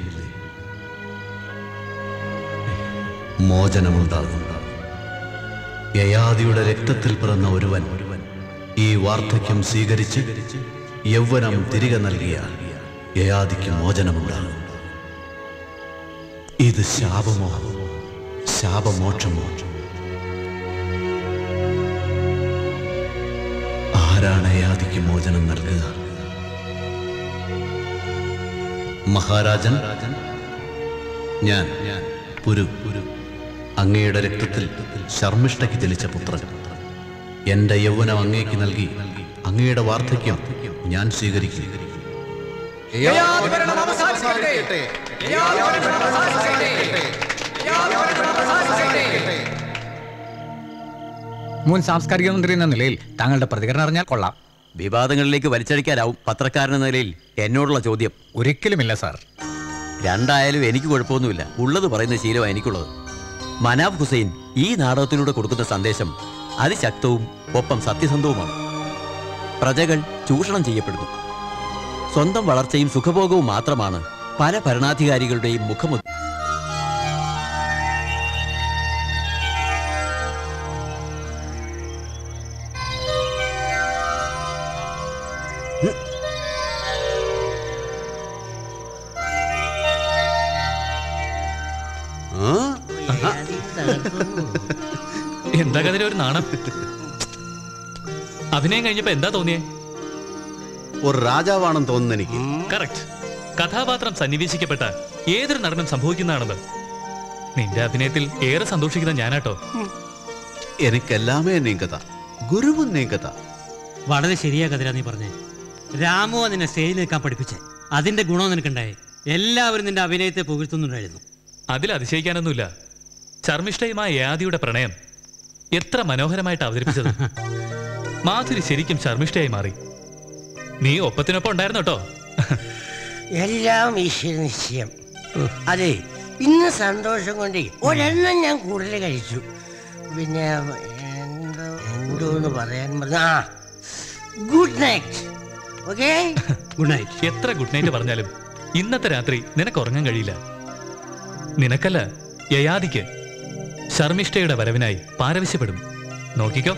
മോചനമുണ്ടാകും യയാതിയുടെ രക്തത്തിൽ പിറന്ന ഒരുവൻ ഈ വാർദ്ധക്യം സ്വീകരിച്ച് യൗവനം തിരികെ നൽകിയാൽ യയാതിക്ക് മോചനമുണ്ടാകും ഇത് ശാപമോ ശാപമോക്ഷമോ ആരാണ് യയാതിക്ക് മോചനം നൽകുക മഹാരാജൻ ഞാൻ പുരു അങ്ങയുടെ രക്തത്തിൽ ശർമ്മിഷ്ഠയ്ക്ക് ജനിച്ച പുത്രൻ എന്റെ യൗവനം അങ്ങേക്ക് നൽകി അങ്ങയുടെ വാർദ്ധക്യം ഞാൻ സ്വീകരിക്കും മുൻ സാംസ്കാരിക മന്ത്രി എന്ന നിലയിൽ താങ്കളുടെ പ്രതികരണം അറിഞ്ഞാൽ കൊള്ളാം വിവാദങ്ങളിലേക്ക് വലിച്ചടിക്കാനാവും പത്രക്കാരൻ നിലയിൽ എന്നോടുള്ള ചോദ്യം ഒരിക്കലുമില്ല സാർ രണ്ടായാലും എനിക്ക് കുഴപ്പമൊന്നുമില്ല ഉള്ളത് പറയുന്ന ശീലമാണ് എനിക്കുള്ളത് മനാബ് ഹുസൈൻ ഈ നാടകത്തിലൂടെ കൊടുക്കുന്ന സന്ദേശം അതിശക്തവും ഒപ്പം സത്യസന്ധവുമാണ് പ്രജകൾ ചൂഷണം ചെയ്യപ്പെടുന്നു സ്വന്തം വളർച്ചയും സുഖഭോഗവും മാത്രമാണ് പല ഭരണാധികാരികളുടെയും മുഖമുദ്ര എന്താ കതിരെ ഒരു നാണം അഭിനയം കഴിഞ്ഞപ്പോ എന്താ തോന്നിയേ ഒരു രാജാവാണെന്ന് തോന്നുന്നു എനിക്ക് കറക്റ്റ് കഥാപാത്രം സന്നിവേശിക്കപ്പെട്ട ഏതൊരു നടനും സംഭവിക്കുന്നതാണത് നിന്റെ അഭിനയത്തിൽ ഏറെ സന്തോഷിക്കുന്ന ഞാനാട്ടോ എനിക്കെല്ലാമേ നീങ്കത ഗുരുവും നീങ്കത വളരെ ശരിയാ കതിരാ നീ പറഞ്ഞേ രാമു നിന്നെ സ്റ്റേജിൽ നിൽക്കാൻ പഠിപ്പിച്ചേ അതിന്റെ ഗുണം നിനക്കുണ്ടായി എല്ലാവരും നിന്റെ അഭിനയത്തെ പുകഴ്ത്തുന്നുണ്ടായിരുന്നു അതിൽ അതിശയിക്കാനൊന്നുമില്ല ചർമ്മിഷ്ഠയുമായ യാദിയുടെ പ്രണയം എത്ര മനോഹരമായിട്ട് അവതരിപ്പിച്ചത് മാധുരി ശരിക്കും ശർമ്മിഷ്ഠയായി മാറി നീ ഒപ്പത്തിനൊപ്പം ഉണ്ടായിരുന്നു കേട്ടോ എല്ലാം ഈശ്വര നിശ്ചയം അതെ ഇന്ന് സന്തോഷം കൊണ്ട് ഒരെണ്ണം ഞാൻ കൂടുതൽ കഴിച്ചു പിന്നെ എന്തോ എന്തോന്ന് പറയാൻ പറഞ്ഞ ആ good night okay good night എത്ര ഗുഡ് നൈറ്റ് പറഞ്ഞാലും ഇന്നത്തെ രാത്രി നിനക്ക് ഉറങ്ങാൻ കഴിയില്ല നിനക്കല്ല യയാദിക്ക് ശർമ്മിഷ്ഠയുടെ വരവിനായി പാരവശ്യപ്പെടും നോക്കിക്കോ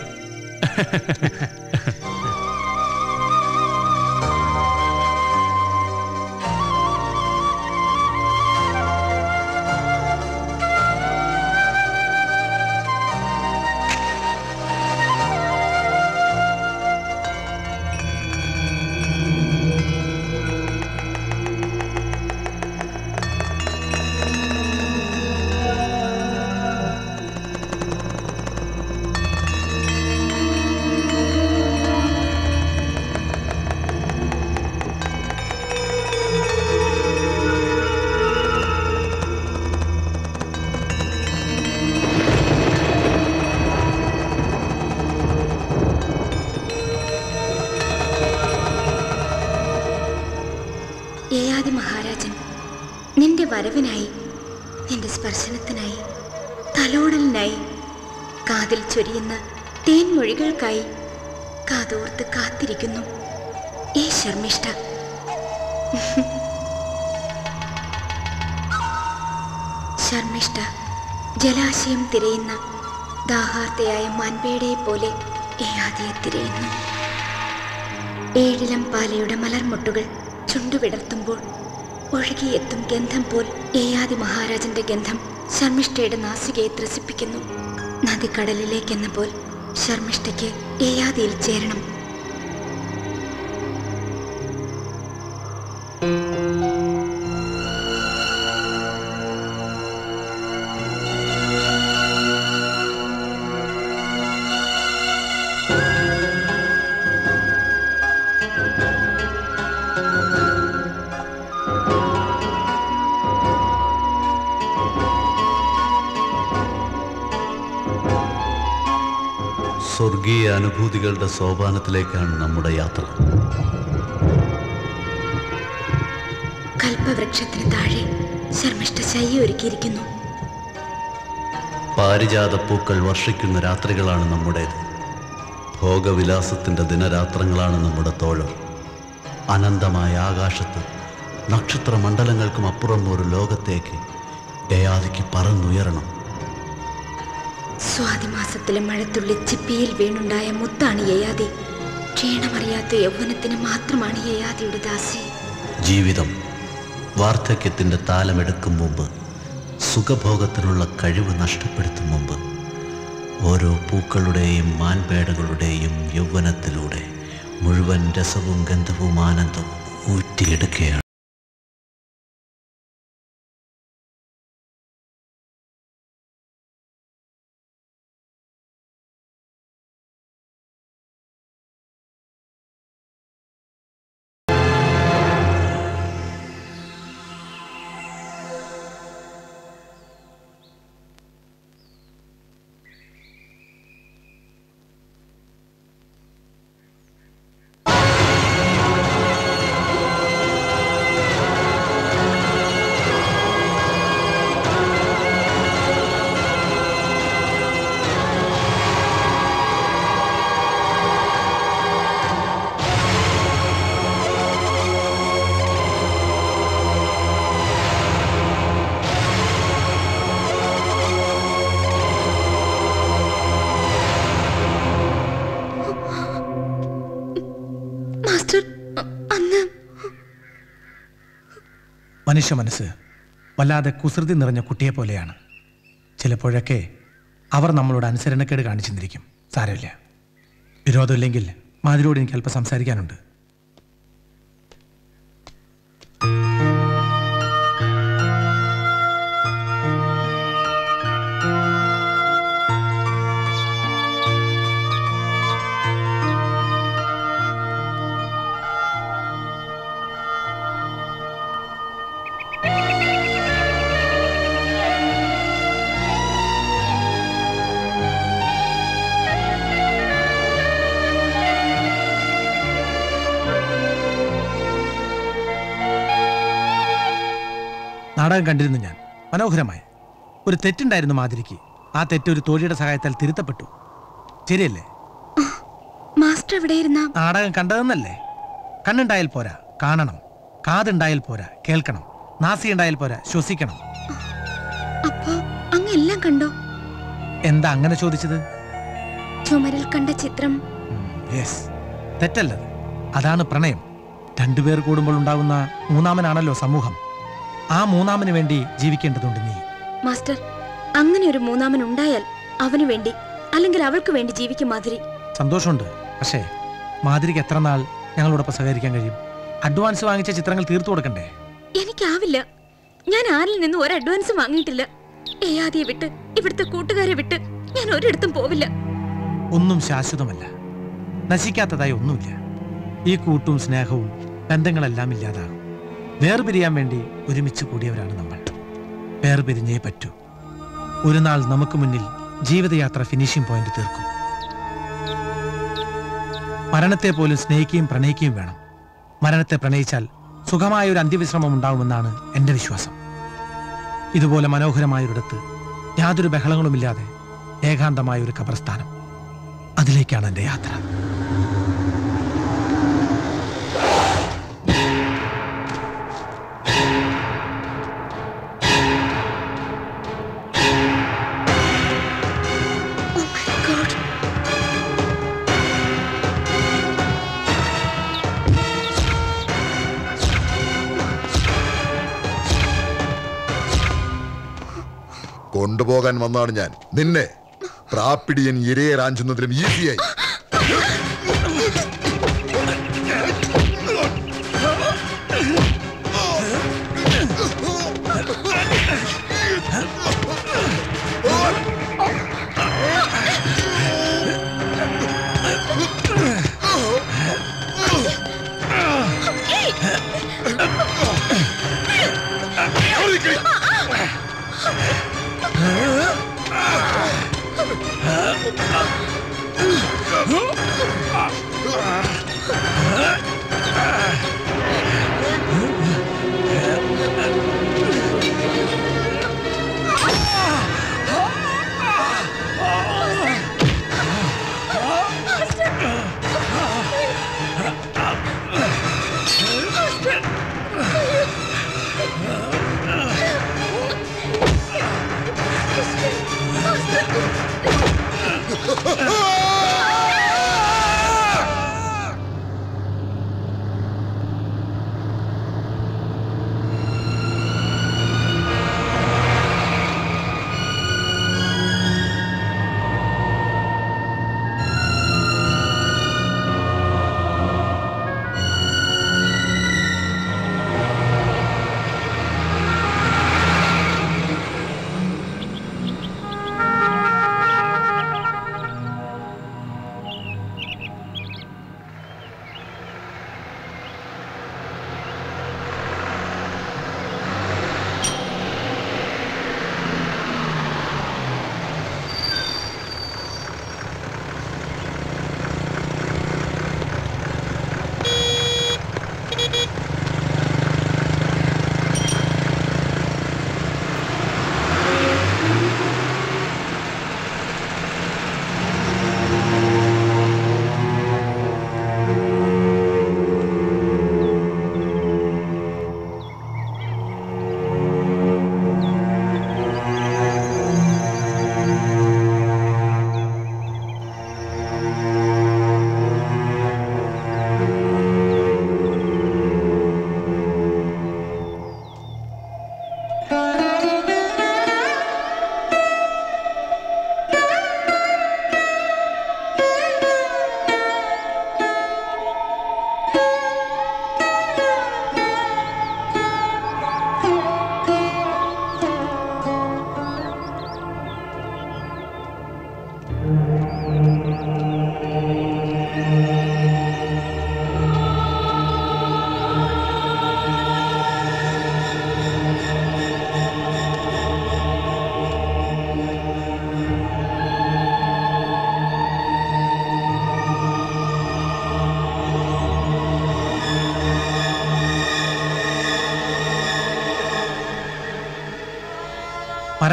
യയാതി മഹാരാജൻ നിന്റെ വരവിനായി നിന്റെ സ്പർശനത്തിനായി തലോടലിനായി കാതിൽ ചൊരിയുന്ന തേൻമൊഴികൾക്കായി കാതോർത്ത് കാത്തിരിക്കുന്നു ഏ ശർമ്മിഷ്ഠ ശർമ്മിഷ്ഠ ജലാശയം തിരയുന്ന ദാഹാർത്തയായ മാൻപേടയെ പോലെ യയാതിയെ തിരയുന്നു ഏഴിലം പാലയുടെ മലർമുട്ടുകൾ ചുണ്ടുവിടർത്തുമ്പോൾ ഒഴുകിയെത്തും ഗന്ധം പോൽ ഏയാദി മഹാരാജന്റെ ഗന്ധം ശർമ്മിഷ്ഠയുടെ നാസികയെ ത്രസിപ്പിക്കുന്നു നദിക്കടലിലേക്കെന്ന പോൽ ശർമ്മിഷ്ഠയ്ക്ക് ഏയാദിയിൽ ചേരണം സ്വർഗീയ അനുഭൂതികളുടെ സോപാനത്തിലേക്കാണ് നമ്മുടെ യാത്ര കൽപ്പവൃക്ഷത്തിന് താഴെ ശർമ്മിഷ്ഠ ശയ്യ ഒരുക്കിയിരിക്കുന്നു പാരിജാത പൂക്കൾ വർഷിക്കുന്ന രാത്രികളാണ് നമ്മുടേത് ഭോഗവിലാസത്തിന്റെ ദിനരാത്രങ്ങളാണ് നമ്മുടെ തോഴർ അനന്തമായ ആകാശത്ത് നക്ഷത്രമണ്ഡലങ്ങൾക്കും അപ്പുറം ഒരു ലോകത്തേക്ക് യയാതിക്ക് പറന്നുയരണം സ്വാതിമാസത്തിലെ മഴത്തുള്ളി ചിപ്പിയിൽ വീണുണ്ടായ മുത്താണ് യയാതി ക്ഷീണമറിയാത്ത യൗവനത്തിന് മാത്രമാണ് യയാതിയുടെ ദാസി ജീവിതം വാർദ്ധക്യത്തിന്റെ താലമെടുക്കും മുമ്പ് സുഖഭോഗത്തിനുള്ള കഴിവ് നഷ്ടപ്പെടുത്തും മുമ്പ് ഓരോ പൂക്കളുടെയും മാൻപേടകളുടെയും യൗവനത്തിലൂടെ മുഴുവൻ രസവും ഗന്ധവും ആനന്ദവും ഊറ്റിയെടുക്കുകയാണ് ആ മനുഷ്യ മനസ്സ് വല്ലാതെ കുസൃതി നിറഞ്ഞ കുട്ടിയെ പോലെയാണ് ചിലപ്പോഴൊക്കെ അവർ നമ്മളോട് അനുസരണക്കേട് കാണിച്ചെന്നിരിക്കും സാരമില്ല വിരോധമില്ലെങ്കിൽ മാതിരിയോട് എനിക്ക് അല്പം സംസാരിക്കാനുണ്ട് നാടകം കണ്ടിരുന്നു ഞാൻ മനോഹരമായി ഒരു തെറ്റുണ്ടായിരുന്നു മാതിരിക്ക് ആ തെറ്റ് ഒരു തോഴിയുടെ സഹായത്താൽ തിരുത്തപ്പെട്ടു ശരിയല്ലേ മാസ്റ്റർ എവിടെയിരുന്ന നാടകം കണ്ടതെന്നല്ലേ കണ്ണുണ്ടായാൽ പോരാ കാണണം കാതുണ്ടായാൽ പോരാ കേൾക്കണം നാസി ഉണ്ടായാൽ പോരാ ശ്വസിക്കണം അപ്പോ അങ്ങ് എല്ലാം കണ്ടോ എന്താ അങ്ങനെ ചോദിച്ചത് ചുമരിൽ കണ്ട ചിത്രം യെസ് തെറ്റല്ലത് അതാണ് പ്രണയം രണ്ടുപേർ കൂടുമ്പോൾ ഉണ്ടാകുന്ന മൂന്നാമനാണല്ലോ സമൂഹം ആ മൂന്നാമന് വേണ്ടി ജീവിക്കേണ്ടതുണ്ട് നീ മാസ്റ്റർ അങ്ങനെ ഒരു മൂന്നാമൻ ഉണ്ടായാൽ അവനു വേണ്ടി അല്ലെങ്കിൽ അവൾക്ക് വേണ്ടി ജീവിക്കും മാതിരി സന്തോഷമുണ്ട് പക്ഷേ മാതിരിക്ക് എത്ര നാൾ ഞങ്ങളോടൊപ്പം സഹകരിക്കാൻ കഴിയും അഡ്വാൻസ് വാങ്ങിച്ച ചിത്രങ്ങൾ തീർത്തു കൊടുക്കണ്ടേ എനിക്കാവില്ല ഞാൻ ആരിൽ നിന്നും ഒരു അഡ്വാൻസ് വാങ്ങിയിട്ടില്ല ഏയാദിയെ വിട്ട് ഇവിടുത്തെ കൂട്ടുകാരെ വിട്ട് ഞാൻ ഒരിടത്തും പോവില്ല ഒന്നും ശാശ്വതമല്ല നശിക്കാത്തതായി ഒന്നുമില്ല ഈ കൂട്ടും സ്നേഹവും ബന്ധങ്ങളെല്ലാം ഇല്ലാതാകും വേർപിരിയാൻ വേണ്ടി ഒരുമിച്ച് കൂടിയവരാണ് നമ്മൾ വേർപിരിഞ്ഞേ പറ്റൂ ഒരു നാൾ നമുക്ക് മുന്നിൽ ജീവിതയാത്ര ഫിനിഷിംഗ് പോയിന്റ് തീർക്കും മരണത്തെ പോലും സ്നേഹിക്കുകയും പ്രണയിക്കുകയും വേണം മരണത്തെ പ്രണയിച്ചാൽ സുഖമായ ഒരു അന്ത്യവിശ്രമം ഉണ്ടാവുമെന്നാണ് എൻ്റെ വിശ്വാസം ഇതുപോലെ മനോഹരമായൊരിടത്ത് യാതൊരു ബഹളങ്ങളുമില്ലാതെ ഏകാന്തമായ ഒരു കബർസ്ഥാനം അതിലേക്കാണ് എൻ്റെ യാത്ര കൊണ്ടുപോകാൻ വന്നതാണ് ഞാൻ നിന്നെ പ്രാപ്പിടിയൻ ഇരയെ റാഞ്ചുന്നതിലും ഈസിയായി Ah!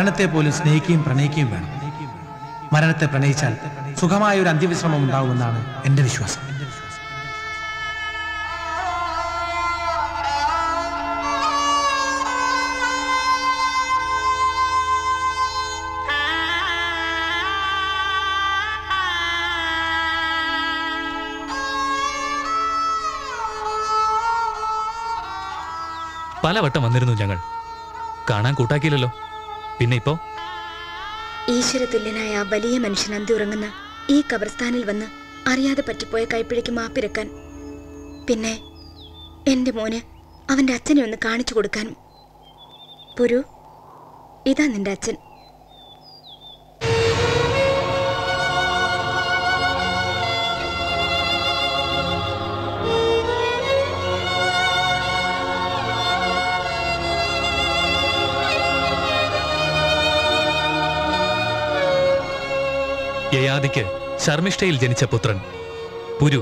മരണത്തെ പോലും സ്നേഹിക്കുകയും പ്രണയിക്കുകയും വേണം മരണത്തെ പ്രണയിച്ചാൽ സുഖമായ ഒരു അന്ത്യവിശ്രമം ഉണ്ടാവുമെന്നാണ് എൻ്റെ വിശ്വാസം പലവട്ടം വന്നിരുന്നു ഞങ്ങൾ കാണാൻ കൂട്ടാക്കിയില്ലല്ലോ പിന്നെ ഇപ്പോ ഈശ്വരതുല്യനായ ആ വലിയ മനുഷ്യൻ അന്തി ഉറങ്ങുന്ന ഈ കബർസ്ഥാനിൽ വന്ന് അറിയാതെ പറ്റിപ്പോയ കൈപ്പിഴയ്ക്ക് മാപ്പിരക്കാൻ പിന്നെ എന്റെ മോന് അവന്റെ അച്ഛനെ ഒന്ന് കാണിച്ചു കൊടുക്കാനും പുരു ഇതാ നിന്റെ അച്ഛൻ യയാദിക്ക് ശർമ്മിഷ്ഠയിൽ ജനിച്ച പുത്രൻ പുരു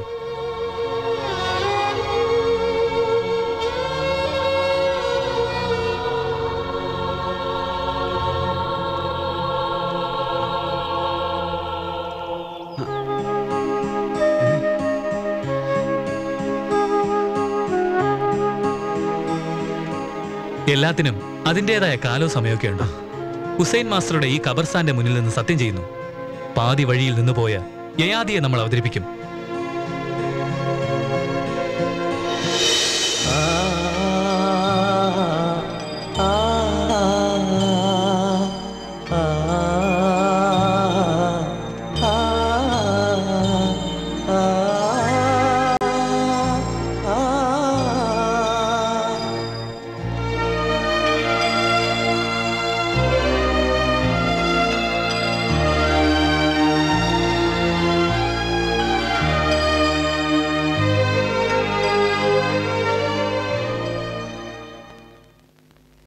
എല്ലാത്തിനും അതിൻ്റെതായ കാലവും സമയമൊക്കെ ഉണ്ട് ഹുസൈൻ മാസ്റ്ററുടെ ഈ ഖബർസ്ഥാന്റെ മുന്നിൽ നിന്ന് സത്യം ചെയ്യുന്നു പാതി വഴിയിൽ നിന്ന് പോയ യയാദിയെ നമ്മൾ അവതരിപ്പിക്കും